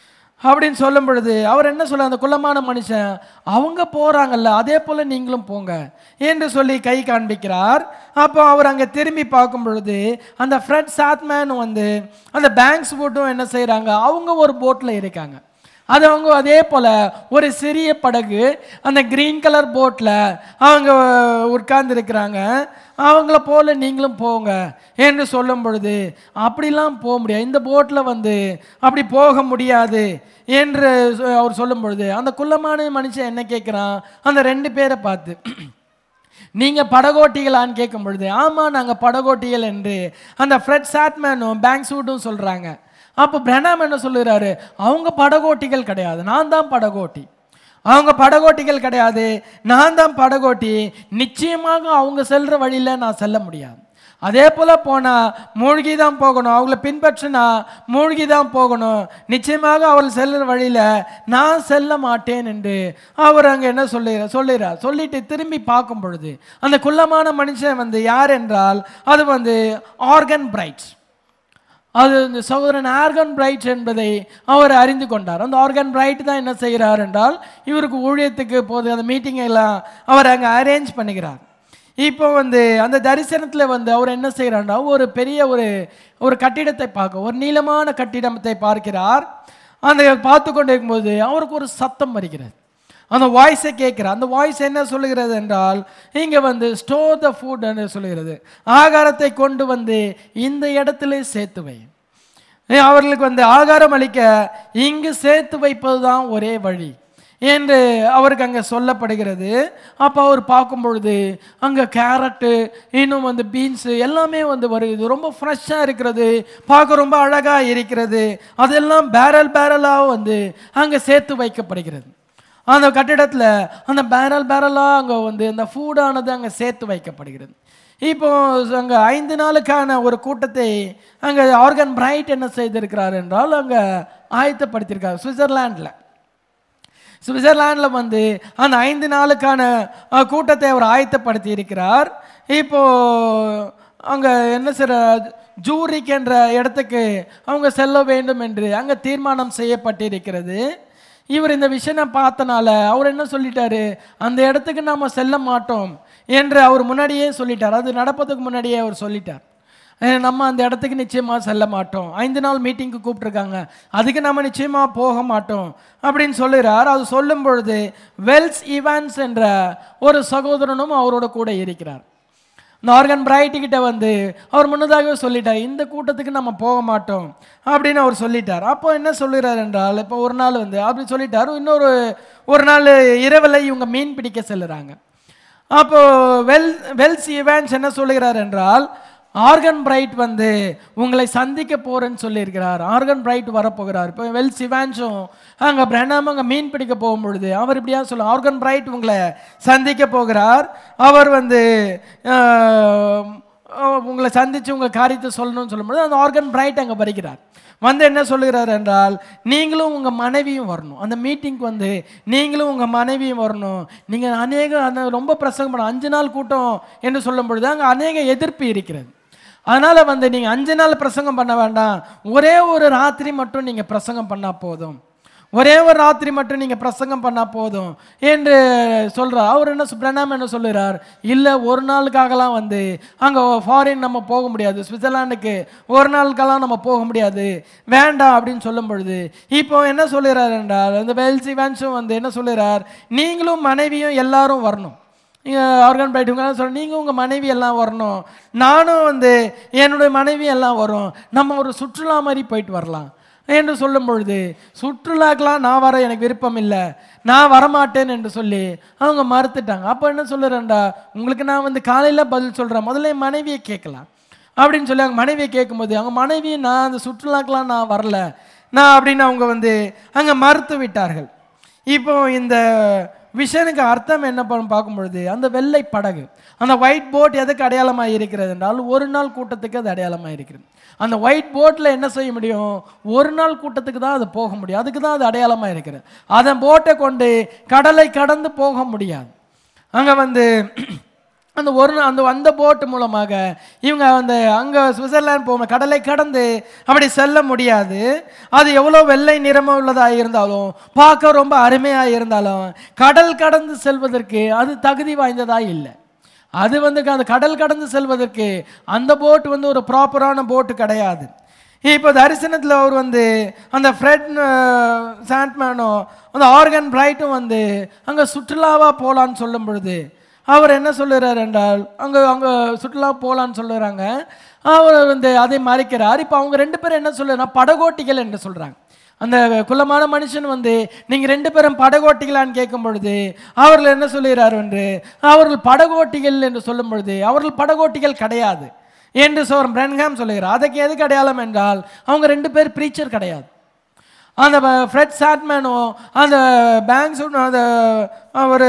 அப்படின்னு சொல்லும் பொழுது அவர் என்ன சொல்ல அந்த குள்ளமான மனுஷன் அவங்க போறாங்கல்ல அதே போல நீங்களும் போங்க என்று சொல்லி கை காண்பிக்கிறார் அப்போ அவர் அங்கே திரும்பி பார்க்கும் பொழுது அந்த ஃப்ரெட் சாத்மேன் வந்து அந்த பேங்க்ஸ் போட்டும் என்ன செய்றாங்க அவங்க ஒரு போட்டில் இருக்காங்க அது அவங்க அதே போல் ஒரு சிறிய படகு அந்த கிரீன் கலர் போட்டில் அவங்க உட்கார்ந்து இருக்கிறாங்க அவங்கள போல நீங்களும் போங்க என்று சொல்லும் பொழுது அப்படிலாம் போக முடியாது இந்த போட்டில் வந்து அப்படி போக முடியாது என்று சொ- அவர் சொல்லும் பொழுது அந்த குள்ளமான மனுஷன் என்ன கேட்குறான் அந்த ரெண்டு பேரை பார்த்து நீங்கள் படகோட்டிகளான்னு கேட்கும் பொழுது ஆமாம் நாங்கள் படகோட்டிகள் என்று அந்த ஃப்ரெட் சாட்மேனும் பேங்க் சூட்டும் சொல்கிறாங்க அப்போ பிரணாம் என்ன சொல்லுறாரு அவங்க படகோட்டிகள் கிடையாது நான் தான் படகோட்டி அவங்க படகோட்டிகள் கிடையாது நான் தான் படகோட்டி நிச்சயமாக அவங்க செல்ற வழியில் நான் செல்ல முடியாது அதே போல் போனால் மூழ்கி தான் போகணும் அவங்கள பின்பற்றினா மூழ்கி தான் போகணும் நிச்சயமாக அவள் செல்லுற வழியில் நான் செல்ல மாட்டேன் என்று அவர் அங்கே என்ன சொல்லுற சொல்லுறார் சொல்லிட்டு திரும்பி பார்க்கும் பொழுது அந்த குள்ளமான மனுஷன் வந்து யார் என்றால் அது வந்து ஆர்கன் பிரைட்ஸ் அது இந்த சகோதரன் ஆர்கன் பிரைட் என்பதை அவர் அறிந்து கொண்டார் அந்த ஆர்கன் பிரைட் தான் என்ன செய்கிறார் என்றால் இவருக்கு ஊழியத்துக்கு போது அந்த மீட்டிங் எல்லாம் அவர் அங்கே அரேஞ்ச் பண்ணுகிறார் இப்போ வந்து அந்த தரிசனத்தில் வந்து அவர் என்ன செய்கிறார்னா ஒரு பெரிய ஒரு ஒரு கட்டிடத்தை பார்க்க ஒரு நீளமான கட்டிடத்தை பார்க்கிறார் அந்த பார்த்து கொண்டு இருக்கும்போது அவருக்கு ஒரு சத்தம் வருகிறது அந்த வாய்ஸை கேட்கிறார் அந்த வாய்ஸ் என்ன சொல்லுகிறது என்றால் இங்கே வந்து ஸ்டோர் த ஃபுட் என்று சொல்லுகிறது ஆகாரத்தை கொண்டு வந்து இந்த இடத்துல சேர்த்து வை ஏ, அவர்களுக்கு வந்து ஆகாரம் அளிக்க இங்கு சேர்த்து வைப்பது தான் ஒரே வழி என்று அவருக்கு அங்கே சொல்லப்படுகிறது அப்போ அவர் பார்க்கும் பொழுது அங்கே கேரட்டு இன்னும் வந்து பீன்ஸு எல்லாமே வந்து வருது ரொம்ப ஃப்ரெஷ்ஷாக இருக்கிறது பார்க்க ரொம்ப அழகாக இருக்கிறது அதெல்லாம் பேரல் பேரலாக வந்து அங்கே சேர்த்து வைக்கப்படுகிறது அந்த கட்டிடத்தில் அந்த பேரல் பேரலாக அங்கே வந்து அந்த ஃபூடானது அங்கே சேர்த்து வைக்கப்படுகிறது இப்போ அங்கே ஐந்து நாளுக்கான ஒரு கூட்டத்தை அங்கே ஆர்கன் பிரைட் என்ன செய்திருக்கிறார் என்றால் அங்கே ஆயத்தப்படுத்தியிருக்கார் சுவிட்சர்லாண்டில் சுவிட்சர்லாண்டில் வந்து அந்த ஐந்து நாளுக்கான அஹ், கூட்டத்தை அவர் ஆயத்தப்படுத்தி இருக்கிறார் இப்போ அங்கே என்ன செய்ற ஜூரிக் என்ற இடத்துக்கு அவங்க செல்ல வேண்டும் என்று அங்கே தீர்மானம் செய்யப்பட்டிருக்கிறது இவர் இந்த விஷயம் பார்த்தனால அவர் என்ன சொல்லிட்டாரு அந்த இடத்துக்கு நாம செல்ல மாட்டோம் என்று அவர் முன்னாடியே சொல்லிட்டார் அது நடப்பதுக்கு முன்னாடியே அவர் சொல்லிட்டார் அஹ் நம்ம அந்த இடத்துக்கு நிச்சயமா செல்ல மாட்டோம் ஐந்து நாள் மீட்டிங்க்கு கூப்பிட்டுருக்காங்க அதுக்கு நம்ம நிச்சயமா போக மாட்டோம் அப்படின்னு சொல்லுறார் அது சொல்லும் பொழுது வெல்ஸ் இவான்ஸ் என்ற ஒரு சகோதரனும் அவரோட கூட இருக்கிறார் இந்த ஆர்கன் பிரைட் கிட்ட வந்து அவர் முன்னதாகவே சொல்லிட்டார் இந்த கூட்டத்துக்கு நம்ம போக மாட்டோம் அப்படின்னு அவர் சொல்லிட்டார் அப்போ என்ன சொல்லுறார் என்றால் இப்போ ஒரு நாள் வந்து அப்படி சொல்லிட்டார் இன்னொரு ஒரு நாள் இரவில் இவங்க மீன் பிடிக்க செல்லுறாங்க அப்போ வெல் வெல்ஸ் இவான்ஸ் என்ன சொல்லுகிறார் என்றால் ஆர்கன் பிரைட் வந்து உங்களை சந்திக்க போறேன்னு சொல்லியிருக்கிறார் ஆர்கன் பிரைட் வரப்போகிறார் இப்போ வெல்ஸ் இவான்ஸும் அங்கே பிரணாம் அங்கே மீன் பிடிக்க போகும் பொழுது அவர் இப்படியா சொல்ல ஆர்கன் பிரைட் உங்களை சந்திக்க போகிறார் அவர் வந்து ஆஹ், ஆஹ், உங்களை சந்தித்து உங்கள் காரியத்தை சொல்லணும்னு சொல்லும்போது அந்த ஆர்கன் பிரைட் அங்கே வருகிறார் வந்து என்ன சொல்லுகிறார் என்றால் நீங்களும் உங்கள் மனைவியும் வரணும் அந்த மீட்டிங்க்கு வந்து நீங்களும் உங்கள் மனைவியும் வரணும் நீங்கள் அநேக அந்த ரொம்ப பிரசங்கம் பண்ண அஞ்சு நாள் கூட்டம் என்று சொல்லும் பொழுது அங்கே அநேக எதிர்ப்பு இருக்கிறது அதனால் வந்து நீங்கள் அஞ்சு நாள் பிரசங்கம் பண்ண வேண்டாம் ஒரே ஒரு ராத்திரி மட்டும் நீங்கள் பிரசங்கம் பண்ணால் போதும் ஒரே ஒரு ராத்திரி மட்டும் நீங்கள் பிரசங்கம் பண்ணால் போதும் என்று சொல்கிறார் அவர் என்ன சொ- பிரணாம் என்ன சொல்லுறார் இல்லை ஒரு நாளுக்காகலாம் வந்து அங்கே ஃபாரின் நம்ம போக முடியாது சுவிட்சர்லாண்டுக்கு ஒரு நாளுக்கெல்லாம் நம்ம போக முடியாது வேண்டாம் அப்படின்னு சொல்லும் பொழுது இப்போ என்ன சொல்லுறார் என்றால் இந்த வெல்சி வேன்ஸும் வந்து என்ன சொல்லுறார் நீங்களும் மனைவியும் எல்லாரும் வரணும் ஆர்கன் பிரைட் இவங்க சொல்ல நீங்கள் உங்கள் மனைவி எல்லாம் வரணும் நானும் வந்து என்னுடைய மனைவி எல்லாம் வரும் நம்ம ஒரு சுற்றுலா மாதிரி போயிட்டு வரலாம் என்று சொல்லும் பொழுது சுற்றுலாக்கெல்லாம் நான் வர எனக்கு விருப்பம் இல்லை நான் வரமாட்டேன் என்று சொல்லி அவங்க மறுத்துட்டாங்க அப்போ என்ன சொல்லுறேன்டா உங்களுக்கு நான் வந்து காலையில் பதில் சொல்கிறேன் முதல்ல என் மனைவியை கேட்கலாம் அப்படின்னு சொல்லி அவங்க மனைவியை கேட்கும்போது அவங்க மனைவி நான் அந்த சுற்றுலாக்கெல்லாம் நான் வரல நான் அப்படின்னு அவங்க வந்து அங்கே மறுத்து விட்டார்கள் இப்போ இந்த விஷனுக்கு அர்த்தம் என்ன பண்ண பார்க்கும் பொழுது அந்த வெள்ளை படகு அந்த ஒயிட் போட் எதுக்கு அடையாளமாக இருக்கிறது என்றால் ஒரு நாள் கூட்டத்துக்கு அது அடையாளமாக இருக்கிறது அந்த ஒயிட் போட்டில் என்ன செய்ய முடியும் ஒரு நாள் கூட்டத்துக்கு தான் அது போக முடியும் அதுக்கு தான் அது அடையாளமாக இருக்கிறது அந்த போட்டை கொண்டு கடலை கடந்து போக முடியாது அங்கே வந்து அந்த ஒரு நாள் அந்த அந்த போட் மூலமாக இவங்க அந்த அங்கே சுவிட்சர்லாந்து போக கடலை கடந்து அப்படி செல்ல முடியாது அது எவ்வளோ வெள்ளை நிறமாக உள்ளதாக இருந்தாலும் பார்க்க ரொம்ப அருமையாக இருந்தாலும் கடல் கடந்து செல்வதற்கு அது தகுதி வாய்ந்ததாக இல்லை அது வந்து அந்த கடல் கடந்து செல்வதற்கு அந்த போட் வந்து ஒரு ப்ராப்பரான போட்டு கிடையாது இப்போ தரிசனத்தில் அவர் வந்து அந்த ஃப்ரெட் சாண்ட்மேனும் அந்த ஆர்கன் பிரைட்டும் வந்து அங்கே சுற்றுலாவாக போகலான்னு சொல்லும் பொழுது அவர் என்ன சொல்லுறார் என்றால் அங்கே அங்கே சுற்றுலா போகலான்னு சொல்லுறாங்க அவர் வந்து அதை மறைக்கிறார் இப்போ அவங்க ரெண்டு பேரும் என்ன சொல்லுறா படகோட்டிகள் என்று சொல்கிறாங்க அந்த குலமான மனுஷன் வந்து நீங்கள் ரெண்டு பேரும் படகோட்டிகளான்னு கேட்கும் பொழுது அவர்கள் என்ன சொல்லுகிறார் என்று அவர்கள் படகோட்டிகள் என்று சொல்லும் பொழுது அவர்கள் படகோட்டிகள் கிடையாது என்று சோர் பிரன்ஹாம் சொல்லுகிறார் அதுக்கு எதுக்கு அடையாளம் என்றால் அவங்க ரெண்டு பேர் ப்ரீச்சர் கிடையாது அந்த ப- ஃப்ரெட் சாட்மேனும் அந்த பேங்க்ஸும் அந்த ஒரு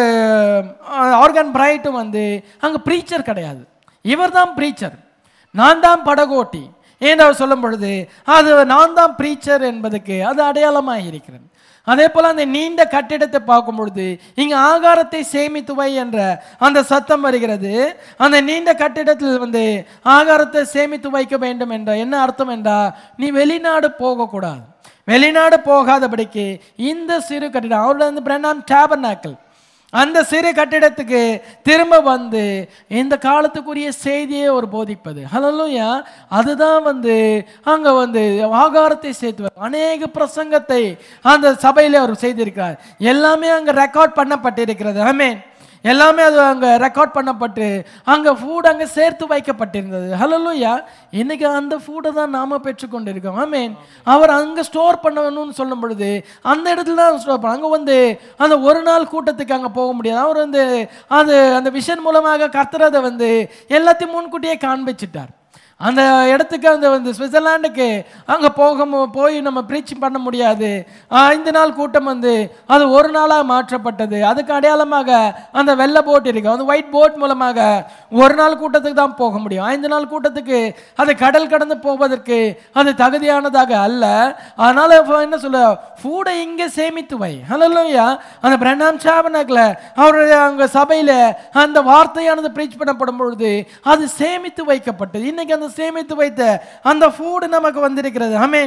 ஆர்கன் பிரைட்டும் வந்து அங்கே ப்ரீச்சர் கிடையாது இவர் தான் ப்ரீச்சர் நான் தான் படகோட்டி ஏன் அவர் சொல்லும் பொழுது அது நான் தான் ப்ரீச்சர் என்பதுக்கு அது அடையாளமாக இருக்கிறது அதே போல் அந்த நீண்ட கட்டிடத்தை பார்க்கும் பொழுது இங்கே ஆகாரத்தை சேமித்து வை என்ற அந்த சத்தம் வருகிறது அந்த நீண்ட கட்டிடத்தில் வந்து ஆகாரத்தை சேமித்து வைக்க வேண்டும் என்ற என்ன அர்த்தம் என்றால் நீ வெளிநாடு போகக்கூடாது வெளிநாடு போகாதபடிக்கு இந்த சிறு கட்டிடம் அவரோட வந்து பிரணாம் டேபர்நாக்கல் அந்த சிறு கட்டிடத்துக்கு திரும்ப வந்து இந்த காலத்துக்குரிய செய்தியை ஒரு போதிப்பது ஹலோயா அதுதான் வந்து அங்கே வந்து ஆகாரத்தை சேர்த்து வ- அநேக பிரசங்கத்தை அந்த சபையிலே அவர் செய்திருக்கிறார் எல்லாமே அங்கே ரெக்கார்ட் பண்ணப்பட்டிருக்கிறது ஆமென் எல்லாமே அது அங்கே ரெக்கார்ட் பண்ணப்பட்டு அங்கே ஃபுட் அங்கே சேர்த்து வைக்கப்பட்டிருந்தது ஹலோயா இன்னைக்கு அந்த ஃபுட்டை தான் நாம பெற்றுக்கொண்டிருக்கோம் ஆமேன் அவர் அங்கே ஸ்டோர் பண்ணணும்னு சொல்லும் பொழுது அந்த இடத்துல தான் ஸ்டோர் பண்ண அங்கே வந்து அந்த ஒரு நாள் கூட்டத்துக்கு அங்கே போக முடியாது அவர் வந்து அது அந்த விஷன் மூலமாக கர்த்தர் அதை வந்து எல்லாத்தையும் முன்கூட்டியே காண்பிச்சிட்டார் அந்த இடத்துக்கு அந்த வந்து சுவிட்சர்லாண்டுக்கு அங்கே போக மு- போய் நம்ம ப்ரீச் பண்ண முடியாது ஐந்து நாள் கூட்டம் வந்து அது ஒரு நாளாக மாற்றப்பட்டது அதுக்கு அடையாளமாக அந்த வெள்ளை போட் இருக்கு அந்த ஒயிட் போட் மூலமாக ஒரு நாள் கூட்டத்துக்கு தான் போக முடியும் ஐந்து நாள் கூட்டத்துக்கு அது கடல் கடந்து போவதற்கு அது தகுதியானதாக அல்ல அதனால இப்ப என்ன சொல்ல ஃபூடை இங்கே சேமித்து வை ஹலோயா அந்த பிரண்ணாம் சாபனாக்கில் அவருடைய அங்கே சபையில் அந்த வார்த்தையானது ப்ரீச் பண்ணப்படும் பொழுது அது சேமித்து வைக்கப்பட்டது இன்னைக்கு அந்த சேமித்து வைத்த அந்த ஃபுட் நமக்கு வந்திருக்கிறது ஆமென்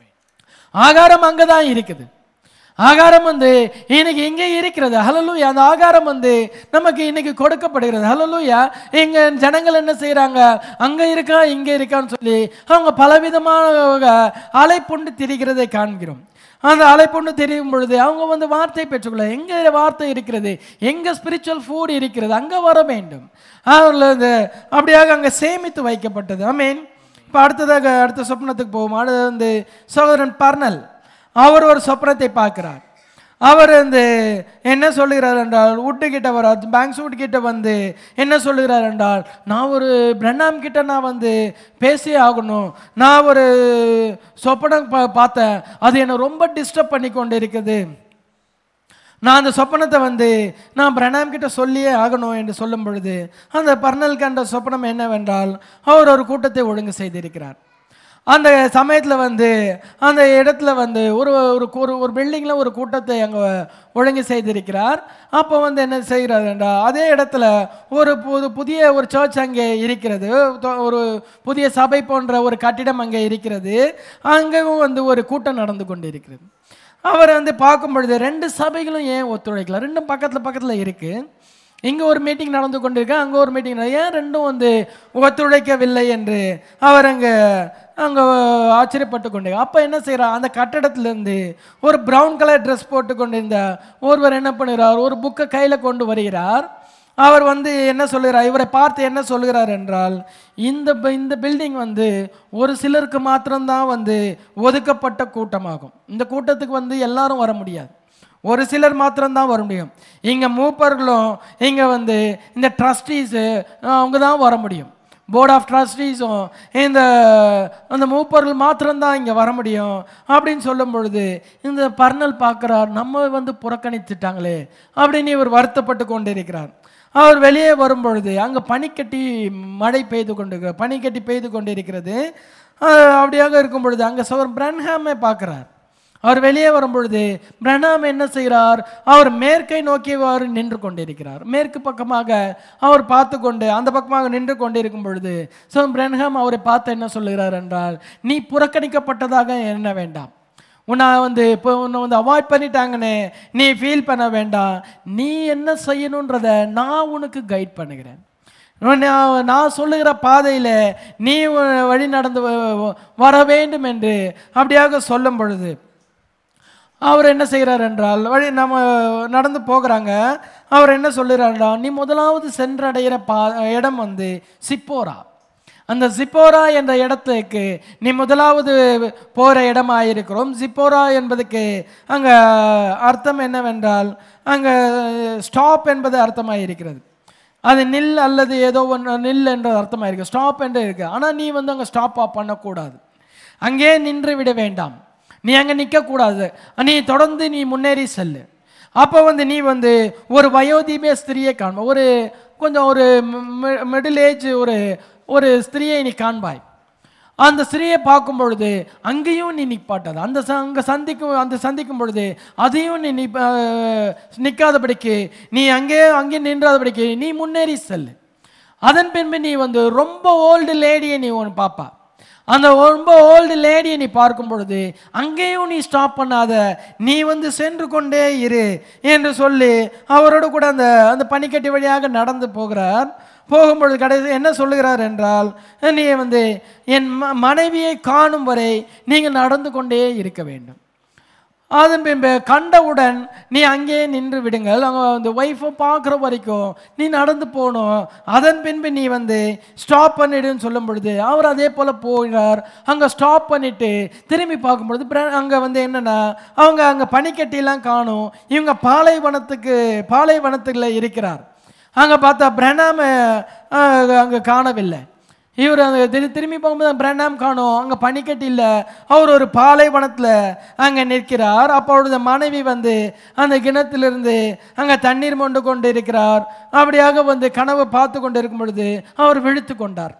ஆகாரம் அங்கே தான் இருக்குது ஆகாரம் வந்து இன்னைக்கு இங்கே இருக்கிறது ஹலலூயா அந்த ஆகாரம் வந்து நமக்கு இன்னைக்கு கொடுக்கப்படுகிறது ஹலலூயா இங்க ஜனங்கள் என்ன செய்றாங்க அங்க இருக்கா இங்க இருக்கான்னு சொல்லி அவங்க பலவிதமான அலைப்புண்டு திரிகிறதை காண்கிறோம் அந்த அலைப்புண்டு தெரியும் பொழுது அவங்க வந்து வார்த்தை பெற்றுக்கொள்ள எங்க வார்த்தை இருக்கிறது எங்க ஸ்பிரிச்சுவல் ஃபுட் இருக்கிறது அங்க வர வேண்டும் அவர்கள் அந்த அப்படியாக அங்க சேமித்து வைக்கப்பட்டது ஆமீன் இப்போ அடுத்ததாக அடுத்த சொப்னத்துக்கு போவோம் அடுத்து வந்து சகோதரன் பர்னல் அவர் ஒரு சொப்னத்தை பார்க்கிறார் அவர் வந்து என்ன சொல்லுகிறார் என்றால் வீட்டு கிட்ட வர பேங்க் சூட் கிட்ட வந்து என்ன சொல்லுகிறார் என்றால் நான் ஒரு பிரண்ணாம் கிட்ட நான் வந்து பேசியே ஆகணும் நான் ஒரு சொப்பனம் பா பார்த்தேன் அது என்னை ரொம்ப டிஸ்டர்ப் பண்ணி கொண்டு இருக்குது நான் அந்த சொப்பனத்தை வந்து நான் பிரணாம் கிட்ட சொல்லியே ஆகணும் என்று சொல்லும் பொழுது அந்த பர்னல் கண்ட சொப்பனம் என்னவென்றால் அவர் ஒரு கூட்டத்தை ஒழுங்கு செய்திருக்கிறார் அந்த சமயத்தில் வந்து அந்த இடத்துல வந்து ஒரு ஒரு ஒரு ஒரு பில்டிங்கில் ஒரு கூட்டத்தை அங்கே ஒழுங்கு செய்திருக்கிறார் அப்போ வந்து என்ன செய்கிறார் என்றால் அதே இடத்துல ஒரு புது புதிய ஒரு சர்ச் அங்கே இருக்கிறது தொ- ஒரு புதிய சபை போன்ற ஒரு கட்டிடம் அங்கே இருக்கிறது அங்கேயும் வந்து ஒரு கூட்டம் நடந்து கொண்டு இருக்கிறது அவர் வந்து பார்க்கும் பொழுது ரெண்டு சபைகளும் ஏன் ஒத்துழைக்கல ரெண்டும் பக்கத்தில் பக்கத்தில் இருக்கு இங்கே ஒரு மீட்டிங் நடந்து கொண்டிருக்கு அங்கே ஒரு மீட்டிங் ஏன் ரெண்டும் வந்து ஒத்துழைக்கவில்லை என்று அவர் அங்கே அங்கே ஆச்சரியப்பட்டு கொண்டு அப்போ என்ன செய்கிறார் அந்த கட்டடத்திலேருந்து ஒரு பிரவுன் கலர் ட்ரெஸ் போட்டு கொண்டிருந்த ஒருவர் என்ன பண்ணுகிறார் ஒரு புக்கை கையில் கொண்டு வருகிறார் அவர் வந்து என்ன சொல்லுகிறார் இவரை பார்த்து என்ன சொல்லுகிறார் என்றால் இந்த ப- இந்த பில்டிங் வந்து ஒரு சிலருக்கு மாத்திரம்தான் வந்து ஒதுக்கப்பட்ட கூட்டமாகும் இந்த கூட்டத்துக்கு வந்து எல்லாரும் வர முடியாது ஒரு சிலர் மாத்திரம்தான் வர முடியும் இங்கே மூப்பர்களும் இங்கே வந்து இந்த ட்ரஸ்டீஸு அவங்க தான் வர முடியும் போர்ட் ஆஃப் ட்ரஸ்டீஸும் இந்த அந்த மூப்பர்கள் மாத்திரம்தான் இங்கே வர முடியும் அப்படின்னு சொல்லும் பொழுது இந்த பர்னல் பார்க்குறார் நம்ம வந்து புறக்கணித்துட்டாங்களே அப்படின்னு இவர் வருத்தப்பட்டு கொண்டிருக்கிறார் அவர் வெளியே வரும் பொழுது அங்கே பனிக்கட்டி மழை பெய்து கொண்டிருக்கிறது பனிக்கட்டி பெய்து கொண்டிருக்கிறது அஹ் அப்படியாக இருக்கும் பொழுது அங்கே சோர் பிரன்ஹாமை பார்க்குறார் அவர் வெளியே வரும்பொழுது பிரணாம் என்ன செய்கிறார் அவர் மேற்கை நோக்கியவாறு நின்று கொண்டிருக்கிறார் மேற்கு பக்கமாக அவர் பார்த்து கொண்டு அந்த பக்கமாக நின்று கொண்டிருக்கும் பொழுது ஸோ பிரன்ஹாம் அவரை பார்த்து என்ன சொல்லுகிறார் என்றால் நீ புறக்கணிக்கப்பட்டதாக எண்ண வேண்டாம் உன்னை வந்து இப்போ உன்னை வந்து அவாய்ட் பண்ணிட்டாங்கன்னு நீ ஃபீல் பண்ண வேண்டாம் நீ என்ன செய்யணுன்றத நான் உனக்கு கைட் பண்ணுகிறேன் நான் நான் சொல்லுகிற பாதையில் நீ வ- வழி நடந்து வ- வ- வர வேண்டும் என்று அப்படியாக சொல்லும் பொழுது அவர் என்ன செய்கிறார் என்றால் வழி நம்ம நடந்து போகிறாங்க அவர் என்ன சொல்லுகிறார் என்றால் நீ முதலாவது சென்றடைகிற பா இடம் வந்து சிப்போரா அந்த சிப்போரா என்ற இடத்துக்கு நீ முதலாவது போகிற இடமாயிருக்கிறோம் சிப்போரா என்பதுக்கு அங்கே அர்த்தம் என்னவென்றால் அங்கே ஸ்டாப் என்பது அர்த்தமாயிருக்கிறது அது நில் அல்லது ஏதோ ஒன்று நில் என்ற அர்த்தமாயிருக்கு ஸ்டாப் என்று இருக்கு ஆனால் நீ வந்து அங்கே ஸ்டாப் ஆஃப் பண்ணக்கூடாது அங்கே நின்று விட வேண்டாம் நீ அங்கே நிற்கக்கூடாது நீ தொடர்ந்து நீ முன்னேறி செல்லு அப்போ வந்து நீ வந்து ஒரு வயோதிப ஸ்திரியை காண்ப ஒரு கொஞ்சம் ஒரு மிடில் ஏஜ் ஒரு ஒரு ஸ்திரியை நீ காண்பாய் அந்த ஸ்திரியை பார்க்கும் பொழுது அங்கேயும் நீ நிற்பாட்டாது அந்த ச அங்கே சந்திக்கும் அந்த சந்திக்கும் பொழுது அதையும் நீ நிப்ப நிற்காதபடிக்கு நீ அங்கே அங்கே நின்றாதபடிக்கு நீ முன்னேறி செல்லு அதன் பின்பு நீ வந்து ரொம்ப ஓல்டு லேடியை நீ ஒன்று பார்ப்பா அந்த ரொம்ப ஓல்டு லேடியை நீ பார்க்கும் பொழுது அங்கேயும் நீ ஸ்டாப் பண்ணாத நீ வந்து சென்று கொண்டே இரு என்று சொல்லி அவரோடு கூட அந்த அந்த பனிக்கட்டி வழியாக நடந்து போகிறார் போகும்பொழுது கடைசி என்ன சொல்லுகிறார் என்றால் நீ வந்து என் ம- மனைவியை காணும் வரை நீங்கள் நடந்து கொண்டே இருக்க வேண்டும் அதன் பின்பு கண்டவுடன் நீ அங்கேயே நின்று விடுங்கள் அங்கே வந்து ஒய்ஃபை பார்க்குற வரைக்கும் நீ நடந்து போகணும் அதன் பின்பு நீ வந்து ஸ்டாப் பண்ணிடுன்னு சொல்லும் பொழுது அவர் அதே போல் போகிறார் அங்கே ஸ்டாப் பண்ணிட்டு திரும்பி பார்க்கும் பொழுது அங்கே வந்து என்னென்னா அவங்க அங்கே பனிக்கட்டிலாம் காணும் இவங்க பாலைவனத்துக்கு பாலைவனத்தில் இருக்கிறார் அங்கே பார்த்தா பிரணாம அங்கே காணவில்லை இவர் அங்கே திரு திரும்பி போகும்போது பிரணாம் காணும் அங்கே பனிக்கட்டி இல்லை அவர் ஒரு பாலைவனத்தில் அங்கே நிற்கிறார் அப்பொழுது மனைவி வந்து அந்த கிணத்திலிருந்து அங்கே தண்ணீர் மொண்டு கொண்டு இருக்கிறார் அப்படியாக வந்து கனவு பார்த்து கொண்டு இருக்கும் பொழுது அவர் விழித்து கொண்டார்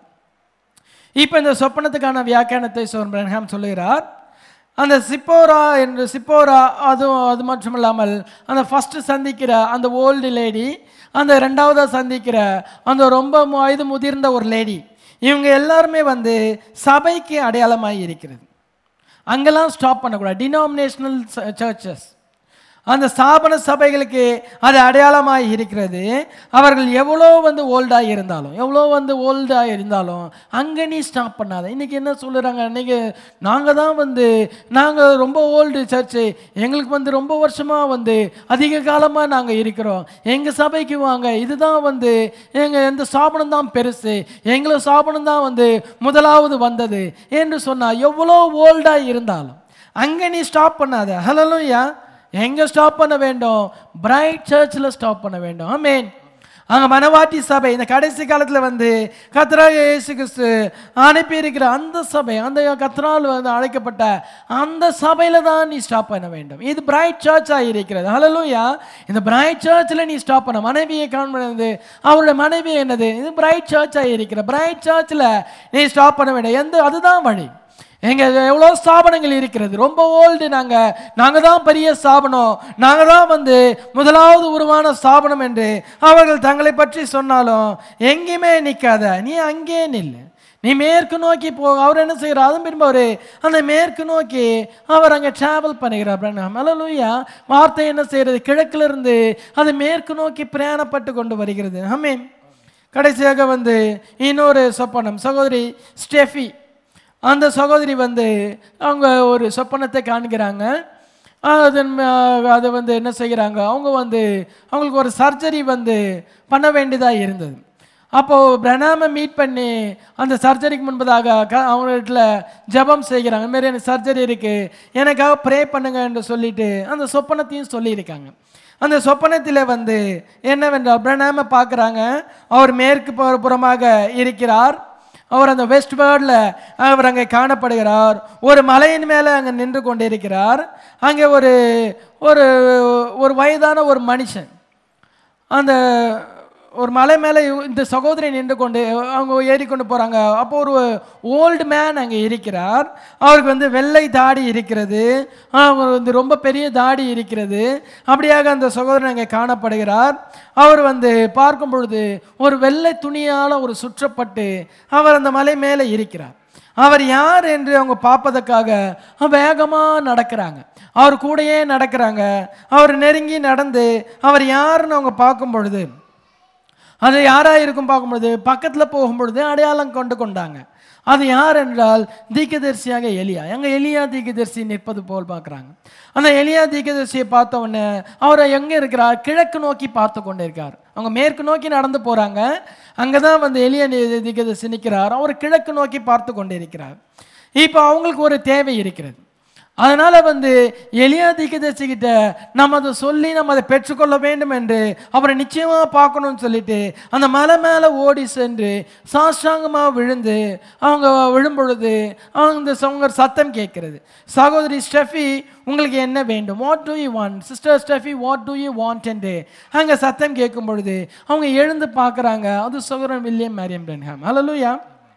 இப்போ இந்த சொப்பனத்துக்கான வியாக்கியானத்தை சோன் பிரன்ஹாம் சொல்லுகிறார் அந்த சிப்போரா என்று சிப்போரா அதுவும் அது மட்டும் இல்லாமல் அந்த ஃபஸ்ட்டு சந்திக்கிற அந்த ஓல்டு லேடி அந்த ரெண்டாவதாக சந்திக்கிற அந்த ரொம்ப மு- வயது முதிர்ந்த ஒரு லேடி இவங்க எல்லாருமே வந்து சபைக்கு அடையாளமாய் இருக்கிறது அங்கெல்லாம் ஸ்டாப் பண்ணக்கூடாது டினாமினேஷனல் சர்ச்சஸ் அந்த ஸ்தாபன சபைகளுக்கு அது அடையாளமாக இருக்கிறது அவர்கள் எவ்வளோ வந்து ஓல்டாக இருந்தாலும் எவ்வளோ வந்து ஓல்டாக இருந்தாலும் அங்கே நீ ஸ்டாப் பண்ணாத இன்றைக்கி என்ன சொல்லுறாங்க இன்றைக்கி நாங்கள் தான் வந்து நாங்கள் ரொம்ப ஓல்டு சர்ச்சு எங்களுக்கு வந்து ரொம்ப வருஷமாக வந்து அதிக காலமாக நாங்கள் இருக்கிறோம் எங்கள் சபைக்கு வாங்க இதுதான் வந்து எங்கள் எந்த ஸ்தாபனம் தான் பெருசு எங்களை ஸ்தாபனம் தான் வந்து முதலாவது வந்தது என்று சொன்னால் எவ்வளோ ஓல்டாக இருந்தாலும் அங்கே நீ ஸ்டாப் பண்ணாத ஹலோயா எங்கே ஸ்டாப் பண்ண வேண்டும் பிரைட் சர்ச்சில் ஸ்டாப் பண்ண வேண்டும் ஆமேன் அங்கே மனவாட்டி சபை இந்த கடைசி காலத்தில் வந்து கத்ராக இயேசு கிறிஸ்து அனுப்பியிருக்கிற அந்த சபை அந்த கத்ரால் வந்து அழைக்கப்பட்ட அந்த சபையில் தான் நீ ஸ்டாப் பண்ண வேண்டும் இது பிரைட் சர்ச்சாக இருக்கிறது ஹலலூயா இந்த பிரைட் சர்ச்சில் நீ ஸ்டாப் பண்ண மனைவியை காண்பது அவருடைய மனைவி என்னது இது பிரைட் சர்ச்சாக இருக்கிற பிரைட் சர்ச்சில் நீ ஸ்டாப் பண்ண வேண்டும் எந்த அதுதான் வழி எங்க எவ்வளோ ஸ்தாபனங்கள் இருக்கிறது ரொம்ப ஓல்டு நாங்க நாங்க தான் பெரிய ஸ்தாபனம் நாங்க தான் வந்து முதலாவது உருவான ஸ்தாபனம் என்று அவர்கள் தங்களை பற்றி சொன்னாலும் எங்கேயுமே நிற்காத நீ அங்கே நில்லு நீ மேற்கு நோக்கி போ அவர் என்ன செய்கிறார் அதன் பின்பு அவர் அந்த மேற்கு நோக்கி அவர் அங்கே டிராவல் பண்ணுகிறார் ஹalleluya வார்த்தை என்ன செய்கிறது கிழக்கிலிருந்து அது மேற்கு நோக்கி பிரயாணப்பட்டு கொண்டு வருகிறது ஆமென் கடைசியாக வந்து இன்னொரு சொப்பனம் சகோதரி ஸ்டெஃபி அந்த சகோதரி வந்து அவங்க ஒரு சொப்பனத்தை காண்கிறாங்க அதன் ம- அதை வந்து என்ன செய்கிறாங்க அவங்க வந்து அவங்களுக்கு ஒரு சர்ஜரி வந்து பண்ண வேண்டியதாக இருந்தது அப்போது பிரணாமை மீட் பண்ணி அந்த சர்ஜரிக்கு முன்பதாக க அவங்கள்ட்ட ஜெபம் செய்கிறாங்க இந்த மாதிரி எனக்கு சர்ஜரி இருக்குது எனக்காக ப்ரே பண்ணுங்க என்று சொல்லிட்டு அந்த சொப்பனத்தையும் சொல்லியிருக்காங்க அந்த சொப்பனத்தில் வந்து என்னவென்றால் பிரணாமை பார்க்குறாங்க அவர் மேற்கு புற- புறமாக இருக்கிறார் அவர் அந்த வெஸ்ட் வேர்டில் அவர் அங்கே காணப்படுகிறார் ஒரு மலையின் மேலே அங்கே நின்று கொண்டிருக்கிறார் அங்கே ஒரு ஒரு ஒரு வயதான ஒரு மனுஷன் அந்த ஒரு மலை மேலே இந்த சகோதரி நின்று கொண்டு அவங்க ஏறிக்கொண்டு போகிறாங்க அப்போ ஒரு ஓல்டு மேன் அங்கே இருக்கிறார் அவருக்கு வந்து வெள்ளை தாடி இருக்கிறது அவர் வந்து ரொம்ப பெரிய தாடி இருக்கிறது அப்படியாக அந்த சகோதரன் அங்கே காணப்படுகிறார் அவர் வந்து பார்க்கும் பொழுது ஒரு வெள்ளை துணியால் ஒரு சுற்றப்பட்டு அவர் அந்த மலை மேலே இருக்கிறார் அவர் யார் என்று அவங்க பார்ப்பதற்காக வேகமாக நடக்கிறாங்க அவர் கூடயே நடக்கிறாங்க அவர் நெருங்கி நடந்து அவர் யாருன்னு அவங்க பார்க்கும் பொழுது அது யாராக இருக்கும் பார்க்கும்பொழுது பக்கத்தில் போகும்பொழுது அடையாளம் கொண்டு கொண்டாங்க அது யார் என்றால் தீக்கதரிசியாக எலியா எங்க எலியா தீக்கதரிசி நிற்பது போல் பார்க்குறாங்க அந்த எலியா தீக்கதரிசியை பார்த்த உடனே அவர் எங்கே இருக்கிறார் கிழக்கு நோக்கி பார்த்து கொண்டு இருக்கார் அவங்க மேற்கு நோக்கி நடந்து போகிறாங்க அங்கே தான் வந்து எலியா தீ- தீக்கதரிசி நிற்கிறார் அவர் கிழக்கு நோக்கி பார்த்து கொண்டு இருக்கிறார் இப்போ அவங்களுக்கு ஒரு தேவை இருக்கிறது அதனால வந்து எலியா தீர்க்கதரிசி கிட்ட நம்ம அதை சொல்லி நம்ம அதை பெற்றுக்கொள்ள வேண்டும் என்று அவரை நிச்சயமா பார்க்கணும்னு சொல்லிட்டு அந்த மலை மேலே ஓடி சென்று சாஷ்டாங்கமா விழுந்து அவங்க விழும்பொழுது அவங்க இந்த அவங்க சத்தம் கேட்கிறது சகோதரி ஸ்டெஃபி உங்களுக்கு என்ன வேண்டும் what do you want sister Steffi what do you want என்று அங்கே சத்தம் கேட்கும் பொழுது அவங்க எழுந்து பார்க்குறாங்க அது சகோதரன் வில்லியம் மேரியம் பிரன்ஹாம் ஹalleluya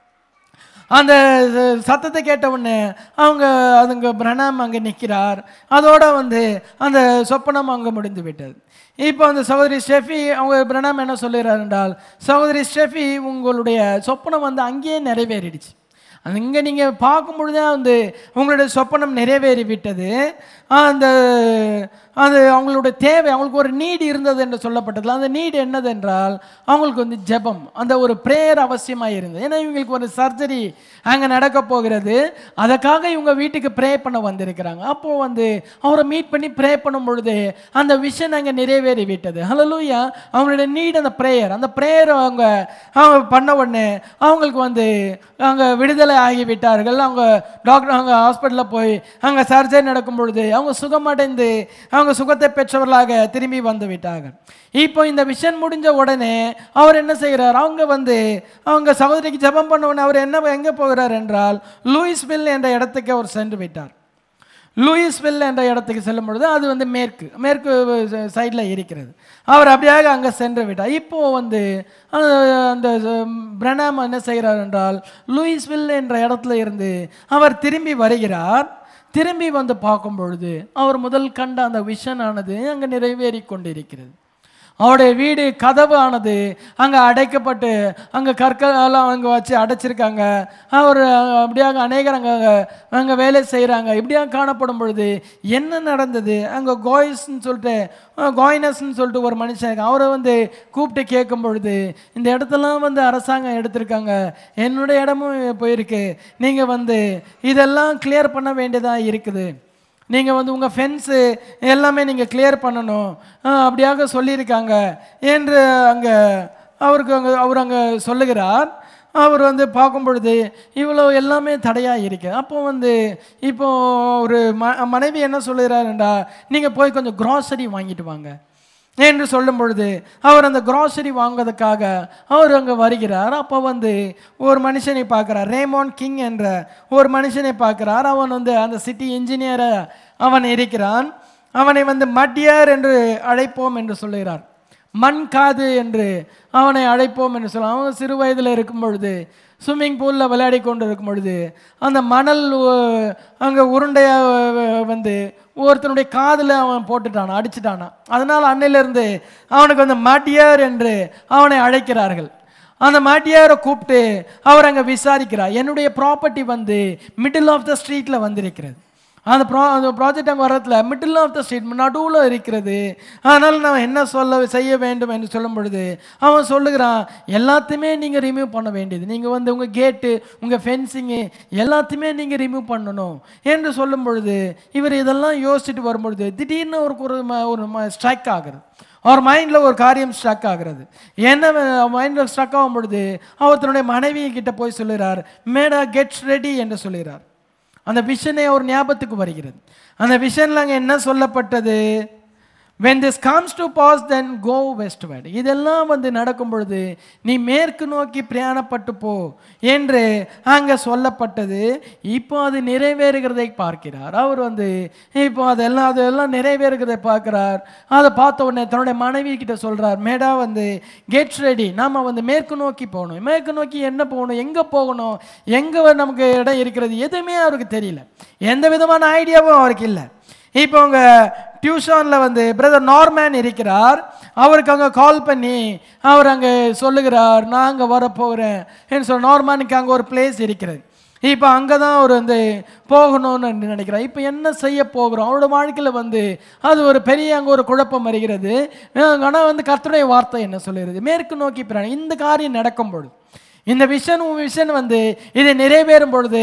அந்த ச- சத்தத்தை கேட்ட உடனே அவங்க அதுங்க பிரணாம் அங்கே நிற்கிறார் அதோட வந்து அந்த சொப்பனம் அங்கே முடிந்து விட்டது இப்போ அந்த சகோதரி ஸ்டெஃபி அவங்க பிரணாம் என்ன சொல்லுகிறார் என்றால் சகோதரி ஸ்டெஃபி உங்களுடைய சொப்பனம் வந்து அங்கேயே நிறைவேறிடுச்சு அது இங்கே நீங்கள் பார்க்கும் பொழுதே வந்து உங்களுடைய சொப்பனம் நிறைவேறி விட்டது அந்த அது அவங்களுடைய தேவை அவங்களுக்கு ஒரு நீடு இருந்தது என்று சொல்லப்பட்டதில்ல அந்த நீடு என்னது என்றால் அவங்களுக்கு வந்து ஜெபம் அந்த ஒரு ப்ரேயர் அவசியமாக இருந்தது ஏன்னா இவங்களுக்கு ஒரு சர்ஜரி அங்கே நடக்க போகிறது அதுக்காக இவங்க வீட்டுக்கு ப்ரே பண்ண வந்திருக்கிறாங்க அப்போது வந்து அவரை மீட் பண்ணி ப்ரே பண்ணும் பொழுது அந்த விஷன் அங்கே நிறைவேறி விட்டது ஹalleluya அவங்களுடைய நீட் அந்த ப்ரேயர் அந்த ப்ரேயர் அவங்க அவங்க பண்ண உடனே அவங்களுக்கு வந்து அங்கே விடுதலை ஆகிவிட்டார்கள் அவங்க டாக்டர் அவங்க ஹாஸ்பிட்டலில் போய் அங்கே சர்ஜரி நடக்கும் பொழுது அவங்க சுகமடைந்து அவங்க சுகத்தை பெற்றவர்களாக திரும்பி வந்து விட்டார்கள் இப்போ இந்த விஷன் முடிஞ்ச உடனே அவர் என்ன செய்கிறார் அவங்க வந்து அவங்க சகோதரிக்கு ஜெபம் பண்ண உடனே அவர் என்ன எங்கே போகிறார் என்றால் லூயிஸ்வில் என்ற இடத்துக்கு அவர் சென்று விட்டார் லூயிஸ்வில் என்ற இடத்துக்கு செல்லும் பொழுது அது வந்து மேற்கு மேற்கு சைடில் இருக்கிறது அவர் அப்படியாக அங்கே சென்று விட்டார் இப்போ வந்து அந்த- அந்த பிரணாம் என்ன செய்கிறார் என்றால் லூயிஸ்வில் என்ற இடத்துல இருந்து அவர் திரும்பி வருகிறார் திரும்பி வந்து பார்க்கும் பொழுது அவர் முதல் கண்ட அந்த விஷன் ஆனது அங்கே நிறைவேறி கொண்டிருக்கிறது அவருடைய வீடு கதவு ஆனது அங்கே அடைக்கப்பட்டு அங்கே கற்கள் எல்லாம் அங்கே வச்சு அடைச்சிருக்காங்க அவர் அப்படியாக அநேகர் அங்கே அங்கே வேலை செய்கிறாங்க இப்படியாக காணப்படும் பொழுது என்ன நடந்தது அங்கே கோய்ஸ்ன்னு சொல்லிட்டு கோயினஸ்ன்னு சொல்லிட்டு ஒரு மனுஷன் இருக்கான். அவரை வந்து கூப்பிட்டு கேட்கும் பொழுது இந்த இடத்தெல்லாம் வந்து அரசாங்கம் எடுத்திருக்காங்க என்னுடைய இடமும் போயிருக்கு நீங்கள் வந்து இதெல்லாம் கிளியர் பண்ண வேண்டியதாக இருக்குது நீங்கள் வந்து உங்கள் ஃபென்ஸு எல்லாமே நீங்கள் கிளியர் பண்ணணும் ஆ, அப்படியாக சொல்லியிருக்காங்க என்று அங்கே அவருக்கு அங்கே அவர் அங்கே சொல்லுகிறார் அவர் வந்து பார்க்கும் பொழுது இவ்வளோ எல்லாமே தடையாக இருக்கு அப்போ வந்து இப்போ ஒரு ம மனைவி என்ன சொல்லுகிறாருண்டா நீங்கள் போய் கொஞ்சம் க்ராசரி வாங்கிட்டு வாங்க என்று சொல்லும் பொழுது அவர் அந்த grocery வாங்குவதற்காக அவர் அங்கே வருகிறார் அப்போ வந்து ஒரு மனுஷனை பார்க்குறார் ரேமான் கிங் என்ற ஒரு மனுஷனை பார்க்குறார் அவன் வந்து அந்த சிட்டி இன்ஜினியராக அவன் இருக்கிறான் அவனை வந்து மட்டியார் என்று அழைப்போம் என்று சொல்லுகிறார் மண் காது என்று அவனை அழைப்போம் என்று சொல்ல அவன் சிறு வயதில் இருக்கும் பொழுது ஸ்விம்மிங் பூலில் விளையாடி கொண்டு இருக்கும் பொழுது அந்த மணல் அங்கே உருண்டையாக வந்து ஒருத்தனுடைய காதில் அவன் போட்டுட்டானா அடிச்சிட்டானா அதனால் அன்னையிலிருந்து அவனுக்கு வந்து மாட்டியார் என்று அவனை அழைக்கிறார்கள் அந்த மாட்டியாரை கூப்பிட்டு அவர் அங்கே விசாரிக்கிறார் என்னுடைய ப்ராப்பர்ட்டி வந்து மிடில் ஆஃப் த ஸ்ட்ரீட்டில் வந்திருக்கிறது அந்த ப்ரா அந்த ப்ராஜெக்ட் அங்கே வரத்துல மிடில் ஆஃப் த ஸ்ட்ரீட் நடுவில் இருக்கிறது அதனால் நான் என்ன சொல்ல செய்ய வேண்டும் என்று சொல்லும் பொழுது அவன் சொல்லுகிறான் எல்லாத்தையுமே நீங்கள் ரிமூவ் பண்ண வேண்டியது நீங்கள் வந்து உங்கள் கேட்டு உங்கள் ஃபென்சிங்கு எல்லாத்தையுமே நீங்கள் ரிமூவ் பண்ணணும் என்று சொல்லும் பொழுது இவர் இதெல்லாம் யோசிச்சுட்டு வரும்பொழுது திடீர்னு ஒரு ஒரு ம- ஒரு ஸ்ட்ரைக் ஆகுறது அவர் மைண்டில் ஒரு காரியம் ஸ்ட்ரக் ஆகிறது என்ன மைண்டில் ஸ்ட்ரக் ஆகும் பொழுது அவர் தன்னுடைய மனைவி கிட்ட போய் சொல்லுகிறார் மேடா கெட்ஸ் ரெடி என்று சொல்லுகிறார் அந்த விஷனை அவர் ஞாபகத்துக்கு வருகிறது அந்த விஷனில் அங்கே என்ன சொல்லப்பட்டது when this comes to pass then go westward இதெல்லாம் வந்து நடக்கும் பொழுது நீ மேற்கு நோக்கி பிரயாணப்பட்டு போ என்று அங்கே சொல்லப்பட்டது இப்போ அது நிறைவேறுகிறதை பார்க்கிறார் அவர் வந்து இப்போ அதெல்லாம் அதெல்லாம் நிறைவேறுகிறதை பார்க்கிறார் அதை பார்த்த உடனே தன்னுடைய மனைவி கிட்ட சொல்றார் மேடா வந்து கெட் ரெடி நாம வந்து மேற்கு நோக்கி போகணும் மேற்கு நோக்கி என்ன போகணும் எங்கே போகணும் எங்கே நமக்கு இடம் இருக்கிறது எதுவுமே அவருக்கு தெரியல எந்த விதமான ஐடியாவும் அவருக்கு இல்லை இப்போ உங்க டியூஷனில் வந்து பிரதர் நார்மேன் இருக்கிறார் அவருக்கு அங்கே கால் பண்ணி அவர் அங்கே சொல்லுகிறார் நான் அங்கே வரப்போகிறேன் என்று சொல்ல நார்மானுக்கு அங்கே ஒரு பிளேஸ் இருக்கிறது இப்போ அங்கே தான் அவர் வந்து போகணும்னு நினைக்கிறார் இப்போ என்ன செய்ய போகிறோம் அவரோட வாழ்க்கையில் வந்து அது ஒரு பெரிய அங்கே ஒரு குழப்பம் வருகிறது ஆனால் வந்து கர்த்தருடைய வார்த்தை என்ன சொல்லுகிறது மேற்கு நோக்கி பிராணி இந்த காரியம் நடக்கும் பொழுது இந்த விஷன் விஷன் வந்து இதை நிறைவேறும் பொழுது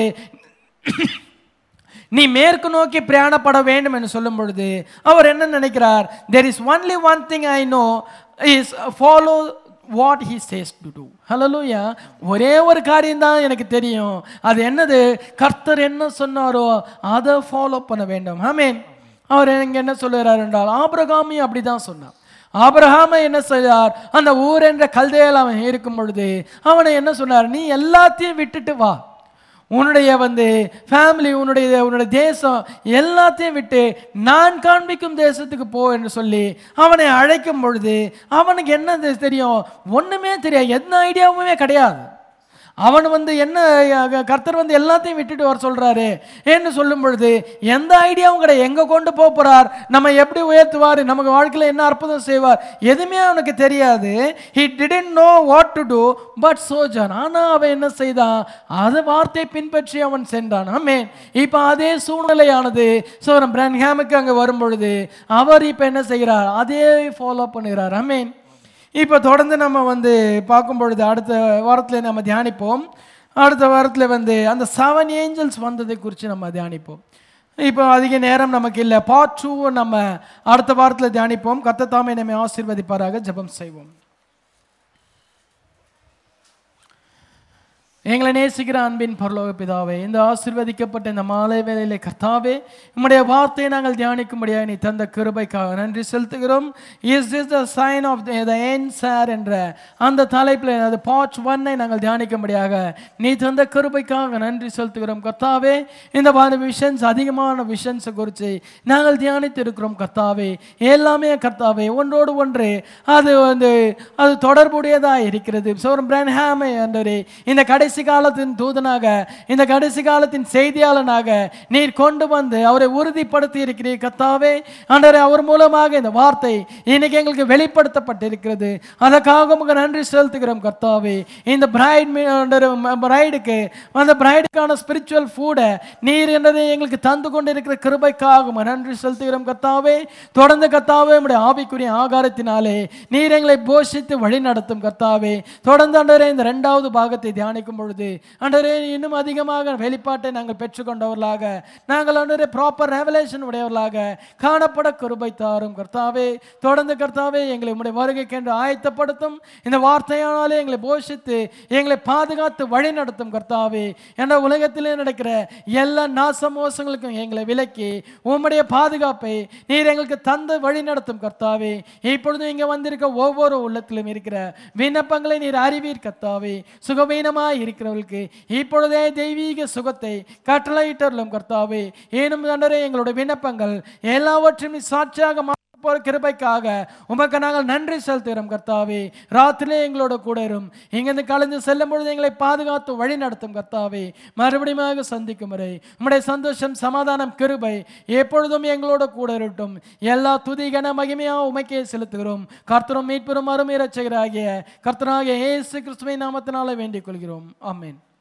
நீ மேற்கு நோக்கி பிரயாணப்பட வேண்டும் என்று சொல்லும் பொழுது அவர் என்ன நினைக்கிறார் there is only one thing I know is follow what he says to do ஹலலூயா ஒரே ஒரு காரியம் தான் எனக்கு தெரியும் அது என்னது கர்த்தர் என்ன சொன்னாரோ அதை ஃபாலோ பண்ண வேண்டும் ஆமீன் அவர் இங்க என்ன சொல்லுகிறார் என்றால் ஆபிரகாமி அப்படி தான் சொன்னார் ஆபிரகாமை என்ன செய்தார் அந்த ஊர் என்ற கல்தையில் அவன் இருக்கும் பொழுது அவனை என்ன சொன்னார் நீ எல்லாத்தையும் விட்டுட்டு வா உன்னுடைய வந்து ஃபேமிலி உன்னுடைய உன்னுடைய தேசம் எல்லாத்தையும் விட்டு நான் காண்பிக்கும் தேசத்துக்கு போ என்று சொல்லி அவனை அழைக்கும் பொழுது அவனுக்கு என்ன தெ- தெரியும் ஒண்ணுமே தெரியாது எந்த ஐடியாவுமே கிடையாது அவன் வந்து என்ன அஹ், கர்த்தர் வந்து எல்லாத்தையும் விட்டுட்டு வர சொல்றாரு என்று சொல்லும் பொழுது எந்த ஐடியாவும் கிடையாது எங்க கொண்டு போக போறார் நம்ம எப்படி உயர்த்துவார் நமக்கு வாழ்க்கையில் என்ன அற்புதம் செய்வார் எதுவுமே அவனுக்கு தெரியாது he didn't know what to do but சோஜன் ஆனா அவன் என்ன செய்தான் அது வார்த்தை பின்பற்றி அவன் சென்றான் ஆமென் இப்போ அதே சூழ்நிலையானது சோரம் பிரன்ஹாமுக்கு அங்கே வரும் பொழுது அவர் இப்போ என்ன செய்கிறார் அதே ஃபாலோ பண்ணுகிறார் ஆமென் இப்போ தொடர்ந்து நம்ம வந்து பார்க்கும் பொழுது அடுத்த வாரத்தில் நம்ம தியானிப்போம் அடுத்த வாரத்தில் வந்து அந்த செவன் ஏஞ்சல்ஸ் வந்ததை குறித்து நம்ம தியானிப்போம் இப்போ அதிக நேரம் நமக்கு இல்லை பார்ட் டூ நம்ம அடுத்த வாரத்தில் தியானிப்போம் கத்தத்தாமே நம்மை ஆசீர்வதிப்பாராக ஜெபம் செய்வோம் எங்களை நேசிக்கிற அன்பின் பரலோக பிதாவே இந்த ஆசீர்வதிக்கப்பட்ட இந்த மாலை வேளையிலே கர்த்தாவே உம்முடைய வார்த்தையை நாங்கள் தியானிக்கும்படியாக நீ தந்த கிருபைக்காக நன்றி செலுத்துகிறோம் is is the sign of the end sir என்ற அந்த தலைப்பில் அது பார்ட் ஒன்னை நாங்கள் தியானிக்கும்படியாக நீ தந்த கிருபைக்காக நன்றி செலுத்துகிறோம் கர்த்தாவே இந்த மாதிரி விஷன்ஸ் அதிகமான விஷன்ஸை குறித்து நாங்கள் தியானித்து இருக்கிறோம் கர்த்தாவே எல்லாமே கர்த்தாவே ஒன்றோடு ஒன்று அது வந்து அது தொடர்புடையதாக இருக்கிறது சோரம் பிரன்ஹாமே என்றே இந்த கடைசி காலத்தின் தூதனாக இந்த கடைசி காலத்தின் செய்தியாளனாக நீர் கொண்டு வந்து அவரை உறுதிப்படுத்தி இருக்கிறீர் கர்த்தாவே ஆண்டவரே அவர் மூலமாக இந்த வார்த்தை இன்னைக்கு எங்களுக்கு வெளிப்படுத்தப்பட்டிருக்கிறது அதற்காக உங்க நன்றி செலுத்துகிறோம் கர்த்தாவே இந்த பிரைட் பிரைடுக்கு அந்த பிரைடுக்கான ஸ்பிரிச்சுவல் ஃபூடை நீர் என்றதை எங்களுக்கு தந்து கொண்டு இருக்கிற கிருபைக்காக உமக்கு நன்றி செலுத்துகிறோம் கர்த்தாவே தொடர்ந்து கர்த்தாவே உடைய ஆவிக்குரிய ஆகாரத்தினாலே நீர் எங்களை போஷித்து வழி நடத்தும் கர்த்தாவே தொடர்ந்து ஆண்டவரே இந்த இரண்டாவது பாகத்தை தியானிக்கும் பொழுது ஆண்டவரே இன்னும் அதிகமாக வெளிப்பாட்டை நாங்கள் பெற்றுக்கொண்டவர்களாக நாங்கள் ஆண்டவரே ப்ராப்பர் ரெவலேஷன் உடையவர்களாக காணப்பட கிருபை தாரும் கர்த்தாவே தொடர்ந்து கர்த்தாவே எங்களை உடைய வருகைக்கென்று ஆயத்தப்படுத்தும் இந்த வார்த்தையானாலே எங்களை போஷித்து எங்களை பாதுகாத்து வழி நடத்தும் கர்த்தாவே என்ற உலகத்திலே நடக்கிற எல்லா நாச மோசங்களுக்கும் எங்களை விலக்கி உம்முடைய பாதுகாப்பை நீர் எங்களுக்கு தந்து வழி நடத்தும் கர்த்தாவே இப்பொழுதும் இங்கே வந்திருக்க ஒவ்வொரு உள்ளத்திலும் இருக்கிற விண்ணப்பங்களை நீர் அறிவீர் கர்த்தாவே சுகவீனமாய் இருக்கிறவர்களுக்கு இப்பொழுதே தெய்வீக சுகத்தை கட்டளையிட்டருளும் கர்த்தாவே ஏனும் தண்டரே எங்களுடைய விண்ணப்பங்கள் எல்லாவற்றையும் நீர் சாட்சியாக மா- போற கிருபைக்காக உமக்கு நாங்கள் நன்றி செலுத்துகிறோம் கர்த்தாவே ராத்திரிலே எங்களோட கூட இரும் இங்கிருந்து கலந்து செல்லும் பொழுது எங்களை பாதுகாத்து வழி நடத்தும் கர்த்தாவே மறுபடியும் சந்திக்கும் வரை உம்முடைய சந்தோஷம் சமாதானம் கிருபை எப்பொழுதும் எங்களோட கூட இருக்கட்டும் எல்லா துதிகன மகிமையா உமைக்கே செலுத்துகிறோம் கர்த்தரும் மீட்பெரும் அருமை ரட்சகராகிய கர்த்தராகிய இயேசு கிறிஸ்துவின் நாமத்தினாலே வேண்டிக் கொள்கிறோம் ஆமென்